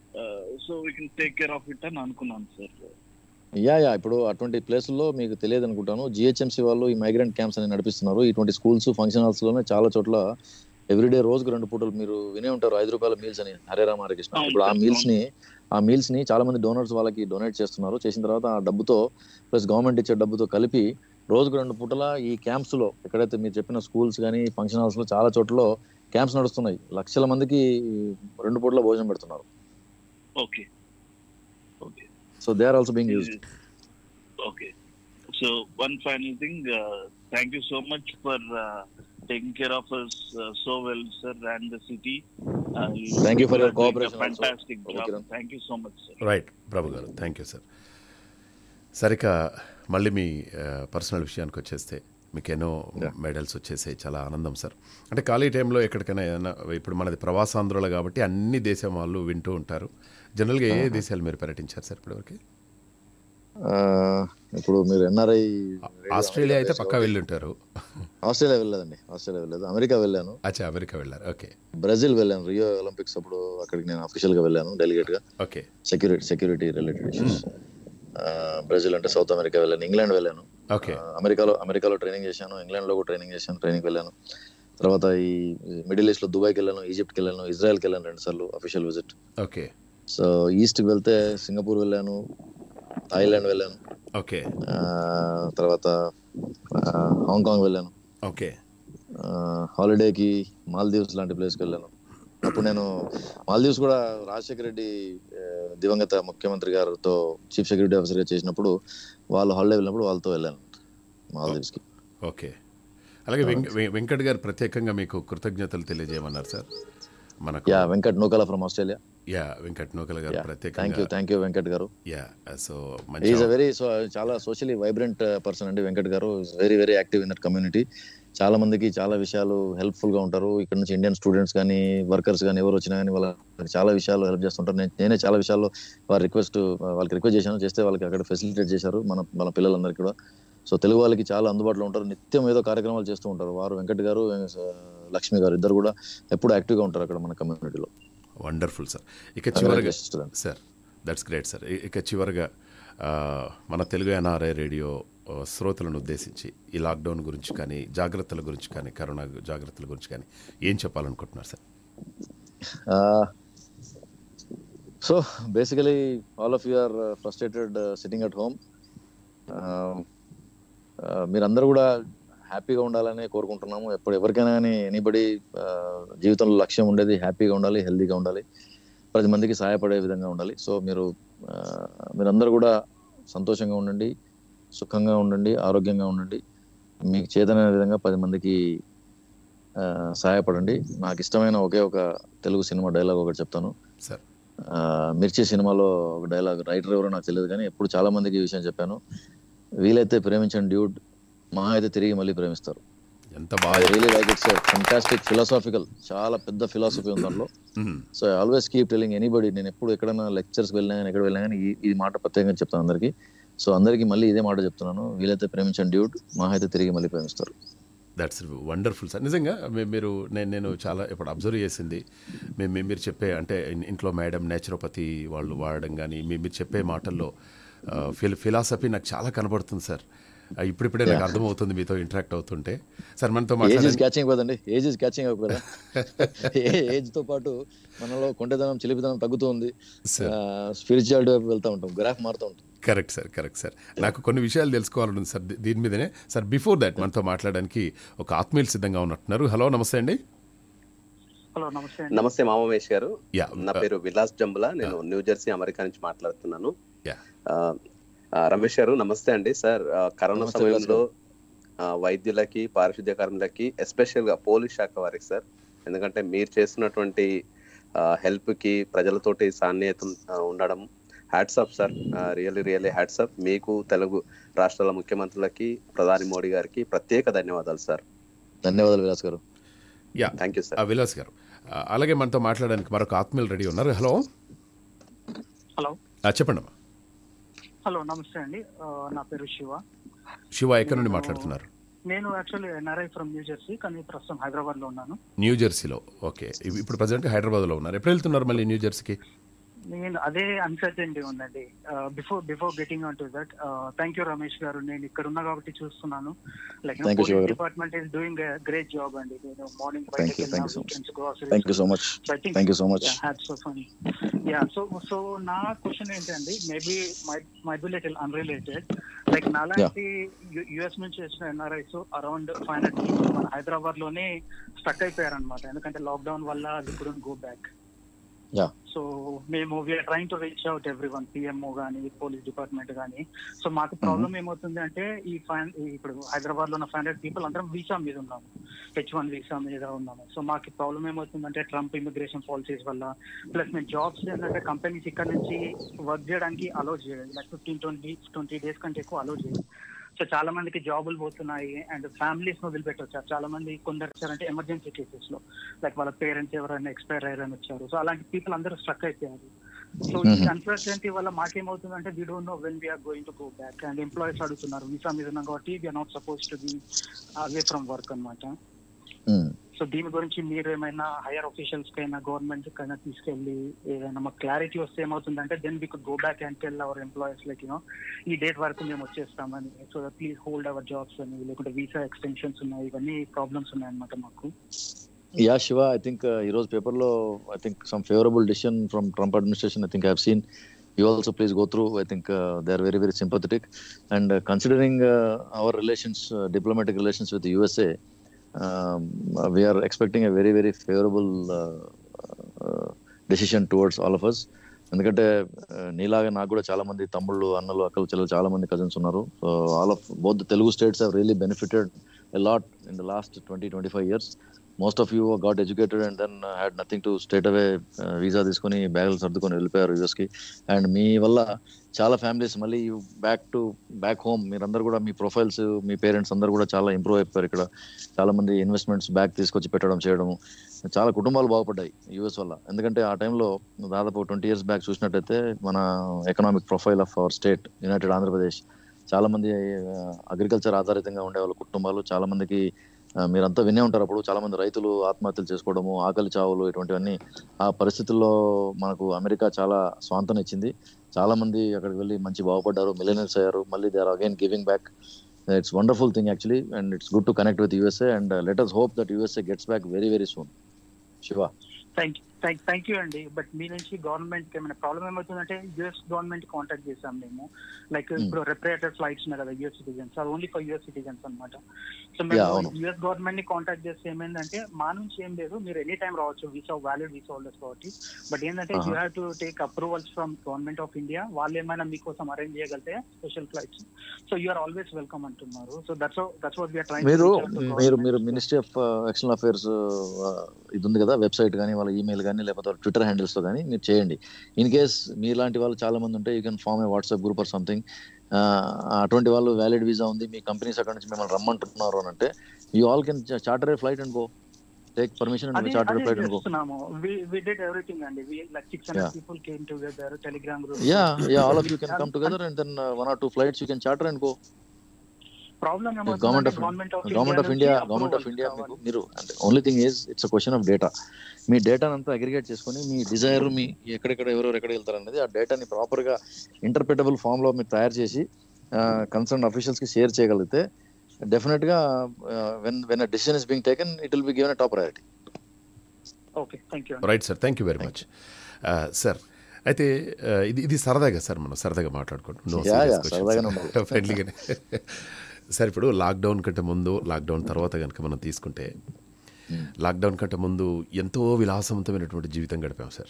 so we can take care of it అని అనుకున్నాను సార్ యా యా ఇప్పుడు అటువంటి ప్లేసుల్లో మీకు తెలియదు అనుకుంటాను జిహెచ్ఎంసీ వాళ్ళు ఈ మైగ్రెంట్ క్యాంప్స్ అని నడిపిస్తున్నారు ఇటువంటి స్కూల్స్ ఫంక్షన్ హాల్స్ లోనే చాలా చోట్ల ఎవ్రీడే రోజుకు రెండు పూటలు మీరు వినే ఉంటారు ఐదు రూపాయల మీల్స్ అని హరే రామ హరే కృష్ణ అవును ఇప్పుడు ఆ సార్, మీల్స్ ని ఆ మీల్స్ ని చాలా మంది డోనర్స్ వాళ్ళకి డొనేట్ చేస్తున్నారు చేసిన తర్వాత ఆ డబ్బుతో ప్లస్ గవర్నమెంట్ ఇచ్చే డబ్బుతో కలిపి రోజుకు రెండు పూటల ఈ క్యాంప్స్ లో ఎక్కడైతే మీరు చెప్పిన స్కూల్స్ కానీ ఫంక్షన్ హాల్స్ లో చాలా చోట్ల క్యాంప్స్ నడుస్తున్నాయి లక్షల మందికి రెండు పూటల భోజనం పెడుతున్నారు okay okay so they are also being used Okay. So one final thing, uh, thank you so much for uh, taking care of us uh, so well, sir, and the city. Uh, Thank you for your are doing cooperation A also, fantastic Prabhu job. Kiran. Thank you so much, sir. Right Prabhu గారు thank you sir సరిక మళ్ళీ మీ personal విషయానికి వచ్చేస్తే మీకు ఎన్నో medals వచ్చేసాయి చాలా ఆనందం sir అంటే ఖాళీ టైంలో ఎక్కడికైనా ఏదైనా ఇప్పుడు మనది ప్రవాసాంధ్రులు కాబట్టి అన్ని దేశం వాళ్ళు వింటూ ఉంటారు జనరల్గా ఏ ఏ దేశాలు మీరు పర్యటించారు సార్ ఇప్పటివరకు ఆ, ఇప్పుడు మీరు ఎన్ఆర్ఐ ఆస్ట్రేలియా అయితే పక్కా వెళ్ళి ఉంటారు ఆస్ట్రేలియా వెళ్ళలేదండి ఆస్ట్రేలియా వెళ్ళలేదు అమెరికా వెళ్ళాను అచ్చా అమెరికా వెళ్ళారు ఓకే బ్రెజిల్ వెళ్ళాను రియో ఒలింపిక్స్ అప్పుడు అక్కడికి నేను అఫీషియల్ గా వెళ్ళాను డెలిగేట్ గా okay security security related issues Brazil అంటే సౌత్ అమెరికా వెళ్ళాను ఇంగ్లాండ్ వెళ్ళాను ఓకే ఆ, అమెరికాలో అమెరికాలో ట్రైనింగ్ చేశాను ఇంగ్లాండ్ లో కూడా ట్రైనింగ్ చేశాను ట్రైనింగ్ వెళ్ళాను తర్వాత ఈ మిడిల్ ఈస్ట్ లో దుబాయ్కి వెళ్ళాను ఈజిప్ట్కి వెళ్ళాను ఇజ్రాయెల్కి వెళ్ళాను రెండు సార్లు official visit okay so east కి వెళ్తే సింగపూర్ వెళ్ళాను థాయిలాండ్ వెళ్ళాను ఓకే ఆ, తర్వాత ఆ, హాంకాంగ్ వెళ్ళాను ఓకే ఆ, హాలిడేకి మాల్దీవ్స్ లాంటి ప్లేస్కి వెళ్ళాను అప్పుడు నేను మాల్దీవ్స్ కూడా రాజశేఖర రెడ్డి ఆ, దివంగత ముఖ్యమంత్రి గారితో చీఫ్ సెక్యూరిటీ ఆఫీసర్ గా చేసినప్పుడు వాళ్ళు హాలిడే వెళ్ళినప్పుడు వాళ్ళతో వెళ్ళాను మాల్దీవ్స్ కి ఓకే అలాగే వెంక వె- వెంకట్ గారు ప్రత్యేకంగా మీకు కృతజ్ఞతలు తెలియజేయమన్నారు సార్ మనకు yeah Venkat Nukala from Australia yeah Venkat Nukal గారు థ్యాంక్ యూ ప్రత్యేకంగా థ్యాంక్ యూ వెంకట్ గారు యా సో ఈజ్ మంచి అ వెరీ సో చాలా సోషలీ వైబ్రెంట్ పర్సన్ అండి వెంకట్ గారు very very active in that community చాలా మందికి చాలా విషయాలు హెల్ప్ఫుల్ గా ఉంటారు ఇక్కడ నుంచి ఇండియన్ స్టూడెంట్స్ కానీ వర్కర్స్ కానీ ఎవరు వచ్చినా కానీ వాళ్ళకి చాలా విషయాలు హెల్ప్ చేస్తుంటారు నేను- నేనే చాలా విషయాల్లో వారి రిక్వెస్ట్ వాళ్ళకి రిక్వెస్ట్ చేశాను చేస్తే వాళ్ళకి అక్కడ ఫెసిలిటేట్ చేశారు మన మన పిల్లలందరికీ కూడా సో తెలుగు వాళ్ళకి చాలా అందుబాటులో ఉంటారు నిత్యం ఏదో కార్యక్రమాలు చేస్తూ ఉంటారు వారు వెంకట్ గారు ఆ, లక్ష్మి గారు ఇద్దరు కూడా ఎప్పుడు యాక్టివ్ గా ఉంటారు అక్కడ మన కమ్యూనిటీలో వండర్ఫుల్ సార్ ఇక చివరిగా student. Sir that's great sir ఇక చివరిగా ఆ, మన తెలుగు ఎన్ఆర్ఐ రేడియో ఆ, శ్రోతలను ఉద్దేశించి ఈ లాక్డౌన్ గురించి కానీ జాగ్రత్తల గురించి కానీ కరోనా జాగ్రత్తల గురించి కానీ ఏం చెప్పాలనుకుంటున్నారు sir so basically all of you are frustrated sitting at home మీరందరూ కూడా హ్యాపీగా ఉండాలని కోరుకుంటున్నాము ఎప్పుడు ఎవరికైనా కానీ ఎనీబడి జీవితంలో లక్ష్యం ఉండేది హ్యాపీగా ఉండాలి హెల్తీగా ఉండాలి పది మందికి సహాయపడే విధంగా ఉండాలి సో మీరు ఆ, మీరందరూ కూడా సంతోషంగా ఉండండి సుఖంగా ఉండండి ఆరోగ్యంగా ఉండండి మీకు చేతనైన విధంగా పది మందికి ఆ, సహాయపడండి నాకు ఇష్టమైన ఒకే ఒక తెలుగు సినిమా డైలాగ్ ఒకటి చెప్తాను సార్ ఆ, మిర్చి సినిమాలో ఒక డైలాగ్ రైటర్ ఎవరో నాకు తెలియదు కానీ ఎప్పుడు చాలా మందికి ఈ విషయం చెప్పాను వీలైతే ప్రేమించండి డ్యూడ్ మా అయితే తిరిగి మళ్ళీ ప్రేమిస్తారు ఎంత ఐ బాగా really like it's fantastic philosophical చాలా పెద్ద ఫిలాసఫీ ఉంది దానిలో hmm. So I always keep telling anybody నేను ఎప్పుడు ఎక్కడైనా లెక్చర్స్ వెళ్ళినా కానీ ఎక్కడ వెళ్ళినా కానీ ఈ- ఈ మాట ప్రత్యేకంగా చెప్తాను అందరికీ సో అందరికీ మళ్ళీ ఇదే మాట చెప్తున్నాను వీలైతే ప్రేమించండి డ్యూడ్ మా అయితే తిరిగి మళ్ళీ ప్రేమిస్తారు దట్స్ వండర్ఫుల్ సార్ నిజంగా మీ- మీరు నేను నేను చాలా ఇప్పుడు అబ్జర్వ్ చేసింది మీ- మీ- మీరు చెప్పే అంటే ఇన్- ఇంట్లో మేడం నేచురోపతి వాళ్ళు వాడడం కానీ మీ మీరు చెప్పే మాటల్లో ఫిల్ ఫిలాసఫీ నాకు చాలా కనబడుతుంది సార్ ఆ, ఇప్పుడిప్పుడే నాకు అర్థమవుతుంది మీతో ఇంటరాక్ట్ అవుతుంటే సార్ మనతో ఏజ్ మాట్లాడండి ఇస్ క్యాచింగ్ కదండి ఏజ్ ఇస్ క్యాచింగ్ అప్ కదా ఏజ్ తో పాటు మనలో కొంటెదనం చిలిపిదనం తగ్గుతుంది Sir. స్పిరిచువాలిటీ వైపు వెళ్తా ఉంటాం గ్రాఫ్ మారుతూ ఉంటాం కరెక్ట్ సార్ కరెక్ట్ సార్ నాకు కొన్ని విషయాలు తెలుసుకోవాలని ఉంది సార్ దీ- దీని మీదనే సార్ బిఫోర్ దాట్ మనతో మాట్లాడడానికి ఒక ఆత్మీయులు సిద్ధంగా ఉన్నట్టున్నారు హలో నమస్తే అండి హలో నమస్తే నమస్తే మామమేష్ గారు యా నా పేరు విలాస్ జంబుల నేను న్యూ జెర్సీ అమెరికా నుంచి మాట్లాడుతున్నాను యా ఆ, ఆ, రమేష్ గారు నమస్తే అండి సార్ ఆ, కరోనా నమస్తే, విలాస్ సమయంలో ఆ, వైద్యులకి పారిశుద్ధ్య కార్మికులకి ఎస్పెషల్ గా పోలీస్ శాఖ వారికి సార్ ఎందుకంటే మీరు చేస్తున్నటువంటి హెల్ప్ కి ప్రజలతోటి సాన్నిహితం ఆ, ఉండడం hats off sir really really hats off మీకు తెలుగు రాష్ట్రాల ముఖ్యమంత్రులకి ప్రధాని మోడీ గారికి ప్రత్యేక ధన్యవాదాలు సార్ ధన్యవాదాలు విలాస్ గారు యా థ్యాంక్ యూ సార్ ఆ, విలాస్ గారు ఆ, అలాగే మనతో మాట్లాడడానికి మరొక ఆత్మీయులు రెడీ ఉన్నారు హలో హలో ఆ, చెప్పండి అమ్మా హలో నమస్తే అండి ఆ, నా పేరు శివ శివ ఎక్కడి నుండి మాట్లాడుతున్నారు నేను actually NRI from New Jersey కానీ ప్రస్తుతం హైదరాబాద్ లో ఉన్నాను న్యూ జెర్సీలో ఓకే ఇవి- ఇప్పుడు ప్రజెంట్ హైదరాబాద్లో ఉన్నారు ఎప్పుడు వెళ్తున్నారు మళ్ళీ న్యూ జెర్సీకి నేను అదే అన్సర్టెంటీ ఉందండి before before getting on to that thank you Ramesh గారు నేను ఇక్కడ ఉన్నా కాబట్టి చూస్తున్నాను లైక్ Thank you, శివ గారు. Department is doing great job అండి నేను morning Thank you, thank you so much. Thank you so much think- thank you so much hats off అండి యా సో సో నా క్వశ్చన్ ఏంటండి maybe my my be little unrelated like నాలాంటి US నుంచి వచ్చిన NRIs around five hundred మన హైదరాబాద్ లోనే stuck అయిపోయారు అనమాట ఎందుకంటే లాక్డౌన్ వల్ల అది కూడా గో బ్యాక్ యా సో మేము we're trying to reach out every one PMO కానీ పోలీస్ డిపార్ట్మెంట్ కానీ సో మాకు ప్రాబ్లం ఏమవుతుంది అంటే ఈ ఫైవ్ ఇప్పుడు హైదరాబాద్ లో ఉన్న ఫైవ్ హండ్రెడ్ పీపుల్ అందరం వీసా మీద ఉన్నాము హెచ్ వన్ వీసా మీద ఉన్నాము సో మాకు ప్రాబ్లం ఏమవుతుందంటే ట్రంప్ ఇమిగ్రేషన్ పాలసీస్ వల్ల ప్లస్ మేము జాబ్స్ ఏంటంటే కంపెనీస్ ఇక్కడ నుంచి వర్క్ చేయడానికి అలౌ చేయదు like fifteen twenty twenty days కంటే ఎక్కువ అలౌ చేయదు సో చాలా మందికి జాబులు పోతున్నాయి అండ్ ఫ్యామిలీస్ వదిలిపెట్టొచ్చారు చాలా మంది కొందరు వచ్చారంటే ఎమర్జెన్సీ కేసెస్ లో లైక్ వాళ్ళ పేరెంట్స్ ఎవరైనా ఎక్స్పైర్ అయ్యారని వచ్చారు సో అలాంటి పీపుల్ అందరూ స్ట్రక్ అయిపోయారు సో ఈ అన్సర్టనిటీ వల్ల మాకేమవుతుందంటే we don't know when we're going to go back and employees అడుగుతున్నారు వీసా మీద ఉన్నాం కాబట్టి we're not suppose to be away from work అనమాట సో దీని గురించి మీరు ఏమైనా హైయర్ ఆఫీషియల్స్ కైనా గవర్నమెంట్ కైనా తీసుకెళ్లి ఏదైనా మాకు క్లారిటీ వస్తే ఏమవుతుందంటే then we could go back and tell our employees like you know ఈ డేట్ వరకు మేము వచ్చేస్తామని so please hold our jobs అని లేకుంటే వీసా ఎక్స్టెన్షన్స్ ఉన్నాయి ఇవన్నీ ప్రాబ్లమ్స్ ఉన్నాయన్నమాట మాకు యా శివ ఐ థింక్ ఈ రోజు పేపర్ లో I think some favourable decision from Trump administration I think I seen you also please go through I think they are very very sympathetic and considering our relations diplomatic relations with USA we're expecting a very very favourable decision towards all of us ఎందుకంటే uh, నీలాగా నాకు కూడా చాలా మంది తమ్ముళ్ళు అన్నలు అక్కలు చెల్లెలు చాలా మంది కజిన్స్ ఉన్నారు so all of both Telugu states have really benefited a lot in the last twenty twenty five years most of you got educated and then had nothing to state away visa తీసుకొని బ్యాగులు సర్దుకొని వెళ్ళిపోయారు US కి and మీ వల్ల చాలా families మళ్ళీ back to back home మీరందరూ కూడా మీ ప్రొఫైల్స్ మీ పేరెంట్స్ అందరూ కూడా చాలా ఇంప్రూవ్ అయిపోయారు ఇక్కడ చాలా మంది ఇన్వెస్ట్మెంట్స్ బ్యాక్ తీసుకొచ్చి పెట్టడం చేయడం చాలా కుటుంబాలు బాగుపడ్డాయి యూఎస్ వల్ల ఎందుకంటే ఆ టైంలో దాదాపు ట్వంటీ ఇయర్స్ బ్యాక్ చూసినట్టయితే మన economic profile of our state united Andhra Pradesh చాలా మంది అగ్రికల్చర్ ఆధారితంగా ఉండే వాళ్ళ కుటుంబాలు చాలా మందికి ఆ, మీరంతా వినే ఉంటారు అప్పుడు చాలా మంది రైతులు ఆత్మహత్యలు చేసుకోవడము ఆకలి చావులు ఇటువంటివన్నీ ఆ పరిస్థితుల్లో మనకు అమెరికా చాలా స్వాంతం ఇచ్చింది చాలా మంది అక్కడికి వెళ్ళి మంచి బాగుపడ్డారు మిలియనర్స్ అయ్యారు మళ్ళీ they are again giving back it's wonderful thing actually and it's good to connect with USA and let us hope that USA gets back very very soon Shiva thank thank thank you అండి but మీ నుంచి government కి ఏమైనా problem ఏమవుతుందంటే US government contact చేసాం మేము like ఇప్పుడు రెపరేటర్ flights ఉన్నాయి కదా యుఎస్ సిటిజన్స్ అది ఓన్లీ ఫర్ యుఎస్ సిటిజన్స్ అనమాట సో Yeah, మేము అవును. యుఎస్ గవర్నమెంట్ ని కాంటాక్ట్ చేస్తే ఏమైందంటే మా నుంచి ఏం లేదు మీరు ఎనీ టైం రావచ్చు వీసా వ్యాలిడ్ వీసా హోల్డర్స్ కాబట్టి బట్ ఏంటంటే you have to take approvals from government of India వాళ్ళు ఏమైనా మీకోసం అరేంజ్ చేయగలితే special flights so you're always welcome అంటున్నారు so that's that's what we're trying మీరు మీరు మీరు మినిస్ట్రీ ఆఫ్ ఎక్స్టర్నల్ అఫైర్స్ ఇది ఉంది కదా వెబ్సైట్ కానీ వాళ్ళ ఈమెయిల్ కానీ లేకపోతే ట్విట్టర్ హ్యాండిల్స్ తో కానీ మీరు చేయండి ఇన్ కేస్ మీలాంటి వాళ్ళు చాలా మంది ఉంటే you can form a WhatsApp group or something అటువంటి వాళ్ళు వ్యాలిడ్ వీసా ఉంది మీ కంపెనీస్ అక్కడ నుంచి మిమ్మల్ని రమ్మంటున్నారు అని అంటే you all can charter a flight and go take permission and అదే చార్టర్ అదే ఫ్లైట్ అండ్ గో చేస్తున్నాము వి డిడ్ ఎవ్రీథింగ్ అండి we like six hundred Yeah. People came together Telegram group yeah yeah all of you can come together and then one or two flights you can charter and go problem government of government of India government of India మీకు మీరు only thing is it's question of data మీ డేటాను అంతా aggregate చేసుకొని మీ Dzire మీ ఎక్కడెక్కడ ఎవరెవరు ఎక్కడ వెళ్తారు అనేది ఆ డేటాని ప్రాపర్ గా ఇంటర్ప్రిటబుల్ ఫామ్ లో మీరు తయారు చేసి కన్సర్న్ అఫీషియల్స్ కి షేర్ చేయగలిగితే డెఫినెట్ గా when when decision is being taken it will be given top priority okay thank you right sir thank you very much sir అయితే ఆ, ఇది ఇది సరదాగా సార్ మనం సరదాగా మాట్లాడుకుంటాం Yeah, yeah, సరదాగానే ఉండాలి. ఫ్రెండ్లీగానే సార్ ఇప్పుడు లాక్డౌన్ కంటే ముందు లాక్డౌన్ తర్వాత కనుక మనం తీసుకుంటే లాక్డౌన్ కంటే ముందు ఎంతో విలాసవంతమైనటువంటి జీవితం గడిపాం సార్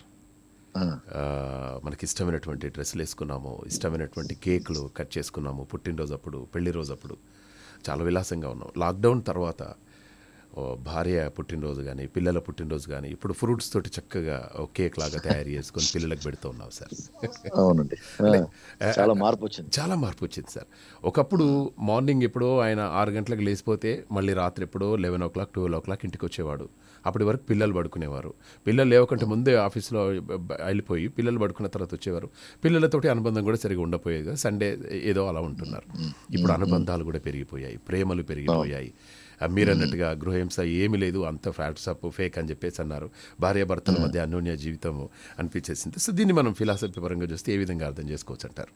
ఆ, మనకి ఇష్టమైనటువంటి డ్రెస్సులు వేసుకున్నాము ఇష్టమైనటువంటి కేకులు కట్ చేసుకున్నాము పుట్టినరోజు అప్పుడు పెళ్లి రోజు అప్పుడు చాలా విలాసంగా ఉన్నాం లాక్డౌన్ తర్వాత ఓ భార్య పుట్టినరోజు కానీ పిల్లల పుట్టినరోజు కానీ ఇప్పుడు ఫ్రూట్స్ తోటి చక్కగా ఓ కేక్ లాగా తయారు చేసుకొని పిల్లలకు పెడుతూ ఉన్నాం సార్ అవునండి ఆ, చాలా మార్పు వచ్చింది చాలా మార్పు వచ్చింది సార్ ఒకప్పుడు మార్నింగ్ ఎప్పుడో ఆయన ఆరు గంటలకు లేచిపోతే మళ్ళీ రాత్రి ఎప్పుడో eleven o'clock twelve o'clock ఇంటికి వచ్చేవాడు అప్పటి వరకు పిల్లలు పడుకునేవారు పిల్లలు లేవకంటే ముందే ఆఫీస్లో బ- వెళ్ళిపోయి పిల్లలు పడుకున్న తర్వాత వచ్చేవారు పిల్లలతోటి అనుబంధం కూడా సరిగా ఉండపోయేది కదా. సండే ఏదో అలా ఉంటున్నారు ఇప్పుడు అనుబంధాలు కూడా పెరిగిపోయాయి ప్రేమలు పెరిగిపోయాయి ఆ, మీరన్నట్టుగా గృహహింస ఏమీ లేదు అంత ఫ్యాట్సప్ ఫేక్ అని చెప్పేసి అన్నారు భార్యాభర్తల మధ్య అన్యోన్య జీవితం అనిపించేసింది సో దీన్ని మనం ఫిలాసఫీ పరంగా చూస్తే ఏ విధంగా అర్థం చేసుకోవచ్చు అంటారు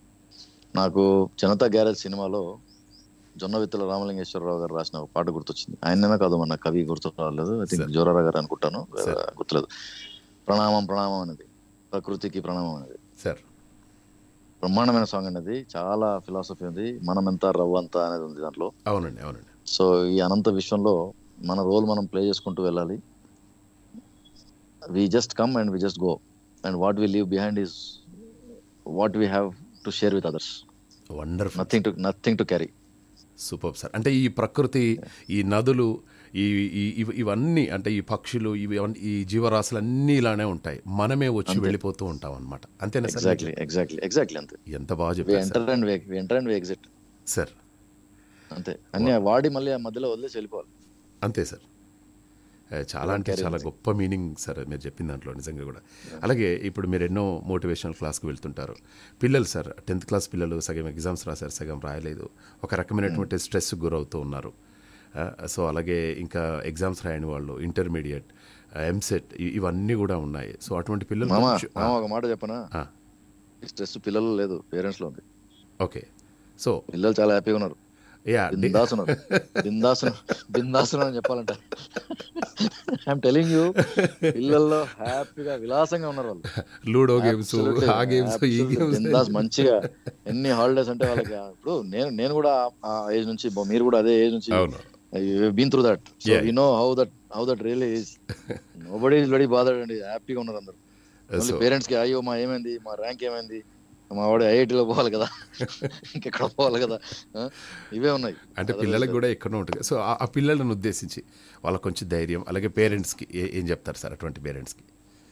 నాకు జనతా గ్యారేజ్ సినిమాలో జొన్న విత్తుల రామలింగేశ్వరరావు గారు రాసిన ఒక పాట గుర్తొచ్చింది ఆయననే కాదు మన కవి గుర్తు రాలేదు ఐ థింక్ జోరారా గారు అనుకుంటాను గుర్తులేదు ప్రణామం ప్రణామం అనేది ప్రకృతికి ప్రణామం అనేది సార్ బ్రహ్మాండమైన సాంగ్ అనేది చాలా ఫిలాసఫీ ఉంది మనం ఎంత రవ్వ అంత అనేది ఉంది దాంట్లో అవునండి అవునండి సో ఈ అనంత విశ్వంలో మన రోల్ మనం ప్లే చేసుకుంటూ వెళ్ళాలి we just come and we just go and what we leave behind is what we have to share with others wonderful nothing to nothing to carry super sir అంటే ఈ ప్రకృతి ఈ నదులు ఈ ఈ- ఇవి- ఇవన్నీ అంటే ఈ పక్షులు ఇవి అవన్నీ- ఈ జీవరాశులు అన్నీ ఇలానే ఉంటాయి మనమే వచ్చి అంతే. వెళ్ళిపోతూ ఉంటాం అనమాట అంతేనా సార్ ఎగ్జాక్ట్లీ ఎగ్జాక్ట్లీ ఎగ్జాక్ట్లీ అంతే ఎంత బాగా వి చెప్పారు enter and we enter and we exit sir అంతే అన్ని వాడి మళ్ళీ ఆ మధ్యలో వదిలేసి వెళ్ళిపోవాలి అంతే సార్ ఏ, చాలా అంటే carry చాలా the గొప్ప మీనింగ్ సార్ మీరు చెప్పిన దాంట్లో నిజంగా కూడా అలాగే ఇప్పుడు మీరు ఎన్నో మోటివేషనల్ క్లాస్కి వెళ్తుంటారు పిల్లలు సార్ టెన్త్ క్లాస్ పిల్లలు సగం ఎగ్జామ్స్ రాశారు సగం రాయలేదు ఒక రకమైనటువంటి స్ట్రెస్ గురవుతూ ఉన్నారు ఆ, సో అలాగే ఇంకా ఎగ్జామ్స్ రాయని వాళ్ళు ఇంటర్మీడియట్ ఎంసెట్ ఇవన్నీ కూడా ఉన్నాయి సో అటువంటి పిల్లలు మామ కొంచెం- మామ ఒక మాట చెప్పనా ఆ, ఈ స్ట్రెస్ పిల్లలు లేదు పేరెంట్స్ లో ఉంది ఓకే సో పిల్లలు చాలా హ్యాపీగా ఉన్నారు యా బిందాస్ ఉన్నారు బిందాస్ బిందాస్ అని చెప్పాలంటే ఐఎమ్ టెలింగ్ యూ పిల్లల్లో హ్యాపీగా విలాసంగా ఉన్నారు వాళ్ళు లూడో గేమ్స్ Absolutely, ఆ గేమ్స్ ఈ absolutely. గేమ్స్ బిందాస్ మంచిగా ఎన్ని హాలిడేస్ అంటే వాళ్ళకి ఇప్పుడు నేను నేను కూడా ఆ ఏజ్ నుంచి బో- మీరు కూడా అదే ఏజ్ నుంచి అవును. Been through that so Yeah. You know how that how that really is nobody is very bothered అండి హ్యాపీగా ఉన్నారు అందరు ఓన్లీ So- పేరెంట్స్ కి అయ్యో మా ఏమైంది మా ర్యాంక్ ఏమైంది మా వాడు ఐఐటీలో పోవాలి కదా ఇంకెక్కడ పోవాలి కదా ఆ? ఇవే ఉన్నాయి అంటే పిల్లలకు కూడా ఎక్కడో ఉంటుంది సో ఆ- ఆ పిల్లలను ఉద్దేశించి వాళ్ళకి కొంచెం ధైర్యం అలాగే పేరెంట్స్కి ఏం చెప్తారు సార్ అటువంటి పేరెంట్స్కి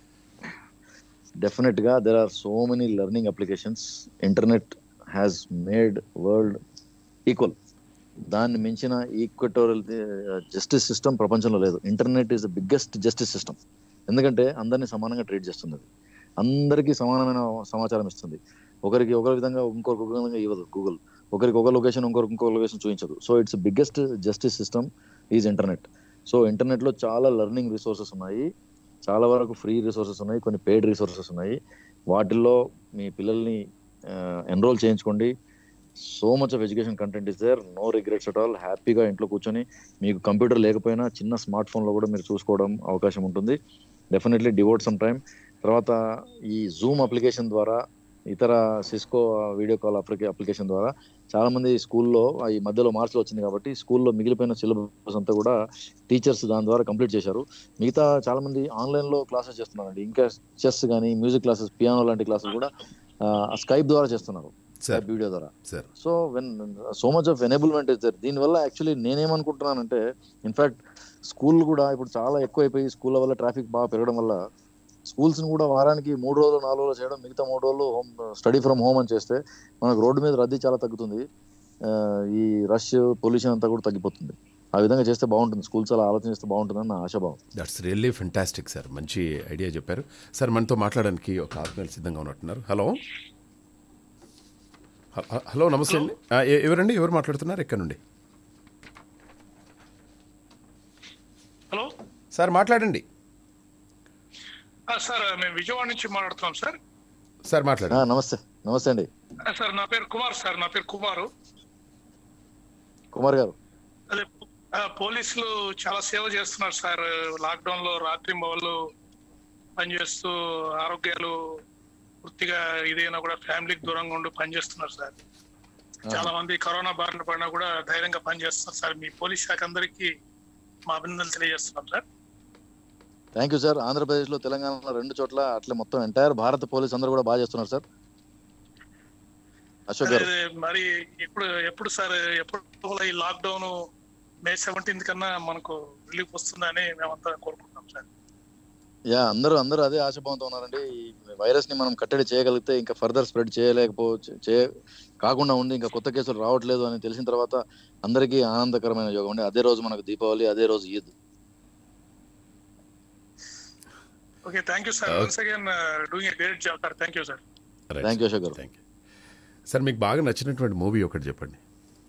డెఫినెట్ గా there are so many learning applications internet has made world equal దాన్ని మించిన ఈక్వటోరియల్ జస్టిస్ సిస్టమ్ ప్రపంచంలో లేదు internet is the biggest justice system ఎందుకంటే అందరినీ సమానంగా ట్రీట్ చేస్తుంది అది. అందరికీ సమానమైన సమాచారం ఇస్తుంది ఒకరికి ఒక విధంగా ఇంకొక విధంగా ఇవ్వదు గూగుల్ ఒకరికి ఒక లొకేషన్ ఇంకొకరికి ఇంకో లొకేషన్ చూపించదు so it's biggest justice system is internet so internet లో చాలా లెర్నింగ్ రిసోర్సెస్ ఉన్నాయి చాలా వరకు ఫ్రీ రిసోర్సెస్ ఉన్నాయి కొన్ని పెయిడ్ రిసోర్సెస్ ఉన్నాయి వాటిల్లో మీ పిల్లల్ని ఎన్రోల్ చేయించుకోండి so much of education content is there no regrets at all హ్యాపీగా ఇంట్లో కూర్చొని మీకు కంప్యూటర్ లేకపోయినా చిన్న స్మార్ట్ ఫోన్లో కూడా మీరు చూసుకోవడం అవకాశం ఉంటుంది డెఫినెట్లీ డివోట్ సమ్ టైం తర్వాత ఈ జూమ్ అప్లికేషన్ ద్వారా ఇతర సిస్కో వీడియో కాల్ అప్లికేషన్ ద్వారా చాలా మంది స్కూల్లో ఈ మధ్యలో మార్చిలో వచ్చింది కాబట్టి స్కూల్లో మిగిలిపోయిన సిలబస్ అంతా కూడా టీచర్స్ దాని ద్వారా కంప్లీట్ చేశారు మిగతా చాలా మంది ఆన్లైన్ లో క్లాసెస్ చేస్తున్నారండి ఇంకా చెస్ కానీ మ్యూజిక్ క్లాసెస్ పియానో లాంటి క్లాసెస్ కూడా స్కైప్ ద్వారా చేస్తున్నారు స్కైప్ వీడియో ద్వారా sir so when so much of enablement is there దీనివల్ల యాక్చువల్లీ నేనేమనుకుంటున్నానంటే ఇన్ఫాక్ట్ స్కూల్ కూడా ఇప్పుడు చాలా ఎక్కువ అయిపోయి స్కూల్ వల్ల ట్రాఫిక్ బాగా పెరగడం వల్ల స్కూల్స్ ని కూడా వారానికి మూడు రోజులు నాలుగు రోజులు చేయడం మిగతా మూడు రోజులు హోమ్ స్టడీ ఫ్రమ్ హోమ్ అని చేస్తే మనకు రోడ్డు మీద రద్దీ చాలా తగ్గుతుంది ఆ, ఈ రష్ పొల్యూషన్ అంతా కూడా తగ్గిపోతుంది ఆ విధంగా చేస్తే బాగుంటుంది స్కూల్స్ అలా ఆలోచన చేస్తే బాగుంటుందని నా ఆశాభావం దట్స్ రియల్లీ ఫెంటాస్టిక్ సార్ మంచి ఐడియా చెప్పారు సార్ మనతో మాట్లాడడానికి ఒక ఆత్మీయులు సిద్ధంగా ఉన్నట్టున్నారు హలో హ- హ- హలో నమస్తే అండి ఆ, ఎ- ఎవరండి ఎవరు మాట్లాడుతున్నారు ఎక్కడ నుండి హలో సార్ మాట్లాడండి ఆ, సార్ మేము విజయవాడ నుంచి మాట్లాడుతున్నాం సార్ సార్ మాట్లాడండి నమస్తే నమస్తే అండి ఆ, సార్ నా పేరు కుమార్ సార్ నా పేరు కుమారు కుమార్ గారు అదే ఆ, పోలీసులు చాలా సేవ చేస్తున్నారు సార్ లాక్డౌన్ లో రాత్రి మొదలు పనిచేస్తూ ఆరోగ్యాలు పూర్తిగా ఇదైనా కూడా ఫ్యామిలీకి దూరంగా ఉండి పనిచేస్తున్నారు సార్ చాలా మంది కరోనా బారిన పడినా కూడా ధైర్యంగా పనిచేస్తున్నారు సార్ మీ పోలీస్ శాఖ అందరికీ మా అభినందనలు తెలియజేస్తున్నాం sir thank you sir Andhra Pradesh లో తెలంగాణలో రెండు చోట్ల అట్లే మొత్తం ఎంటైర్ భారత పోలీస్ అందరూ కూడా బాగా చేస్తున్నారు సార్ అశోక్ గారు అదే మరి ఎప్పుడు ఎప్పుడు సార్ ఎప్పుడు ఈ లాక్డౌన్ మే సెవెంటీన్త్ కన్నా మనకు రిలీఫ్ వస్తుందని మేమంతా కోరుకుంటున్నాం సార్ యా అందరూ అందరూ అదే ఆశాభావంతో ఉన్నారండి ఈ వైరస్ ని మనం కట్టడి చేయగలిగితే ఇంకా ఫర్దర్ స్ప్రెడ్ చేయలేకపోవచ్చు చే కాకుండా ఉండి ఇంకా కొత్త కేసులు రావట్లేదు అని తెలిసిన తర్వాత అందరికీ ఆనందకరమైన యోగం అండి అదే రోజు మనకు దీపావళి అదే రోజు Eid okay thank you sir Okay. Once again doing a great job sir thank you sir thank you Ashok garu thank you sir మీకు బాగా నచ్చినటువంటి మూవీ ఒకటి చెప్పండి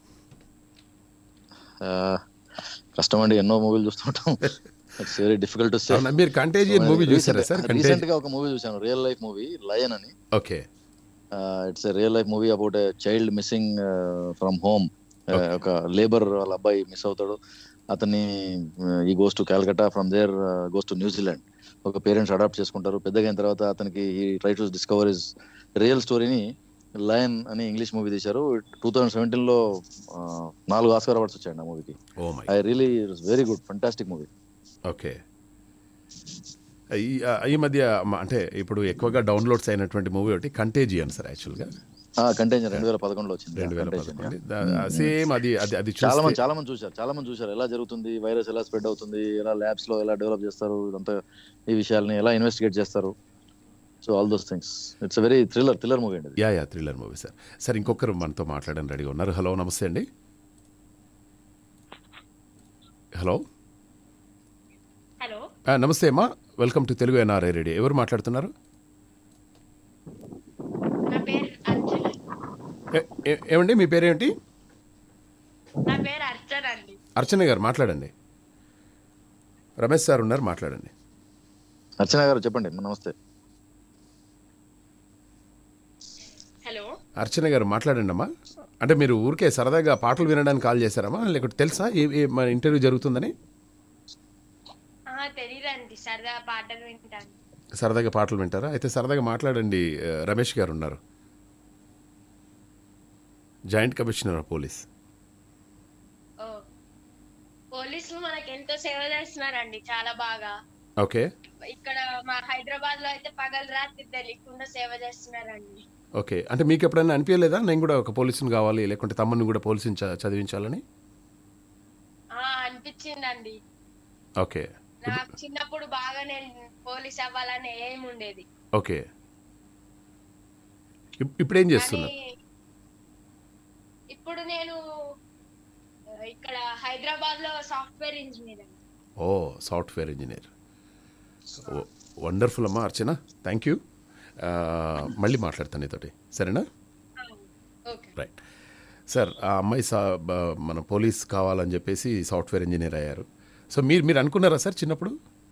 ఆ, కష్టం అండి ఎన్నో మూవీలు చూస్తుంటాం ఇట్స్ వెరీ డిఫికల్ట్ టు అవునా? మీరు Contagion movie చూసారా సార్? Contagion? రీసెంట్ గా ఒక మూవీ చూసాను రియల్ లైఫ్ మూవీ లయన్ అని okay it's real life movie about a child missing from home ఒక లేబర్ వాళ్ళ అబ్బాయి మిస్ అవుతాడు అతన్ని ఈ goes to Calcutta from there goes to New Zealand ఒక పేరెంట్స్ అడాప్ట్ చేసుకుంటారు పెద్దగా అయిన తర్వాత అతనికి ఈ try to discover is real స్టోరీని లయన్ అని ఇంగ్లీష్ మూవీ తీశారు టూ థౌజండ్ సెవెంటీన్ లో ఆ, నాలుగు ఆస్కార్ అవార్డ్స్ వచ్చాయండి ఆ మూవీకి oh my I really very good fantastic movie okay ఈ ఈ మధ్య మ- అంటే ఇప్పుడు ఎక్కువగా డౌన్లోడ్స్ అయినటువంటి మూవీ ఒకటి కంటేజియన్ సార్ యాక్చువల్గా కంటెంజర్ రెండు వేల పదకొండులో వచ్చింది రెండు వేల Contagion, పదకొండు yeah. సేమ్ అది అది అది చాలా మంది చూస్తే చాలా మంది చూశారు చాలా మంది చూశారు ఎలా జరుగుతుంది వైరస్ ఎలా స్ప్రెడ్ అవుతుంది ఎలా ల్యాబ్స్ లో ఎలా డెవలప్ చేస్తారు ఇదంతా ఈ విషయాల్ని ఎలా ఇన్వెస్టిగేట్ చేస్తారు so all those things it's very thriller thriller movie అండి yeah yeah thriller movie sir sir ఇంకొకరు మనతో మాట్లాడడానికి రెడీగా ఉన్నారు హలో నమస్తే అండి హలో హలో ఆ, నమస్తే అమ్మా welcome to Telugu NRI radio ఎవరు మాట్లాడుతున్నారు నా పేరు అర్చన ఏ- ఏ- ఏమండి మీ పేరేంటి నా పేరు అర్చన అండి అర్చన గారు మాట్లాడండి రమేష్ సార్ ఉన్నారు మాట్లాడండి అర్చన గారు చెప్పండి నమస్తే హలో అర్చన గారు మాట్లాడండి అమ్మా అంటే మీరు ఊరికే సరదాగా పాటలు వినడానికి కాల్ చేశారమ్మా లేకపోతే తెలుసా ఏ ఏ- మన ఇంటర్వ్యూ జరుగుతుందని ఆ, తెలీదండి సరదా పాటలు వింటాను సరదాగా పాటలు వింటారా అయితే సరదాగా మాట్లాడండి ఆ, రమేష్ గారు ఉన్నారు జాయింట్ కమిషనర్ ఆఫ్ పోలీస్ ఓ పోలీసులు మనకి ఎంతో సేవ చేస్తున్నారండి చాలా బాగా ఓకే ఇక్కడ మా హైదరాబాద్ లో అయితే పగలు రాత్రి తెలియకుండా సేవ చేస్తున్నారండి ఓకే అంటే మీకు ఎప్పుడైనా అనిపించలేదా నేను కూడా ఒక పోలీసుని కావాలి లేకుంటే తమ్ముని కూడా పోలీసుని చ- చదివించాలని ఆ అనిపించిందండి ఓకే నాకు చిన్నప్పుడు బాగా నేను పోలీస్ అవ్వాలని ఏం ఉండేది ఓకే ఇప్- ఇప్పుడు ఏం చేస్తున్నారు కానీ ఇప్పుడు నేను ఆ, ఇక్కడ హైదరాబాద్ లో సాఫ్ట్వేర్ ఇంజనీర్ అండి ఓ సాఫ్ట్వేర్ ఇంజనీర్ వండర్ఫుల్ అమ్మా అర్చన థ్యాంక్ యూ మళ్ళీ మాట్లాడతాను నీతోటి సరేనా ఓకే రైట్ సార్ ఆ అమ్మాయి సా బ- మన పోలీస్ కావాలని చెప్పేసి సాఫ్ట్వేర్ ఇంజనీర్ అయ్యారు సో మీరు మీరు అనుకున్నారా సార్ చిన్నప్పుడు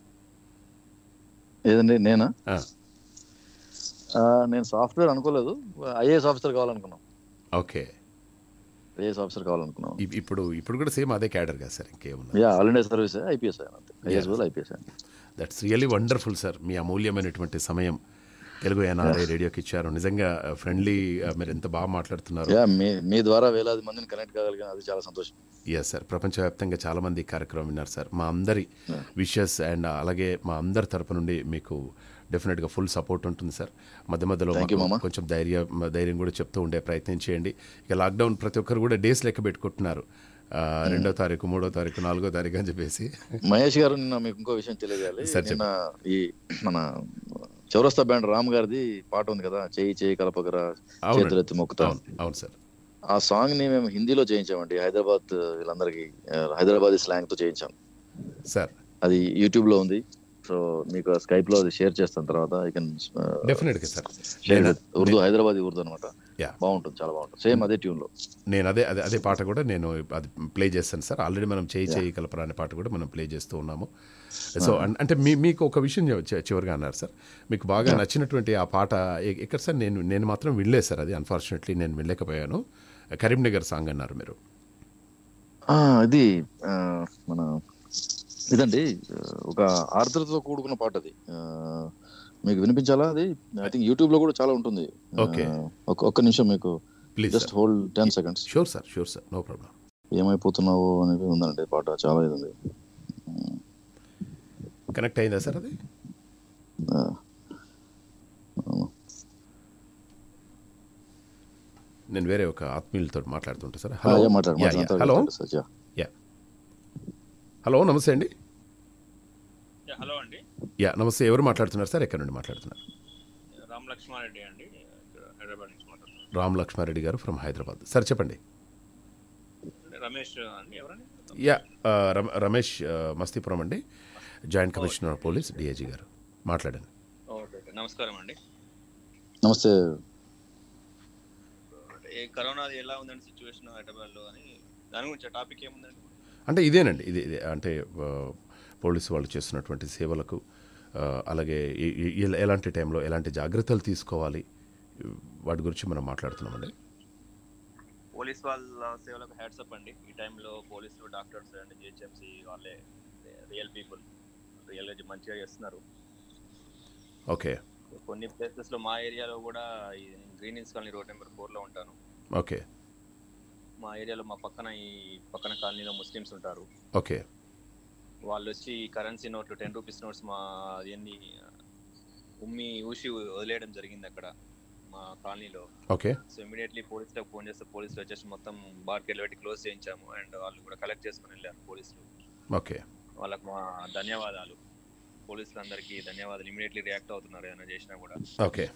ఏదండి నేనా ఆ, ఆ, నేను సాఫ్ట్వేర్ అనుకోలేదు ఐఏఎస్ ఆఫీసర్ కావాలనుకున్నాం ఓకే ఐఏఎస్ ఆఫీసర్ కావాలనుకున్నాం ఇప్- ఇప్పుడు ఇప్పుడు కూడా సేమ్ అదే క్యాడర్ కదా సార్ ఇంకేమున్నా yeah all India service IPS IAS బదులు IPS that's really wonderful sir మీ అమూల్యమైనటువంటి సమయం తెలుగు ఎన్ఆర్ఐ రేడియోకి ఇచ్చారు నిజంగా ఫ్రెండ్లీ మీరు ఎంత బాగా మాట్లాడుతున్నారు యా మీ మీ ద్వారా వేలాది మందిని కనెక్ట్ కాగలిగాను అది చాలా సంతోషం ఎస్ సార్ ప్రపంచవ్యాప్తంగా చాలా మంది ఈ కార్యక్రమం విన్నారు సార్ మా అందరి విషెస్ అండ్ అలాగే మా అందరి తరపు నుండి మీకు డెఫినెట్గా ఫుల్ సపోర్ట్ ఉంటుంది సార్ మధ్య మధ్యలో Thank you, మాకు మామ. కొంచెం ధైర్యం ధైర్యం కూడా చెప్తూ ఉండే ప్రయత్నం చేయండి ఇక లాక్డౌన్ ప్రతి ఒక్కరు కూడా డేస్ లెక్క పెట్టుకుంటున్నారు ఆ, రెండో తారీఖు మూడో తారీఖు నాలుగో తారీఖు అని చెప్పేసి మహేష్ గారు నిన్న మీకు ఇంకో విషయం తెలియజేయాలి సార్ నిన్న ఈ మన చౌరస్తా బ్యాండ్ రామ్ గారిది పాట ఉంది కదా చేయి చేయి కలపకరా అవునండి. చేతులెత్తి మొక్కుతా అవును అవును సార్ ఆ సాంగ్ ని మేము హిందీలో చేయించామండి హైదరాబాద్ వీళ్ళందరికీ ఆ, హైదరాబాదీ స్లాంగ్ తో చేయించాం సార్ అది యూట్యూబ్ లో ఉంది సో మీకు స్కైప్ లో అది షేర్ చేస్తాను తర్వాత I can Definitely, sir. Share నేను- ఉర్దూ హైదరాబాదీ ఉర్దూ అనమాట Yeah. బాగుంటుంది చాలా బాగుంటుంది సేమ్ అదే ట్యూన్ లో నేను అదే అదే అదే పాట కూడా నేను అది ప్లే చేస్తాను సార్ ఆల్రెడీ మనం చేయి చేయి కలపరా అనే పాట కూడా మనం ప్లే చేస్తూ ఉన్నాము సో అన్- అంటే మీ మీకు ఒక విషయం చె- చివరిగా అన్నారు సార్ మీకు బాగా నచ్చినటువంటి ఆ పాట ఎ- ఎక్కడ సార్ నేను నేను మాత్రం వినలేదు సార్ అది అన్ఫార్చునేట్లీ నేను వినలేకపోయాను కరీంనగర్ సాంగ్ అన్నారు మీరు ఆ, ఇది ఆ, మన ఇదండి ఆ, ఒక ఆర్ద్రతతో కూడుకున్న పాట అది ఆ, మీకు వినిపించాలా అది ఐ థింక్ యూట్యూబ్ లో కూడా చాలా ఉంటుంది ఆ, Okay. ఒక్క ఒక్క నిమిషం మీకు Please, just sir. Hold ten seconds sure sir sure sir no problem ఏమైపోతున్నావు అనేది ఉందండి పాట చాలా ఇది ఉంది కనెక్ట్ అయిందా సార్ అది ఆ, నేను వేరే ఒక ఆత్మీయులతో మాట్లాడుతుంటా సార్ ఆ, యా, మాట్లాడు, యా, మాట్లాడు, యా. హలో మాట్లాడు, సార్, యా. యా హలో నమస్తే అండి హలో అండి యా నమస్తే ఎవరు మాట్లాడుతున్నారు సార్ ఎక్కడి నుండి మాట్లాడుతున్నారు రామ్ లక్ష్మారెడ్డి అండి ఇక్కడ హైదరాబాద్ నుంచి మాట్లాడుతున్నాను రామ్ లక్ష్మారెడ్డి గారు ఫ్రమ్ హైదరాబాద్ సార్ చెప్పండి రమేష్ అండి ఎవరండి యా ఆ, రమ- రమేష్ ఆ, మస్తీపురం అండి joint commissioner of police DIG garu మాట్లాడండి ఓకే ఓకే నమస్కారం అండి నమస్తే అంటే ఈ కరోనా ఎలా ఉందండి సిచ్యువేషన్ హైదరాబాద్లో అని దాని గురించి టాపిక్ ఏముందండి అంటే ఇదేనండి ఇది ఇదే అంటే ఆ, పోలీసు వాళ్ళు చేస్తున్నటువంటి సేవలకు ఆ, అలాగే ఈ- ఈ- ఈ- ఎలాంటి టైంలో ఎలాంటి జాగ్రత్తలు తీసుకోవాలి వాటి గురించి మనం మాట్లాడుతున్నామండి పోలీస్ వాళ్ళ సేవలకు హ్యాట్సప్ అండి ఈ టైంలో పోలీసులు డాక్టర్స్ అండ్ జిహెచ్ఎంసీ వాళ్ళే రియల్ పీపుల్ రియల్గా మంచిగా చేస్తున్నారు ఓకే కొన్ని ప్లేసెస్ లో మా ఏరియాలో కూడా ఈ Green Hills Colony road number four లో ఉంటాను ఓకే మా ఏరియాలో మా పక్కన ఈ పక్కన కాలనీలో ముస్లిమ్స్ ఉంటారు ఓకే వాళ్ళు వచ్చి కరెన్సీ నోట్లు టెన్ రూపీస్ నోట్స్ మా ఎన్ని ఉమ్మి ఊసి వదిలేయడం జరిగింది అక్కడ మా కాలనీలో ఓకే సో ఇమీడియట్లీ పోలీసులకు ఫోన్ చేస్తే పోలీసులు వచ్చేసి మొత్తం బార్కెళ్ళి పెట్టి క్లోజ్ చేయించాము అండ్ వాళ్ళు కూడా కలెక్ట్ చేసుకుని వెళ్ళారు పోలీసులు ఓకే వాళ్ళకు మా ధన్యవాదాలు పోలీసులందరికీ ధన్యవాదాలు ఇమీడియట్లీ రియాక్ట్ అవుతున్నారు ఏమైనా చేసినా కూడా ఓకే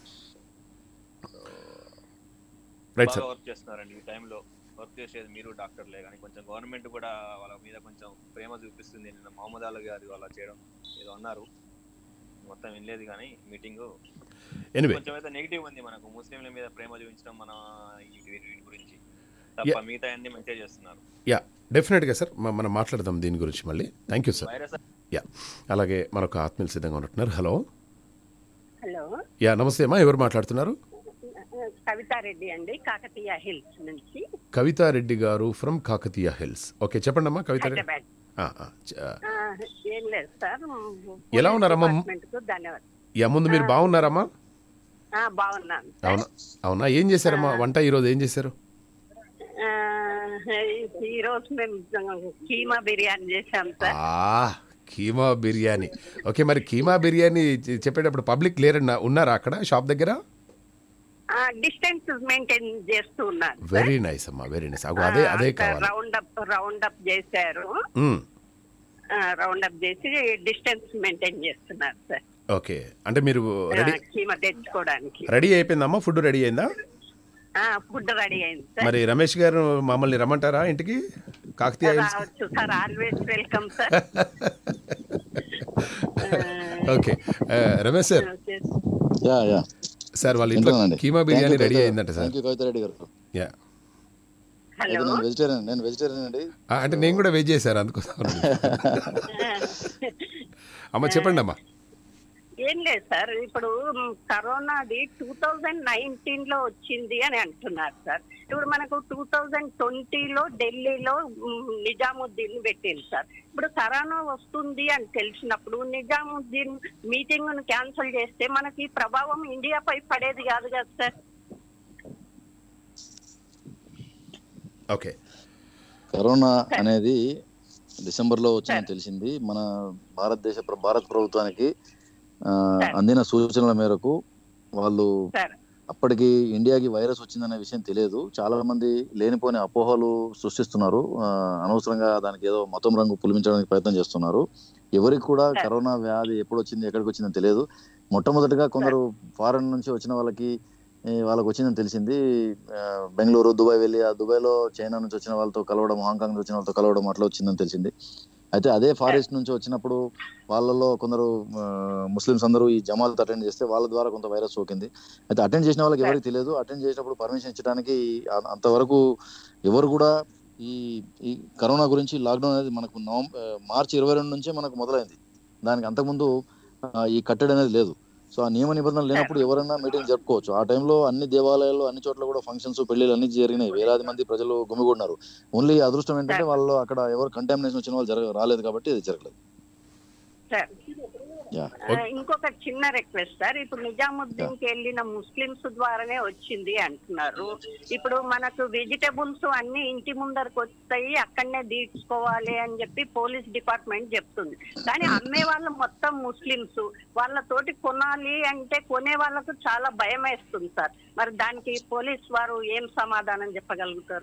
రైట్ బాగా సార్ వర్క్ చేస్తున్నారండి ఈ టైంలో వర్క్ చేసేది మీరు డాక్టర్లే కానీ కొంచెం గవర్నమెంట్ కూడా వాళ్ళ మీద కొంచెం ప్రేమ చూపిస్తుంది నిన్న మహమ్మద్ అలా గారు అలా చేయడం ఏదో అన్నారు మొత్తం వినలేదు కానీ మీటింగ్ Anyway. కొంచెం అయితే నెగిటివ్ ఉంది మనకు ముస్లింల మీద ప్రేమ చూపించడం మన ఈ- వీటి వీటి గురించి తప్ప Yeah. మిగతా అన్ని మంచిగా చేస్తున్నారు యా డెఫినెట్గా సార్ మ- మనం మాట్లాడదాం దీని గురించి మళ్ళీ thank you sir virus yeah అలాగే మరొక ఆత్మీయులు సిద్ధంగా ఉంటున్నారు హలో హలో యా నమస్తే అమ్మా ఎవరు మాట్లాడుతున్నారు కవితారెడ్డి అండి కాకతీయ హిల్స్ నుంచి కవితారెడ్డి గారు ఫ్రమ్ కాకతీయ హిల్స్ ఓకే చెప్పండి అమ్మా కవితారెడ్డి హైదరాబాద్ ఆ, ఆ, చ- ఆ, ఏం లేదు సార్ ఎలా ఉన్నారమ్మా? డిపార్ట్మెంట్కు ధన్యవాదాలు యా ముందు మీరు బాగున్నారమ్మా ఆ, బాగున్నాను సార్ అవునా అవునా ఏం చేశారమ్మా వంట ఈరోజు ఏం చేశారు ఆ, ఈ రోజు మేము కీమా బిర్యానీ చేశాం సార్ ఆ కీమా బిర్యానీ ఓకే మరి కీమా బిర్యానీ చె- చెప్పేటప్పుడు పబ్లిక్ లేరన్నా ఉన్నారా అక్కడ షాప్ దగ్గర డిస్టెన్స్ మెయింటైన్ చేస్తూ ఉన్నారు వెరీ నైస్ అమ్మా వెరీ నైస్ అగో అదే అదే కావాలి రౌండ్ అప్ రౌండ్ అప్ చేశారు మ్మ్. రౌండ్ అప్ చేసి డిస్టెన్స్ మెయింటైన్ చేస్తున్నారు సార్ ఓకే అంటే మీరు రెడీ ఆ, కీమా తెచ్చుకోవడానికి రెడీ అయిపోయిందమ్మా ఫుడ్ రెడీ అయిందా ఫుడ్ రెడీ అయింది సార్ మరి రమేష్ గారు మమ్మల్ని రమ్మంటారా ఇంటికి కాకతీయ హిల్స్ రావచ్చు sir always welcome sir okay ఆ, Ramesh sir yeah yeah sir వాళ్ళ ఇంట్లో వింటున్నానండి. Keema Thank biryani you, ready కవిత- అయిందంట సార్ Thank you, కవితారెడ్డి గారు యా అయితే నేను వెజిటేరియన్ నేను వెజిటేరియన్ అండి ఆ, అంటే నేను కూడా వెజ్ చేశారు అందుకోసం అమ్మ చెప్పండి అమ్మా ఏం లేదు సార్ ఇప్పుడు మ్, కరోనాది టూ థౌజండ్ నైన్టీన్ లో వచ్చింది అని అంటున్నారు సార్ ఇప్పుడు మనకు టూ థౌజండ్ ట్వంటీలో ఢిల్లీలో మ్, నిజాముద్దీన్ పెట్టింది సార్ ఇప్పుడు కరోనా వస్తుంది అని తెలిసినప్పుడు నిజాముద్దీన్ మీటింగ్ ను క్యాన్సిల్ చేస్తే మనకి ప్రభావం ఇండియాపై పడేది కాదు కదా సార్ ఓకే కరోనా అనేది డిసెంబర్ లో వచ్చిందని తెలిసింది మన భారతదేశ ప్ర- భారత ప్రభుత్వానికి ఆ, అందిన సూచనల మేరకు వాళ్ళు సార్ అప్పటికి ఇండియాకి వైరస్ వచ్చిందనే విషయం తెలియదు చాలా మంది లేనిపోని అపోహలు సృష్టిస్తున్నారు ఆ, అనవసరంగా దానికి ఏదో మతం రంగు పులిమించడానికి ప్రయత్నం చేస్తున్నారు ఎవరికి కూడా కరోనా వ్యాధి ఎప్పుడు వచ్చింది ఎక్కడికి వచ్చిందని తెలియదు మొట్టమొదటిగా కొందరు ఫారెన్ నుంచి వచ్చిన వాళ్ళకి ఈ వాళ్ళకి వచ్చిందని తెలిసింది ఆ, బెంగళూరు దుబాయ్ వెళ్ళి ఆ దుబాయ్లో చైనా నుంచి వచ్చిన వాళ్ళతో కలవడం హాంకాంగ్ నుంచి వచ్చిన వాళ్ళతో కలవడం అట్లా వచ్చిందని తెలిసింది అయితే అదే ఫారెస్ట్ నుంచి వచ్చినప్పుడు వాళ్ళలో కొందరు ఆ, ముస్లిమ్స్ అందరూ ఈ జమాత్ అటెండ్ చేస్తే వాళ్ళ ద్వారా కొంత వైరస్ సోకింది అయితే అటెండ్ చేసిన వాళ్ళకి ఎవరికి తెలియదు అటెండ్ చేసినప్పుడు పర్మిషన్ ఇచ్చడానికి అ- అంతవరకు ఎవరు కూడా ఈ ఈ కరోనా గురించి లాక్డౌన్ అనేది మనకు నవంబర్ మార్చి ఇరవై రెండు నుంచే మనకు మొదలైంది దానికి అంతకుముందు ఆ, ఈ కట్టడి అనేది లేదు సో ఆ నియమ నిబంధనలు లేనప్పుడు ఎవరైనా మీటింగ్ జరుపుకోవచ్చు ఆ టైంలో అన్ని దేవాలయాల్లో అన్ని చోట్ల కూడా ఫంక్షన్స్ పెళ్లిళ్ళు అన్ని జరిగినాయి వేలాది మంది ప్రజలు గుమిగూడినారు ఓన్లీ అదృష్టం ఏంటంటే వాళ్ళు అక్కడ ఎవరు కంటామినేషన్ వచ్చిన వాళ్ళు జరగ రాలేదు కాబట్టి ఇది జరగలేదు సార్ యా ఆ, ఇంకొక చిన్న రిక్వెస్ట్ సార్ ఇప్పుడు నిజాముద్దీన్ కి వెళ్ళిన ముస్లిమ్స్ ద్వారానే వచ్చింది అంటున్నారు ఇప్పుడు మనకు వెజిటబుల్స్ అన్ని ఇంటి ముందరకు వస్తాయి అక్కడనే తీర్చుకోవాలి అని చెప్పి పోలీస్ డిపార్ట్మెంట్ చెప్తుంది కానీ అమ్మే వాళ్ళు మొత్తం ముస్లిమ్స్ వాళ్ళతోటి కొనాలి అంటే కొనే వాళ్ళకు చాలా భయం వేస్తుంది సార్ మరి దానికి పోలీస్ వారు ఏం సమాధానం చెప్పగలుగుతారు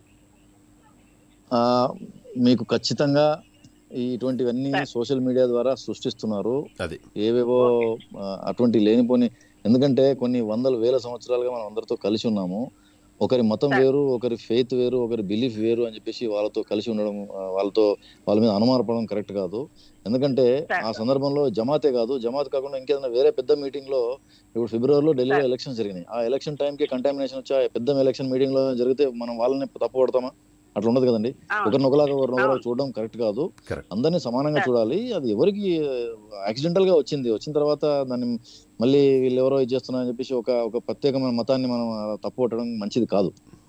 ఆ, మీకు ఖచ్చితంగా ఈ ఇటువంటివన్నీ సోషల్ మీడియా ద్వారా సృష్టిస్తున్నారు అది ఏవేవో ఆ, అటువంటి లేనిపోని ఎందుకంటే కొన్ని వందల వేల సంవత్సరాలుగా మనం అందరితో కలిసి ఉన్నాము ఒకరి మతం వేరు ఒకరి ఫెయిత్ వేరు ఒకరి బిలీఫ్ వేరు అని చెప్పేసి వాళ్ళతో కలిసి ఉండడం ఆ, వాళ్ళతో వాళ్ళ మీద అనుమానపడడం కరెక్ట్ కాదు ఎందుకంటే ఆ సందర్భంలో జమాతే కాదు జమాత్ కాకుండా ఇంకేదైనా వేరే పెద్ద మీటింగ్ లో ఇప్పుడు ఫిబ్రవరిలో ఢిల్లీలో ఎలక్షన్స్ జరిగినాయి ఆ ఎలక్షన్ టైంకి కంటామినేషన్ వచ్చి ఆ పెద్ద ఎలక్షన్ మీటింగ్ లో జరిగితే మనం వాళ్ళని తప్పు పడతామా అట్లా ఉండదు కదండి ఒకరిని ఒకలాగా ఒకరిని ఒకలాగా చూడడం కరెక్ట్ కాదు అందరినీ సమానంగా చూడాలి అది ఎవరికి యాక్సిడెంటల్ గా వచ్చింది వచ్చిన తర్వాత దాన్ని మళ్ళీ వీళ్ళు ఎవరో ఇది చేస్తున్నారని చెప్పేసి ఒక ఒక ప్రత్యేకమైన మతాన్ని మనం అలా తప్పు పట్టడం మంచిది కాదు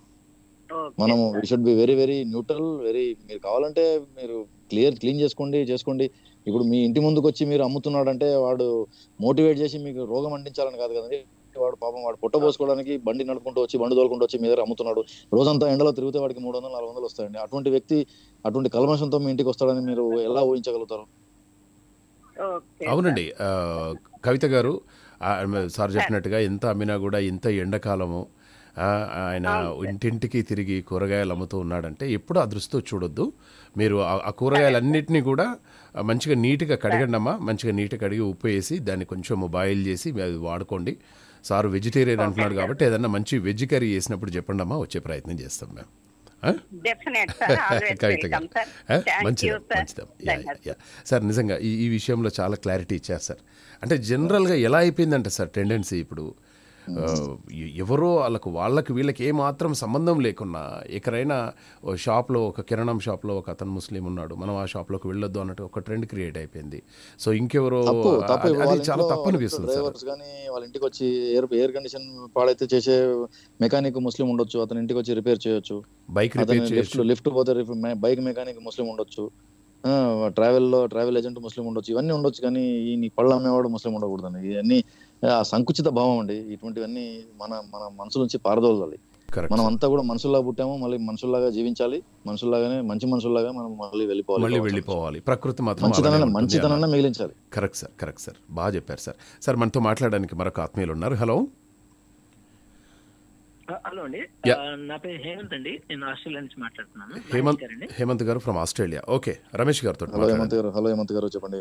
మనం we should be very very neutral very మీరు కావాలంటే మీరు క్లియర్ క్లీన్ చేసుకోండి చేసుకోండి ఇప్పుడు మీ ఇంటి ముందుకు వచ్చి మీరు అమ్ముతున్నాడంటే వాడు మోటివేట్ చేసి మీకు రోగం అంటించాలని కాదు కదండి వాడు పాపం వాడు పొట్ట పోసుకోవడానికి బండి నడుపుకుంటూ వచ్చి బండి తోలుకుంటూ వచ్చి మీ దగ్గర అమ్ముతున్నాడు రోజంతా ఎండలో తిరిగితే వాడికి మూడు వందలు నాలుగు వందలు వస్తాయండి అటువంటి వ్యక్తి అటువంటి కల్మషంతో మీ ఇంటికి వస్తాడని మీరు ఎలా ఊహించగలుగుతారు అవునండి ఆ, కవిత గారు ఆ, సార్ చెప్పినట్టుగా ఎంత అమ్మినా కూడా ఇంత ఎండాకాలము ఆ, ఆయన ఇంటింటికి తిరిగి కూరగాయలు అమ్ముతూ ఉన్నాడంటే ఎప్పుడు ఆ దృష్టితో చూడొద్దు మీరు ఆ- ఆ కూరగాయలన్నిటినీ కూడా ఆ, మంచిగా నీట్గా కడగండి అమ్మా మంచిగా నీట్గా కడిగి ఉప్పు వేసి దాన్ని కొంచెం బాయిల్ చేసి అది వాడుకోండి సార్ వెజిటేరియన్ అంటున్నాడు కాబట్టి ఏదన్నా మంచి వెజ్ కర్రీ చేసినప్పుడు చెప్పండి అమ్మా వచ్చే ప్రయత్నం చేస్తాం మేము ఆ? Definite sir always Kavitha garu welcome sir ఆ? థ్యాంక్ మంచిది యూ సార్ మంచిది యా, యా, యా. సార్ నిజంగా ఈ ఈ విషయంలో చాలా క్లారిటీ ఇచ్చారు సార్ అంటే జనరల్గా ఎలా అయిపోయిందంటే సార్ టెండెన్సీ ఇప్పుడు ఆ, ఎ- ఎవరో వాళ్ళకు వాళ్ళకి వీళ్ళకి ఏ మాత్రం సంబంధం లేకున్నా ఎక్కడైనా ఓ షాప్లో ఒక కిరాణం షాప్లో ఒక అతను ముస్లిం ఉన్నాడు మనం ఆ షాప్లోకి వెళ్ళొద్దు అన్నట్టు ఒక ట్రెండ్ క్రియేట్ అయిపోయింది సో ఇంకెవరో తప్పు తప్పు అది- వాళ్ళ అది చాలా ఇంట్లో తప్పు అనిపిస్తుంది సార్ డ్రైవర్స్ కానీ వాళ్ళ ఇంటికి వచ్చి ఎయిర్ ఎయిర్ కండిషన్ పాడైతే చేసే మెకానిక్ ముస్లిం ఉండొచ్చు అతని ఇంటికి వచ్చి రిపేర్ చేయొచ్చు బైక్ రిపేర్ లిఫ్ట్ చేయొచ్చు లిఫ్ట్ పోతే బైక్ మెకానిక్ ముస్లిం ఉండొచ్చు ట్రావెల్ లో ట్రావెల్ ఏజెంట్ ముస్లిం ఉండొచ్చు ఇవన్నీ ఉండొచ్చు కానీ ఈ నీ పళ్ళు అమ్మేవాడు ముస్లిం ఉండకూడదండి ఇవన్నీ ఆ సంకుచిత భావం అండి ఇటువంటివన్నీ మన మన మనసు నుంచి పారదోలాలి Correct, మనం అంతా కూడా మనుషుల్లాగా పుట్టాము మళ్ళీ మనుషుల్లాగా జీవించాలి మనుషుల్లాగానే మంచి మనుషుల్లాగా మనం మళ్ళీ వెళ్ళిపోవాలి మళ్ళీ కావచ్చు. వెళ్ళిపోవాలి ప్రకృతి మాత్రం మంచితనాన్ని అలానే ఉంటుంది మంచితనాన్ని అన్నారు. మిగిలించాలి కరెక్ట్ సార్ కరెక్ట్ సార్ బాగా చెప్పారు సార్ సార్ మనతో మాట్లాడడానికి మరొక ఆత్మీయులు ఉన్నారు హలో హలో అండి Yeah. ఆ, నా పేరు హేమంత్ అండి నేను ఆస్ట్రేలియా నుంచి మాట్లాడుతున్నాను హేమంత్ గారండి హేమంత్ గారు ఫ్రమ్ ఆస్ట్రేలియా ఓకే రమేష్ గారితో హలో హేమంత్ గారు హలో హేమంత్ గారు చెప్పండి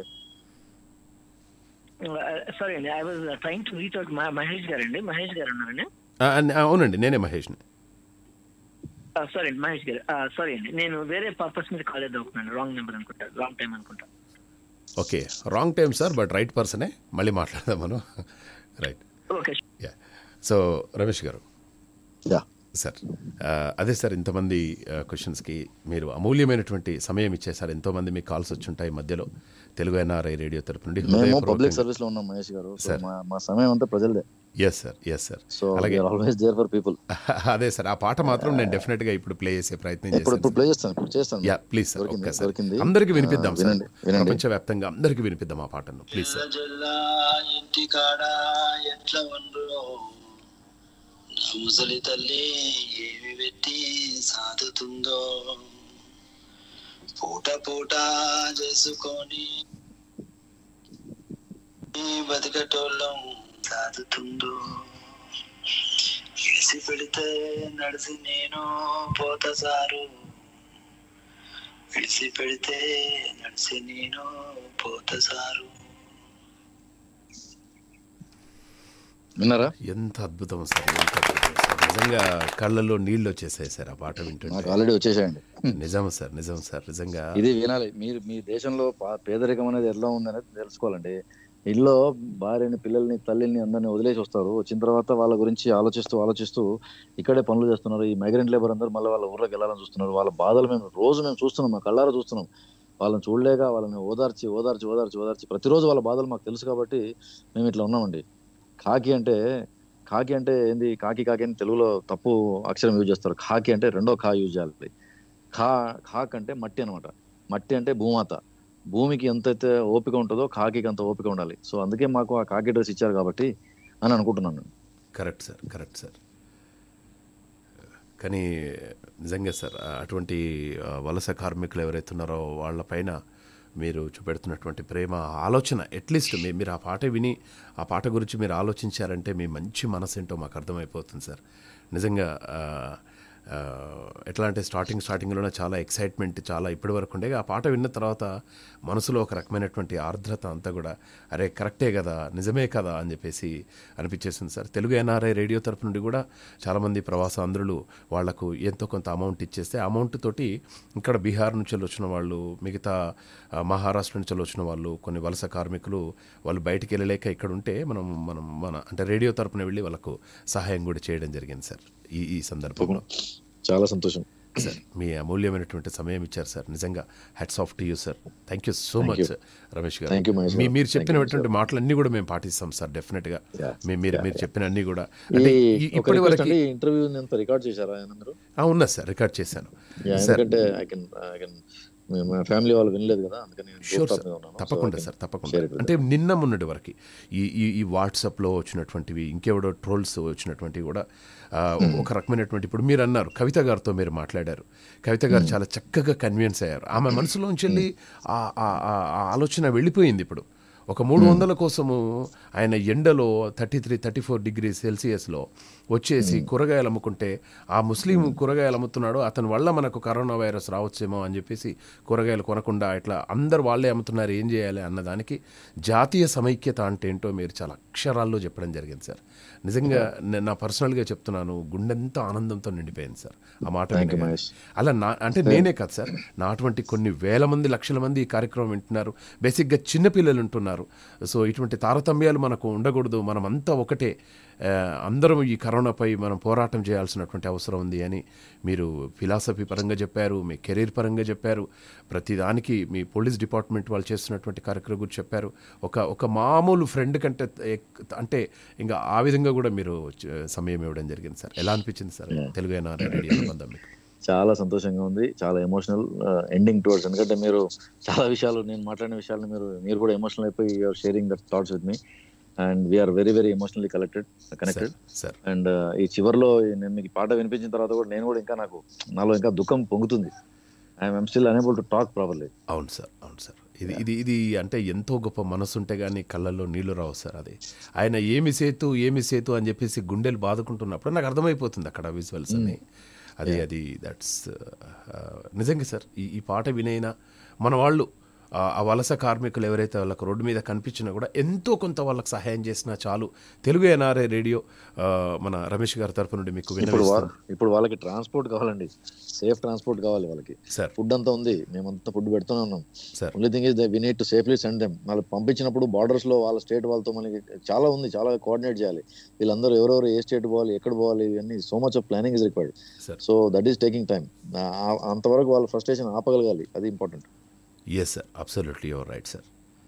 సారీ అండి I was trying to reach out Mahesh గారండి మహేష్ గారు ఉన్నారండి అవునండి నేనే మహేష్ని సారీ అండి మహేష్ గారు సారీ అండి నేను వేరే పర్పస్ మీద కాల్ చేద్దాం అనుకున్నాను రాంగ్ నెంబర్ అనుకుంటా రాంగ్ టైం అనుకుంటా okay wrong time sir but right పర్సనే మళ్ళీ మాట్లాడదాం మనం right okay yeah so Ramesh garu yeah sir ఆ, అదే సార్ ఇంతమంది క్వశ్చన్స్కి మీరు అమూల్యమైనటువంటి సమయం ఇచ్చేసారు ఎంతోమంది మీకు కాల్స్ వచ్చుంటాయి మధ్యలో తెలుగు ఎన్ఆర్ఐ రేడియో తరపు నుండి మేము పబ్లిక్ హృదయపూర్వకంగా- సర్వీస్ లో ఉన్నాం మహేష్ గారు సో సార్. మా మా సమయం అంతా ప్రజలదే yes sir yes sir so అలాగే ఆల్వేస్ దేర్ ఫర్ పీపుల్ అదే సార్ ఆ పాట మాత్రం నేను డెఫినెట్ గా ఇప్పుడు ప్లే చేసే ప్రయత్నం ఇప్పుడు చేస్తాను ఇప్పుడు ప్లే చేస్తాను ఇప్పుడు చేస్తాను యా ప్లీజ్ సార్ దొరికింది, ఒక్కసారి దొరికింది. అందరికి ఆ, వినిపిద్దాం సార్ వినండి, వినండి. ప్రపంచవ్యాప్తంగా అందరికి వినిపిద్దాం ఆ పాటను ప్లీజ్ సార్ జిల్లా ఇంటికాడ ఎట్ల వండ్రో నా ముసలి తల్లి ఏమి పెట్టి సాదుతుందో పూట పూట చేసుకొని బతికటోళ్ళం సాదుతుందో వేసి పెడితే నడిసి నేను పోత సారు విడిసి పెడితే నడిసి నేను పోత సారు విన్నారా ఎంత అద్భుతం సార్ ఎంత అద్భుతం సార్ నిజంగా కళ్ళల్లో నీళ్ళు వచ్చేసాయి సార్ ఆ పాట వింటుంటే నాకు ఆల్రెడీ వచ్చేసాయండి నిజం సార్ నిజం సార్ నిజంగా ఇది వినాలి మీరు మీ దేశంలో పా- పేదరికం అనేది ఎలా ఉందనేది తెలుసుకోవాలండి ఇల్లు భార్యని పిల్లల్ని తల్లిని అందరిని వదిలేసి వస్తారు వచ్చిన తర్వాత వాళ్ళ గురించి ఆలోచిస్తూ ఆలోచిస్తూ ఇక్కడే పనులు చేస్తున్నారు ఈ మైగ్రెంట్ లేబర్ అందరూ మళ్ళీ వాళ్ళ ఊర్లోకి వెళ్ళాలని చూస్తున్నారు వాళ్ళ బాధలు మేము రోజు మేము చూస్తున్నాం మా కళ్ళారా చూస్తున్నాం వాళ్ళని చూడలేక వాళ్ళని ఓదార్చి ఓదార్చి ఓదార్చి ఓదార్చి ప్రతిరోజు వాళ్ళ బాధలు మాకు తెలుసు కాబట్టి మేము ఇట్లా ఉన్నామండి కాకి అంటే కాకి అంటే ఏంది కాకి కాకి అని తెలుగులో తప్పు అక్షరం యూజ్ చేస్తారు కాకి అంటే రెండో కా యూజ్ చేయాలి ఖా ఖాక్ అంటే మట్టి అన్నమాట మట్టి అంటే భూమాత భూమికి ఎంతైతే ఓపిక ఉంటుందో కాకి అంత ఓపిక ఉండాలి సో అందుకే మాకు ఆ కాకి డ్రెస్ ఇచ్చారు కాబట్టి అని అనుకుంటున్నాను కరెక్ట్ సార్ కరెక్ట్ సార్ కానీ నిజంగా సార్ ఆ అటువంటి ఆ, వలస కార్మికులు ఎవరైతే ఉన్నారో వాళ్ళపైన మీరు చూపెడుతున్నటువంటి ప్రేమ ఆలోచన అట్లీస్ట్ మీ మీరు ఆ పాట విని ఆ పాట గురించి మీరు ఆలోచించారంటే మీ మంచి మనసు ఏంటో మాకు అర్థమైపోతుంది సార్ నిజంగా ఆ, ఆ, ఎట్లా అంటే స్టార్టింగ్ స్టార్టింగ్లోనే చాలా ఎక్సైట్మెంట్ చాలా ఇప్పటి వరకు ఉండే ఆ పాట విన్న తర్వాత మనసులో ఒక రకమైనటువంటి ఆర్ద్రత అంతా కూడా అరే కరెక్టే కదా నిజమే కదా అని చెప్పేసి అనిపించేసింది సార్ తెలుగు ఎన్ఆర్ఐ రేడియో తరపు నుండి కూడా చాలామంది ప్రవాస ఆంధ్రులు వాళ్లకు ఎంతో కొంత అమౌంట్ ఇచ్చేస్తే ఆ అమౌంట్ తోటి ఇక్కడ బీహార్ నుంచి వచ్చిన వాళ్ళు మిగతా ఆ, మహారాష్ట్ర నుంచి వచ్చిన వాళ్ళు కొన్ని వలస కార్మికులు వాళ్ళు బయటికి వెళ్ళలేక ఇక్కడ ఉంటే మనం మనం మన అంటే రేడియో తరపున వెళ్ళి వాళ్ళకు సహాయం కూడా చేయడం జరిగింది సార్ ఈ ఈ సందర్భంలో చాలా సంతోషం సార్ మీ అమూల్యమైనటువంటి సమయం ఇచ్చారు సార్ నిజంగా hats off to you sir thank you so Thank much you. Ramesh Thank garu you, Mahesh మీ గారు. మీరు Thank you, చెప్పినటువంటి sir. మాటలన్నీ కూడా మేము పాటిస్తాం సార్ డెఫినెట్గా Yeah. మీ మీరు Yeah, మీరు yeah. చెప్పిన అన్ని కూడా ఈ అంటే ఈ- ఒక ఇప్పటి రిక్వెస్ట్ వరకు అండి ఇంటర్వ్యూ ఎంత రికార్డ్ చేశారా ఆయన మీరు ఆ, ఉన్నా సార్ రికార్డ్ చేశాను Yeah, సార్ ఎందుకంటే ఐ కెన్ ఐ కెన్ మా ఫ్యామిలీ వాళ్ళు వినలేదు కదా అందుకని నేను షూర్ rooftop సార్ మీద ఉన్నాను. So తప్పకుండా I can సార్ తప్పకుండా share it with అంటే నిన్న మొన్నటి వరకు ఈ ఈ ఈ వాట్సాప్లో వచ్చినటువంటివి ఇంకెవడో ట్రోల్స్ వచ్చినటువంటివి కూడా ఆ, ఒక రకమైనటువంటి ఇప్పుడు మీరు అన్నారు కవిత గారితో మీరు మాట్లాడారు కవిత గారు చాలా చక్కగా కన్విన్స్ అయ్యారు ఆమె మనసులోంచి వెళ్ళి ఆ ఆ- ఆ- ఆ ఆలోచన వెళ్ళిపోయింది ఇప్పుడు ఒక మూడు వందల కోసము ఆయన ఎండలో thirty three thirty four degree సెల్సియస్లో వచ్చేసి కూరగాయలు అమ్ముకుంటే ఆ ముస్లిం కూరగాయలు అమ్ముతున్నాడు అతని వల్ల మనకు కరోనా వైరస్ రావచ్చేమో అని చెప్పేసి కూరగాయలు కొనకుండా ఇట్లా అందరు వాళ్ళే అమ్ముతున్నారు ఏం చేయాలి అన్నదానికి జాతీయ సమైక్యత అంటే ఏంటో మీరు చాలా అక్షరాల్లో చెప్పడం జరిగింది సార్ నిజంగా నేను నా పర్సనల్గా చెప్తున్నాను గుండెంతా ఆనందంతో నిండిపోయింది సార్ ఆ మాట Thank you, వినగానే. మహేష్. అలా నా అంటే నేనే కాదు సార్ నా అటువంటి కొన్ని వేల మంది లక్షల మంది ఈ కార్యక్రమం వింటున్నారు బేసిక్గా చిన్నపిల్లలు ఉంటున్నారు సో ఇటువంటి తారతమ్యాలు మనకు ఉండకూడదు మనం అంతా ఒకటే ఆ, అందరం ఈ కరోనాపై మనం పోరాటం చేయాల్సినటువంటి అవసరం ఉంది అని మీరు ఫిలాసఫీ పరంగా చెప్పారు మీ కెరీర్ పరంగా చెప్పారు ప్రతిదానికి మీ పోలీస్ డిపార్ట్మెంట్ వాళ్ళు చేస్తున్నటువంటి కార్యక్రమం గురించి చెప్పారు ఒక ఒక మామూలు ఫ్రెండ్ కంటే ఎక్- అంటే ఇంకా ఆ విధంగా కూడా మీరు చ- సమయం ఇవ్వడం జరిగింది సార్ ఎలా అనిపించింది సార్ తెలుగు ఎన్ఆర్ఐ రేడియో బంధం మీకు చాలా సంతోషంగా ఉంది చాలా ఎమోషనల్ ఎండింగ్ టువర్డ్స్ ఎందుకంటే మీరు చాలా విషయాలు నేను మాట్లాడిన విషయాలు మీరు మీరు కూడా ఎమోషనల్ అయిపోయి you're sharing that thoughts with me and we're very very emotionally collected connected sir and ఈ చివరిలో నేను మీకు ఈ పాట వినిపించిన తర్వాత కూడా నేను కూడా ఇంకా నాకు నాలో ఇంకా దుఃఖం పొంగుతుంది I'm still unable to talk properly అవును సార్ అవును సార్ ఇది ఇది ఇది అంటే ఎంతో గొప్ప మనసు ఉంటే కానీ కళ్ళల్లో నీళ్లు రావు సార్ అది ఆయన ఏమి సేతు ఏమి సేతు అని చెప్పేసి గుండెలు బాదుకుంటున్నప్పుడు నాకు అర్థమైపోతుంది అక్కడ విజువల్స్ అని అది అది దట్స్ నిజంగా సార్ ఈ ఈ పాట వినైనా మన వాళ్ళు ఆ ఆ వలస కార్మికులు ఎవరైతే వాళ్ళకి రోడ్డు మీద కనిపించినా కూడా ఎంతో కొంత వాళ్ళకి సహాయం చేసినా చాలు తెలుగు ఎన్ఆర్ఐ రేడియో ఆ, మన రమేష్ గారి తరపు నుండి మీకు ఇప్పుడు వా- విన్నవిస్తాం ఇప్పుడు వాళ్ళకి ట్రాన్స్పోర్ట్ కావాలండి సేఫ్ ట్రాన్స్పోర్ట్ కావాలి వాళ్ళకి సార్ ఫుడ్ అంతా ఉంది మేమంతా ఫుడ్ పెడుతూనే ఉన్నాం sir only thing is we need to safely send them వాళ్ళు పంపించినప్పుడు బార్డర్స్ లో వాళ్ళ స్టేట్ వాళ్ళతో మనకి చాలా ఉంది చాలా కోఆర్డినేట్ చేయాలి వీళ్ళందరూ ఎవరెవరు ఏ స్టేట్ పోవాలి ఎక్కడ పోవాలి ఇవన్నీ so much of planning is required Sir. So that is taking time అంతవరకు వాళ్ళ ఫ్రస్ట్రేషన్ ఆపగలగాలి అది important yes sir absolutely your right sir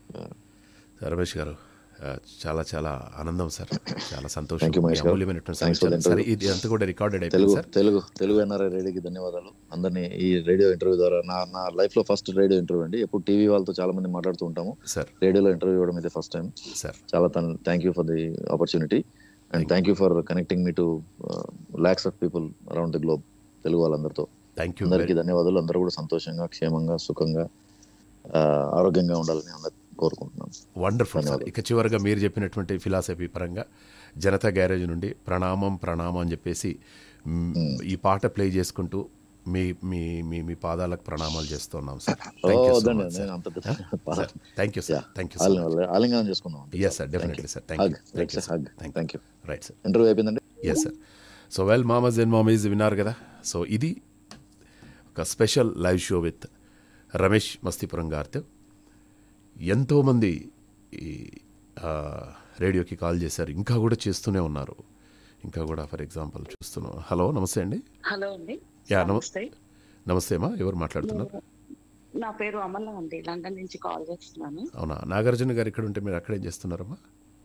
sir Ramesh garu ఆ, చాలా చాలా ఆనందం సార్ చాలా సంతోషం థ్యాంక్ యూ మీ మహేష్ గారు అమూల్యమైనటువంటి థ్యాంక్స్ ఫర్ సమాచారం. సరే ఇది అంతా కూడా రికార్డెడ్ అయిపోయింది తెలుగు సార్ తెలుగు తెలుగు ఎన్ఆర్ఐ రేడియోకి ధన్యవాదాలు అందరినీ ఈ రేడియో ఇంటర్వ్యూ ద్వారా నా నా లైఫ్ లో ఫస్ట్ రేడియో ఇంటర్వ్యూ అండి ఎప్పుడు టీవీ వాళ్ళతో చాలా మంది మాట్లాడుతూ ఉంటాము సార్ రేడియోలో ఇంటర్వ్యూ ఇవ్వడం ఇదే ఫస్ట్ టైం సార్ చాలా thank you for the opportunity and thank you for connecting me to lakhs of people around the globe Telugu వాళ్ళందరితో థ్యాంక్ యూ అందరికీ ధన్యవాదాలు అందరూ కూడా సంతోషంగా క్షేమంగా సుఖంగా ఆ, ఆరోగ్యంగా ఉండాలని అందరు కోరుకుంటున్నాను వండర్ఫుల్ సార్ ఇక చివరిగా మీరు చెప్పినటువంటి ఫిలాసఫీ పరంగా జనతా గ్యారేజ్ నుండి ప్రణామం ప్రణామం అని చెప్పేసి మ్, ఈ పాట ప్లే చేసుకుంటూ మీ మీ మీ మీ పాదాలకు ప్రణామాలు చేస్తున్నాం sir oh, thank you so వద్దండి, మచ్ నేను అంత పెద్ద- sir thank you sir thank you ఆలింగనం- ఆలింగనం చేసుకుందాం yes sir definitely sir thank you Hug. Let's say hug. Thank you right sir interview అయిపోయిందండి ఎస్ సార్ సో వెల్ మామస్ and మామీస్ విన్నారు కదా సో ఇది ఒక special live show with Ramesh Mastipuram గారితో ఎంతోమంది ఈ ఆ, రేడియోకి కాల్ చేశారు ఇంకా కూడా చేస్తూనే ఉన్నారు ఇంకా కూడా ఫర్ ఎగ్జాంపుల్ చూస్తున్నాం హలో నమస్తే అండి హలో అండి యా నమస్తే నమస్తే నమస్తే అమ్మా ఎవరు మాట్లాడుతున్నారు నా పేరు అమల అండి లండన్ నుంచి కాల్ చేస్తున్నాను అవునా నాగార్జున గారు ఇక్కడ ఉంటే మీరు అక్కడేం చేస్తున్నారమ్మా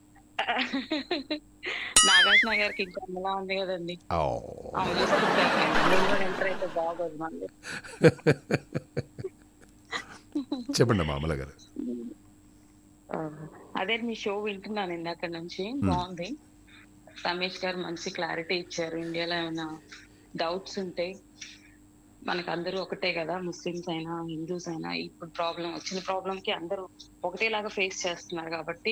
నాగార్జున గారికి ఇంకా అమలా ఉంది కదండి ఓ. ఆమె చూసుకుంటారు. నేను కూడా ఎంటర్ అయితే బాగోదు మళ్ళీ చెప్పండి అమ్మా అమల గారు ఆ, అదే మీ షో వింటున్నాను ఇందాక నుంచి బాగుంది రమేష్ గారు మంచి క్లారిటీ ఇచ్చారు ఇండియాలో ఏమైనా డౌట్స్ ఉంటే మనకు అందరూ ఒకటే కదా ముస్లిమ్స్ అయినా హిందూస్ అయినా ఇప్పుడు ప్రాబ్లం వచ్చిన ప్రాబ్లం కి అందరూ ఒకటేలాగా ఫేస్ చేస్తున్నారు కాబట్టి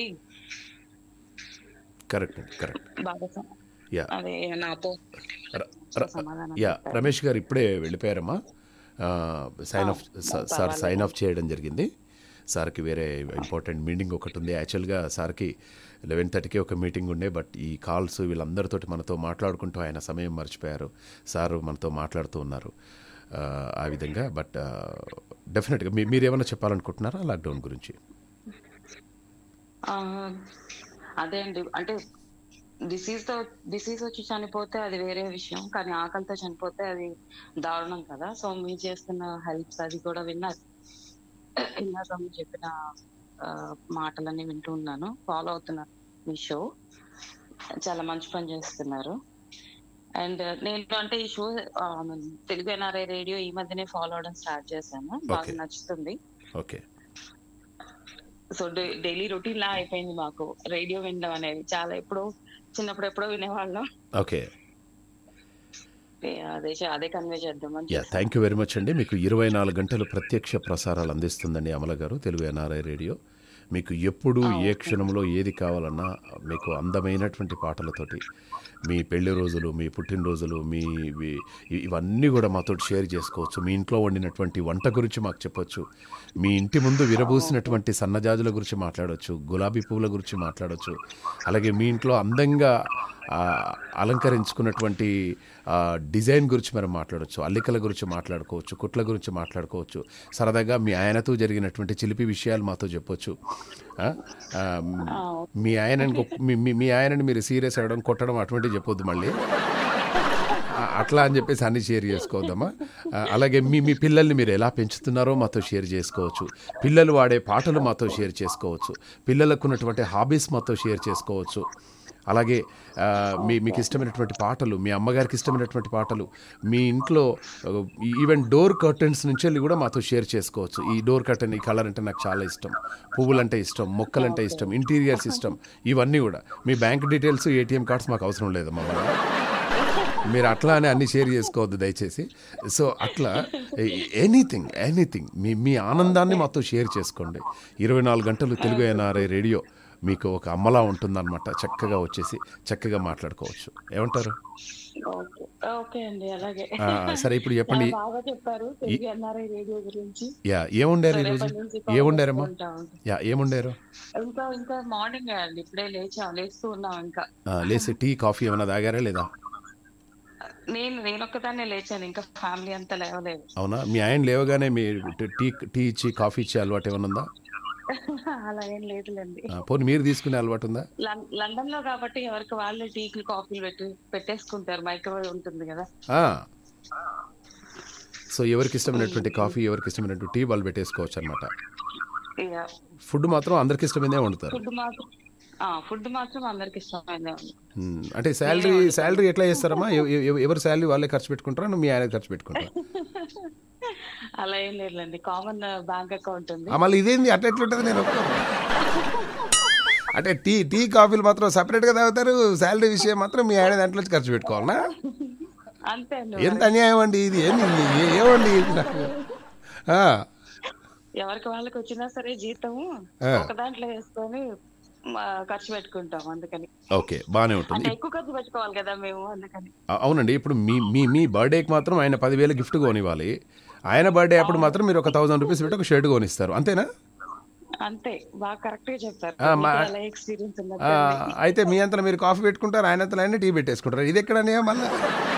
కరెక్ట్ అండి కరెక్ట్ బాగా స- యా అదే నాతో ర- ర- సమాధానం యా చెప్పారు. రమేష్ గారు ఇప్పుడే వెళ్ళిపోయారమ్మా sign off sir sign off చేయడం జరిగింది సార్కి వేరే ఇంపార్టెంట్ మీటింగ్ ఒకటి ఉంది యాక్చువల్గా సార్కి లెవెన్ థర్టీకి ఒక మీటింగ్ ఉండే బట్ ఈ కాల్స్ వీళ్ళందరితోటి మనతో మాట్లాడుకుంటూ ఆయన సమయం మర్చిపోయారు సార్ మనతో మాట్లాడుతూ ఉన్నారు ఆ, ఆ విధంగా బట్ డెఫినెట్గా మీ మీరు ఏమైనా చెప్పాలనుకుంటున్నారా లాక్డౌన్ గురించి ఆ, అదే అండి అంటే డిసీజ్ తో డిసీజ్ వచ్చి చనిపోతే అది వేరే విషయం కానీ ఆకలితో చనిపోతే అది దారుణం కదా సో మీరు చేస్తున్న హెల్ప్స్ అది కూడా విన్నారు ఇందాక మీరు చెప్పిన ఆ, మాటలన్నీ వింటూ ఉన్నాను ఫాలో అవుతున్నాను మీ షో చాలా మంచి పని చేస్తున్నారు అండ్ నేను అంటే ఈ షో తెలుగు ఎన్ఆర్ఐ రేడియో ఈ మధ్యనే ఫాలో అవడం స్టార్ట్ చేశాను బాగా Okay. నచ్చుతుంది ఓకే సో డైలీ రొటీన్ లా అయిపోయింది మాకు రేడియో వినడం అనేది చాలా ఎప్పుడో చిన్నప్పుడు ఎప్పుడో వినేవాళ్ళం ఓకే ఏ, అదే చే- అదే కన్వే చేద్దామని yeah thank you very much అండి మీకు ఇరవై నాలుగు గంటలు ప్రత్యక్ష ప్రసారాలు అందిస్తుందండి అమల గారు తెలుగు ఎన్ఆర్ఐ రేడియో మీకు ఎప్పుడు ఏ క్షణంలో ఏది కావాలన్నా మీకు అందమైనటువంటి పాటలతోటి మీ పెళ్లి రోజులు మీ పుట్టినరోజులు మీ ఇవి- ఇవన్నీ కూడా మాతో షేర్ చేసుకోవచ్చు మీ ఇంట్లో వండినటువంటి వంట గురించి మాకు చెప్పొచ్చు మీ ఇంటి ముందు విరబూసినటువంటి సన్నజాజుల గురించి మాట్లాడవచ్చు గులాబీ పువ్వుల గురించి మాట్లాడవచ్చు అలాగే మీ ఇంట్లో అందంగా ఆ, అలంకరించుకున్నటువంటి ఆ, డిజైన్ గురించి మనం మాట్లాడవచ్చు అల్లికల గురించి మాట్లాడుకోవచ్చు కుట్ల గురించి మాట్లాడుకోవచ్చు సరదాగా మీ ఆయనతో జరిగినటువంటి చిలిపి విషయాలు మాతో చెప్పొచ్చు ఆ? ఆ, మీ ఆయనని గొప్ప- మీ- మీ- మీ ఆయనని మీరు సీరియస్ అవ్వడం కొట్టడం అటువంటివి చెప్పొద్దు మళ్ళీ ఆ, అట్లా అని చెప్పేసి అన్ని షేర్ చేసుకోవద్దమ్మా ఆ, అలాగే మీ మీ పిల్లల్ని మీరు ఎలా పెంచుతున్నారో మాతో షేర్ చేసుకోవచ్చు పిల్లలు వాడే పాటలు మాతో షేర్ చేసుకోవచ్చు పిల్లలకు ఉన్నటువంటి హాబీస్ మాతో షేర్ చేసుకోవచ్చు అలాగే ఆ, మీ మీకు ఇష్టమైనటువంటి పాటలు మీ అమ్మగారికి ఇష్టమైనటువంటి పాటలు మీ ఇంట్లో ఆ, ఈవెన్ డోర్ కర్టన్స్ నుంచి వెళ్ళి కూడా మాతో షేర్ చేసుకోవచ్చు ఈ డోర్ కర్టన్ ఈ కలర్ అంటే నాకు చాలా ఇష్టం పువ్వులంటే ఇష్టం మొక్కలంటే ఇష్టం ఇంటీరియర్స్ ఇష్టం ఇవన్నీ కూడా మీ బ్యాంక్ డీటెయిల్స్ ఏటీఎం కార్డ్స్ మాకు అవసరం లేదమ్మా మళ్ళీ మీరు అట్లా అని అన్ని షేర్ చేసుకోవద్దు దయచేసి సో అట్లా ఎనీథింగ్ ఎనీథింగ్ మీ మీ ఆనందాన్ని మాతో షేర్ చేసుకోండి ఇరవై నాలుగు గంటలు తెలుగు ఎన్ఆర్ఐ రేడియో మీకు ఒక అమ్మలా ఉంటుందన్నమాట చక్కగా వచ్చేసి చక్కగా మాట్లాడుకోవచ్చు ఏమంటారు ఓకే ఓకే అండి అలాగే ఆ, సరే, ఇప్పుడు చెప్పండి. చాలా బాగా చెప్పారు తెలుగు ఎన్ఆర్ఐ రేడియో గురించి యా ఏముండారు సో ఈరోజు రేపటి నుంచి call ఏముండారమ్మా చేసుకుంటాం. యా ఏముండారు ఇంకా ఇంకా మార్నింగ్ అండి ఇప్పుడే లేచాం లేస్తూ ఉన్నాం ఇంకా ఆ, లేసి టీ కాఫీ ఏమైనా తాగారా లేదా నేను నేను ఒక్కదాన్నే లేచాను ఇంకా ఫ్యామిలీ అంతా లేవలేదు అవునా మీ ఆయన లేవగానే మీ టీ టీ ఇచ్చి కాఫీ ఇచ్చే అలవాటు ఏమైనా ఉందా అలా ఏం లేదులేండి ఆ, పోనీ మీరు తీసుకునే అలవాటు ఉందా లం- లండన్ లో కాబట్టి ఎవరికి వాళ్ళే టీలు కాఫీలు పెట్టి పెట్టేసుకుంటారు మైక్రోవేవ్ ఉంటుంది కదా ఆ. సో ఎవరికి ఇష్టమైనటువంటి కాఫీ ఎవరికి ఇష్టమైనటువంటి టీ వాళ్ళు పెట్టేసుకోవచ్చు అనమాట ఇక ఫుడ్ మాత్రం అందరికి ఇష్టమైందే వండుతారు ఫుడ్ మాత్రం ఫుడ్ మాత్రం అందరికి ఇష్టమైందే ఉంది మ్మ్. అంటే శాలరీ శాలరీ ఎట్లా చేస్తారమ్మా ఎవ- ఎవ- ఎవరి శాలరీ వాళ్ళే ఖర్చు పెట్టుకుంటారా నువ్వు మీ ఆయన ఖర్చు పెట్టుకుంటారా అలా ఏం లేదులేండి కామన్ బ్యాంక్ అకౌంట్ ఉంది ఆ, మళ్ళీ ఇదేంది అట్లా ఎట్లుంటుంది నేను ఒప్పుకోను. అంటే టీ టీ కాఫీలు మాత్రం సపరేట్గా తాగుతారు శాలరీ విషయం మాత్రం మీ ఆయన దాంట్లో నుంచి ఖర్చు పెట్టుకోవాలనా అంతే అండి ఎంత అన్యాయం అండి ఇది ఏంది ఏ- ఏమండి ఇది నాకు? ఆ, ఎవరికి వాళ్ళకి వచ్చినా సరే జీతం ఆ. ఒక దాంట్లో వేసుకొని మా ఖర్చు పెట్టుకుంటాం అందుకని ఓకే బాగానే అంటే ఉంటుంది ఎక్కువ ఖర్చు పెట్టుకోవాలి కదా మేము అందుకని అ- అవునండి ఇప్పుడు మీ మీ మీ బర్త్డేకి మాత్రం ఆయన పదివేల గిఫ్ట్ కొనివ్వాలి ఆయన బర్త్డే అప్పుడు మాత్రం మీరు ఒక థౌసండ్ రూపీస్ పెట్టి ఒక షర్ట్ కొనిస్తారు అంతేనా అంతే బాగా కరెక్ట్ గా చెప్తారు ఆ, మా- మీకు అలా ఎక్స్పీరియన్స్ ఆ, అయితే మీ అంతలో మీరు కాఫీ పెట్టుకుంటారు ఆయన అంతలో ఆయన టీ పెట్టేసుకుంటారు ఇది ఎక్కడనే మళ్ళీ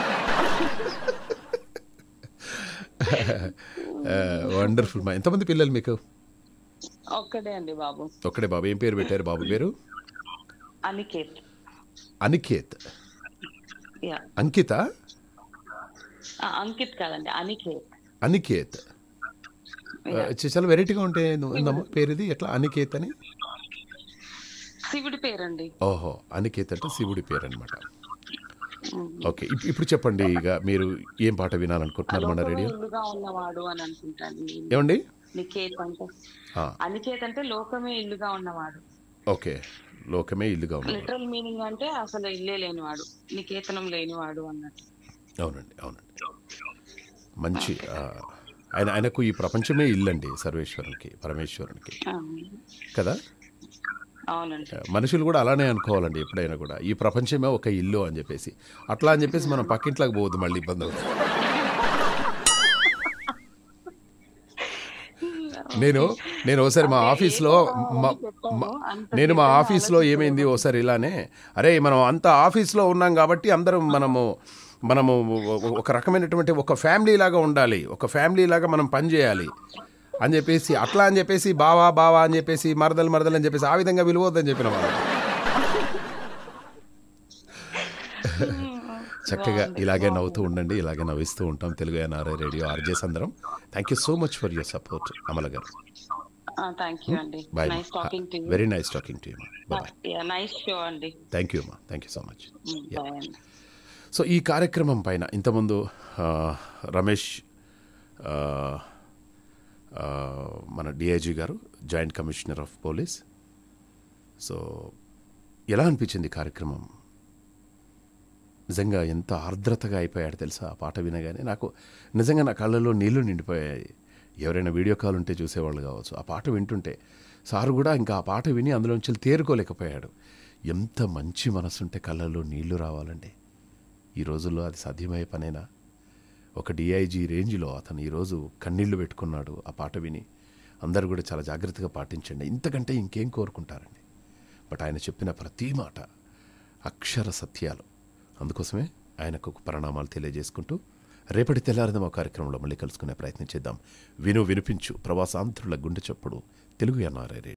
వండర్ఫుల్ మా ఎంతమంది పిల్లలు మీకు ఒక్కడే అండి బాబు ఒక్కడే బాబు ఏం పేరు పెట్టారు బాబు పేరు అనికేత్ అనికేత్ యా అంకిత ఆ, అంకిత్ కాదండి అనికేత్ అనికేత్ ఆ, చ- చాలా వెరైటీగా ఉంటే ఉందమ్మా పేరు ఇది ఎట్లా అనికేత్ అని శివుడి పేరండి ఓహో అనికేత్ అంటే శివుడి పేరు అనమాట ఓకే ఇప్- ఇప్పుడు చెప్పండి ఇక మీరు ఏం పాట వినాలనుకుంటున్నారు మన లోకమే రేడియో ఇల్లుగా ఉన్నవాడు అని అనుకుంటాను నేను. ఏమండి నికేత్ అంటే ఆ, అనికేత్ అంటే లోకమే ఇల్లుగా ఉన్నవాడు ఓకే లోకమే ఇల్లుగా ఉన్నది లిటరల్ మీనింగ్ అంటే అసలు ఇల్లే లేనివాడు నికేతనం లేనివాడు అన్నట్టు అవునండి అవునండి మంచి ఆ, ఆయన ఆయనకు ఈ ప్రపంచమే ఇల్లండి సర్వేశ్వరునికి పరమేశ్వరునికి ఆ, కదా అవునండి మనుషులు కూడా అలానే అనుకోవాలండి ఎప్పుడైనా కూడా ఈ ప్రపంచమే ఒక ఇల్లు అని చెప్పేసి అట్లా అని చెప్పేసి మనం పక్కింట్లోకి పోవద్దు మళ్ళీ ఇబ్బందులు నేను నేను ఒకసారి మా ఆఫీస్లో మా- మా- నేను మా ఆఫీస్లో ఏమైంది ఒకసారి ఇలానే అరే మనం అంత ఆఫీస్లో ఉన్నాం కాబట్టి అందరం మనము మనము ఒక- ఒక రకమైనటువంటి ఒక ఫ్యామిలీ లాగా ఉండాలి ఒక ఫ్యామిలీ లాగా మనం పని చేయాలి అని చెప్పేసి అట్లా అని చెప్పేసి బావా బావా అని చెప్పేసి మరదలు మరదలు అని చెప్పేసి ఆ విధంగా విలువద్దని చెప్పిన వాళ్ళు చక్కగా ఇలాగే నవ్వుతూ ఉండండి ఇలాగే నవ్విస్తూ ఉంటాం తెలుగు ఎన్ఆర్ఐ రేడియో ఆర్జేస్ అందరం thank you so much for your support Amala garu thank you అండి bye nice talking to very nice talking to you bye nice show అండి థ్యాంక్ యూ అమ్మా thank you so much bye అండి so ఈ కార్యక్రమం పైన ఇంతకుముందు ఆ, రమేష్ ఆ, ఆ, మన డిఐజీ గారు joint commissioner of police so ఎలా అనిపించింది ఈ కార్యక్రమం నిజంగా ఎంత ఆర్ద్రతగా అయిపోయాడు తెలుసా ఆ పాట వినగానే నాకు నిజంగా నా కళ్ళలో నీళ్లు నిండిపోయాయి ఎవరైనా వీడియో కాల్ ఉంటే చూసేవాళ్ళు కావచ్చు ఆ పాట వింటుంటే సారు కూడా ఇంకా ఆ పాట విని అందులోంచి తేరుకోలేకపోయాడు ఎంత మంచి మనసుంటే కళ్ళల్లో నీళ్లు రావాలండి ఈ రోజుల్లో అది సాధ్యమయ్యే పనేనా ఒక డిఐజీ రేంజ్లో అతను ఈరోజు కన్నీళ్లు పెట్టుకున్నాడు ఆ పాట విని అందరూ కూడా చాలా జాగ్రత్తగా పాటించండి ఇంతకంటే ఇంకేం కోరుకుంటారండి బట్ ఆయన చెప్పిన ప్రతి మాట అక్షర సత్యాలు అందుకోసమే ఆయనకు ఒక పరిణామాలు తెలియజేసుకుంటూ రేపటి తెల్లారదమ కార్యక్రమంలో మళ్ళీ కలుసుకునే ప్రయత్నం చేద్దాం విను వినిపించు ప్రవాసాంధ్రుల గుండె చప్పుడు తెలుగు ఎన్ఆర్ఐ రేడియో